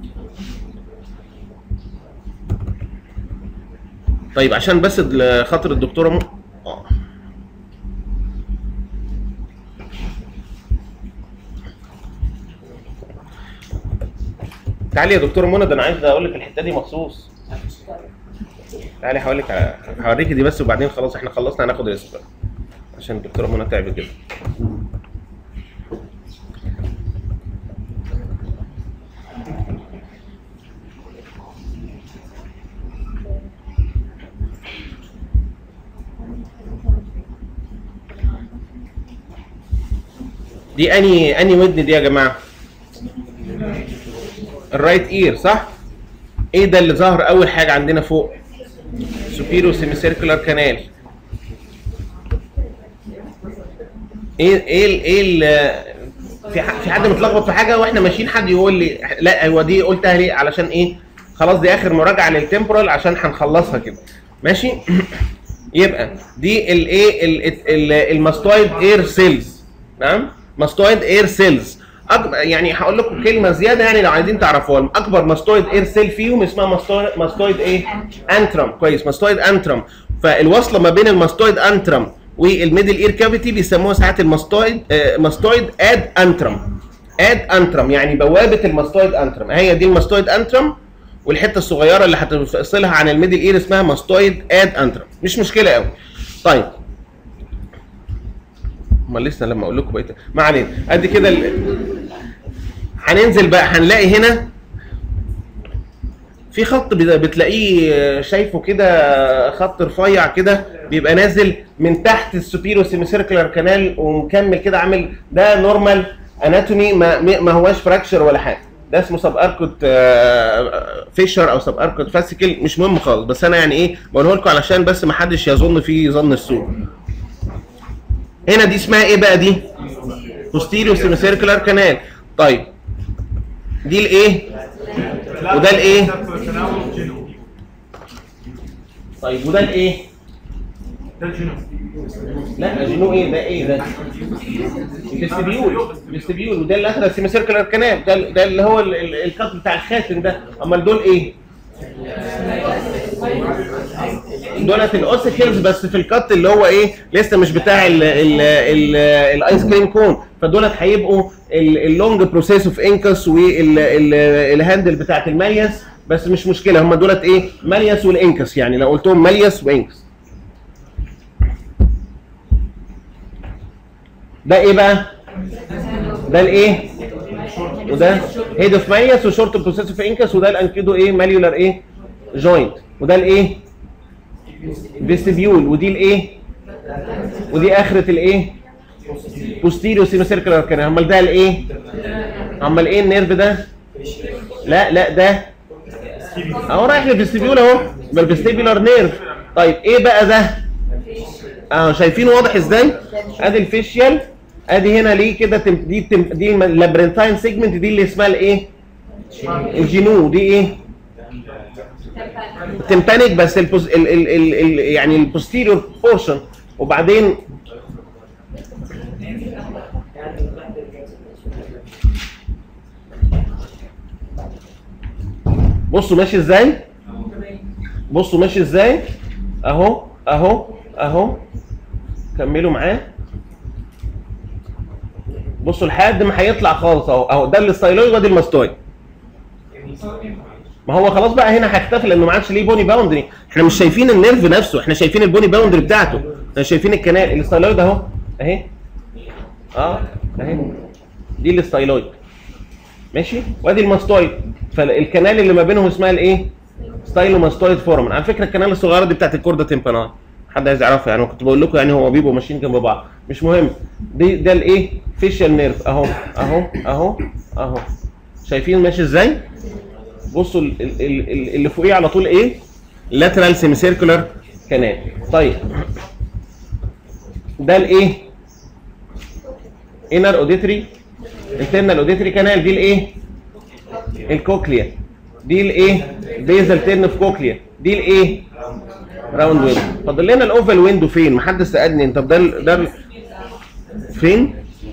طيب عشان بس ال- خاطر الدكتوره م... آه. تعالي يا دكتوره منى ده انا عايز اقول لك الحته دي مخصوص تعالي هقول لك على- هوريكي دي بس وبعدين خلاص احنا خلصنا هناخد الاسم بقى. عشان الدكتوره منى تعبت جدا دي اني اني ودن دي يا جماعه الرايت اير صح ايه ده اللي ظهر اول حاجه عندنا فوق سوبيرو سيمي سيركولار كانال ايه ايه ال- ايه ال- في ح- في حد متلخبط في حاجه واحنا ماشيين حد يقول لي لا هو دي قلتها ليه علشان ايه خلاص دي اخر مراجعه للتمبورال عشان هنخلصها كده ماشي يبقى دي الايه ال- ال- الماستويد اير سيلز نعم ماستويد اير سيلز أكبر يعني هقول لكم كلمه زياده يعني لو عايزين تعرفوها اكبر ماستويد اير سيل فيهم اسمها ماستويد ماستويد ايه انترم كويس ماستويد انترم فالوصله ما بين الماستويد انترم والميدل اير كافيتي بيسموها ساعات الماستويد آه، ماستويد اد انترم اد انترم يعني بوابه الماستويد انترم هي دي الماستويد انترم والحته الصغيره اللي هتفصلها عن الميدل اير اسمها ماستويد اد انترم مش مشكله قوي طيب امال لسه لما اقول لكم بقيت ما علينا قد كده ال- هننزل بقى هنلاقي هنا في خط بت- بتلاقيه شايفه كده خط رفيع كده بيبقى نازل من تحت السوبيرو سيمي سيركلر كانال ومكمل كده عامل ده نورمال اناتومي ما, ما هواش فراكشر ولا حاجه ده اسمه سب اركوت فيشر او سب اركوت فاسيكل مش مهم خالص بس انا يعني ايه بقوله لكم علشان بس ما حدش يظن فيه ظن السوء هنا دي اسمها ايه بقى دي posterior semicircular canal طيب دي الايه وده الايه طيب وده الايه
ده الجنوب
لا جنو ايه ده ايه ده الفيستبيول الفيستبيول وده اللاترال سيمي سيركلر كانال ده ده اللي هو ال- ال- الكات بتاع الخاتم ده امال دول ايه دولت الاوسيكلز بس في الكات اللي هو ايه لسه مش بتاع ال ال ال الايس كريم كون فدولت هيبقوا اللونج بروسيس اوف انكس والهاندل بتاعت المالياس بس مش مشكله هم دولت ايه مالياس والانكس يعني لو قلتهم مالياس وانكس ده ايه بقى ده الايه وده هيد اوف مالياس وشورت بروسيس اوف انكس وده الانكيدو ايه ماليولار ايه جوينت وده الايه فيستبيول ودي الايه ودي اخره الايه بوستيريو سيميسيركلر كان امال ده الايه امال ايه النيرف ده لا لا ده اهو رايح للفيستبيول اهو يبقى الفيستيبيولار نيرف طيب ايه بقى ده اهو شايفين واضح ازاي ادي الفيشيال ادي هنا ليه كده تم- دي تم- دي اللابرنتاين سيجمنت دي اللي اسمها الايه الجينو دي ايه تمبانيك بس البوز... ال... ال... ال... ال... يعني البوستيريور بورشن وبعدين بصوا ماشي ازاي بصوا ماشي ازاي اهو اهو اهو كملوا معاه بصوا لحد ما هيطلع خالص اهو اهو ده الستايلويد وادي الماستويد ما هو خلاص بقى هنا هيختفي لانه ما عادش ليه بوني باوندري احنا مش شايفين النيرف نفسه احنا شايفين البوني باوندري بتاعته احنا شايفين الكنال الستايلويد اهو اهي اه اهي دي الستايلويد ماشي وادي الماستويد فالكنال اللي ما بينهم اسمها الايه ستايلوماستويد فورمن على فكره الكنال الصغيره دي بتاعت الكوردا تيمبانال حد عايز يعرفها يعني أنا كنت بقول لكم يعني هو بيبقوا ماشيين جنب بعض مش مهم دي ده الايه فيشال نيرف اهو اهو اهو اهو شايفين ماشي ازاي بصوا ال- ال- ال- اللي فوقيه على طول ايه lateral semicircular canal طيب ده الايه inner auditory internal auditory canal دي الايه الكوكليا دي الايه بيزل تيرن في كوكليا دي الايه راوند ويندو فاضل لنا الاوفال ويندو فين محدش سالني انت ده ال- ده ال- فين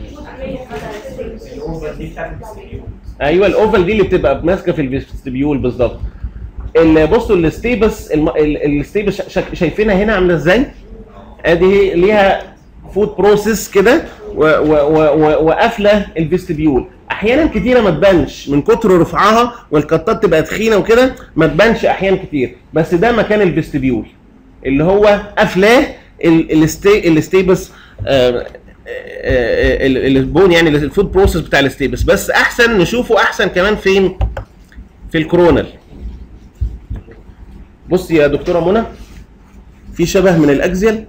ايوه الاوفال دي اللي بتبقى ماسكه في الفيستبيول بالظبط ال- بصوا الستيبس الم- ال- الستيبس شا- شا- شايفينها هنا عامله ازاي ادي هي ليها فود بروسيس كده و- و- و- و- وقافله الفيستبيول احيانا كتيره ما تبانش من كتر رفعها والقطات تبقى تخينه وكده ما تبانش احيانا كتير بس ده مكان الفيستبيول اللي هو قافلاه ال- الستي الستيبس آه، آه، ال- ال- البون يعني الفود بروسيس بتاع الستيبس بس احسن نشوفه احسن كمان فين في الكورونال بص يا دكتوره منى في شبه من الاكزيال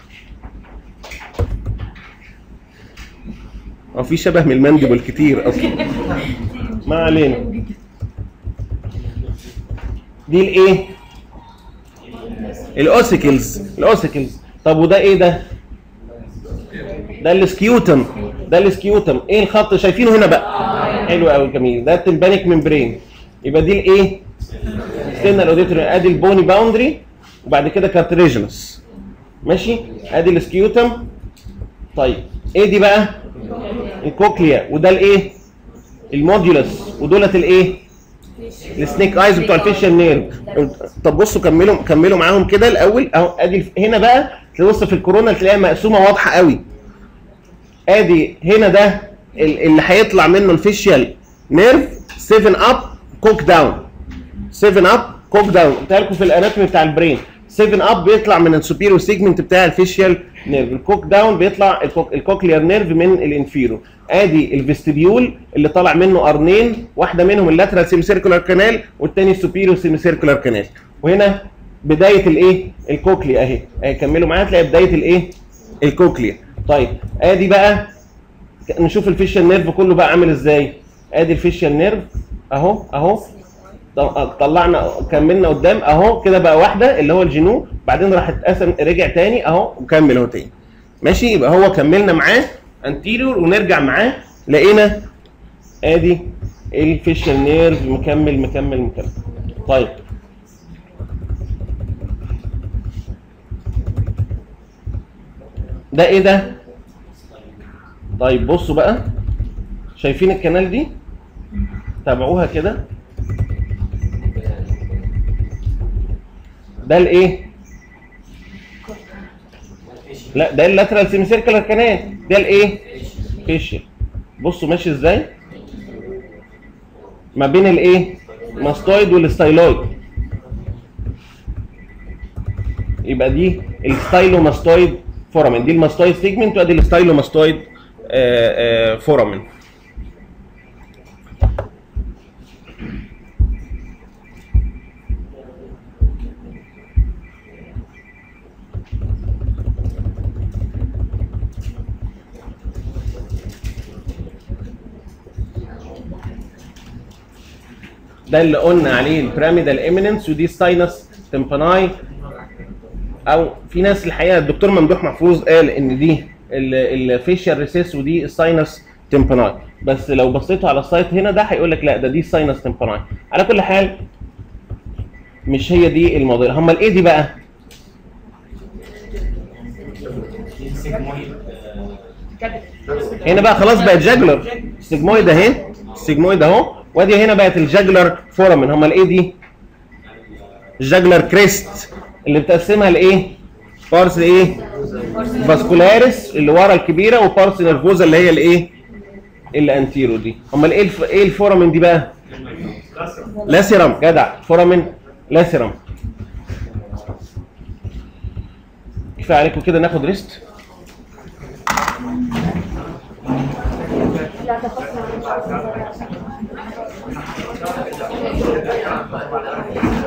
او في شبه من المانديبل كتير اصلا ما علينا دي الايه الاوسيكلز الاوسيكلز طب وده ايه ده ده السكيوتم ده السكيوتم ايه الخط شايفينه هنا بقى حلو قوي جميل ده التمبانيك ممبرين يبقى دي الايه ستينا الاوديتوري ادي البوني باوندري وبعد كده كارتريجنس ماشي ادي السكيوتم طيب ايه دي بقى الكوكليا وده الايه الموديولس ودولت الايه السنيك ايز بتوع الفيشل نيرف طب بصوا كملوا كملوا معاهم كده الاول اهو ادي هنا بقى تبص في الكورونا تلاقيها مقسومه واضحه قوي ادي هنا ده ال- اللي هيطلع منه الفيشيال نيرف 7 اب كوك داون 7 اب كوك داون قلت لكم في الاناتومي بتاع البرين 7 اب بيطلع من السوبيريور سيجمنت بتاع الفيشيال نيرف الكوك داون بيطلع الكوك الكوكليار نيرف من الانفيرو ادي الفيستبيول اللي طالع منه قرنين واحده منهم اللاترال سيمي سيركولار كانال والتاني السوبيريور سيمي سيركولار كانال وهنا بدايه الايه الكوكليا اهي اهي كملوا معايا تلاقي بدايه الايه الكوكليا طيب ادي بقى نشوف الفيشيال نيرف كله بقى عامل ازاي ادي الفيشيال نيرف اهو اهو ط- طلعنا كملنا قدام اهو كده بقى واحده اللي هو الجنو بعدين راح اتقسم رجع تاني اهو وكمل اهو تاني ماشي يبقى هو كملنا معاه انتيريور ونرجع معاه لقينا ادي الفيشيال نيرف مكمل مكمل مكمل طيب ده ايه ده طيب بصوا بقى شايفين الكنال دي تابعوها كده ده الايه لا ده اللاترال سيمي سيركلر كانال ده الايه فيشل بصوا ماشي ازاي ما بين الايه ماستويد والستايلويد يبقى دي الستايلوماستويد فورامين دي الماستويد سيجمنت وادي الستايلوماستويد آه، آه، فورامين ده اللي قلنا عليه البيراميدال ايميننس ودي ساينس تمباناي او في ناس الحقيقه الدكتور ممدوح محفوظ قال ان دي الفيشيال ريسيس ودي الساينس تمباناي بس لو بصيتوا على السايت هنا ده هيقول لك لا ده دي الساينس تمباناي على كل حال مش هي دي الموضوع هم الايه دي بقى هنا بقى خلاص بقت جاجلر السيجمويد اهي السيجمويد اهو وادي هنا بقت الجاجلر فورامين هم الايه دي الجاجلر كريست اللي بتقسمها لايه بارس ايه فاسكولاريس اللي ورا الكبيره وبارس نرفوزا اللي هي الايه اللي انتيرو دي هم الايه الف... ايه الفورامين دي بقى لاسيرم جدع فورامين لاسيرم كفايه عليكم كده ناخد ريست
لا تخصنا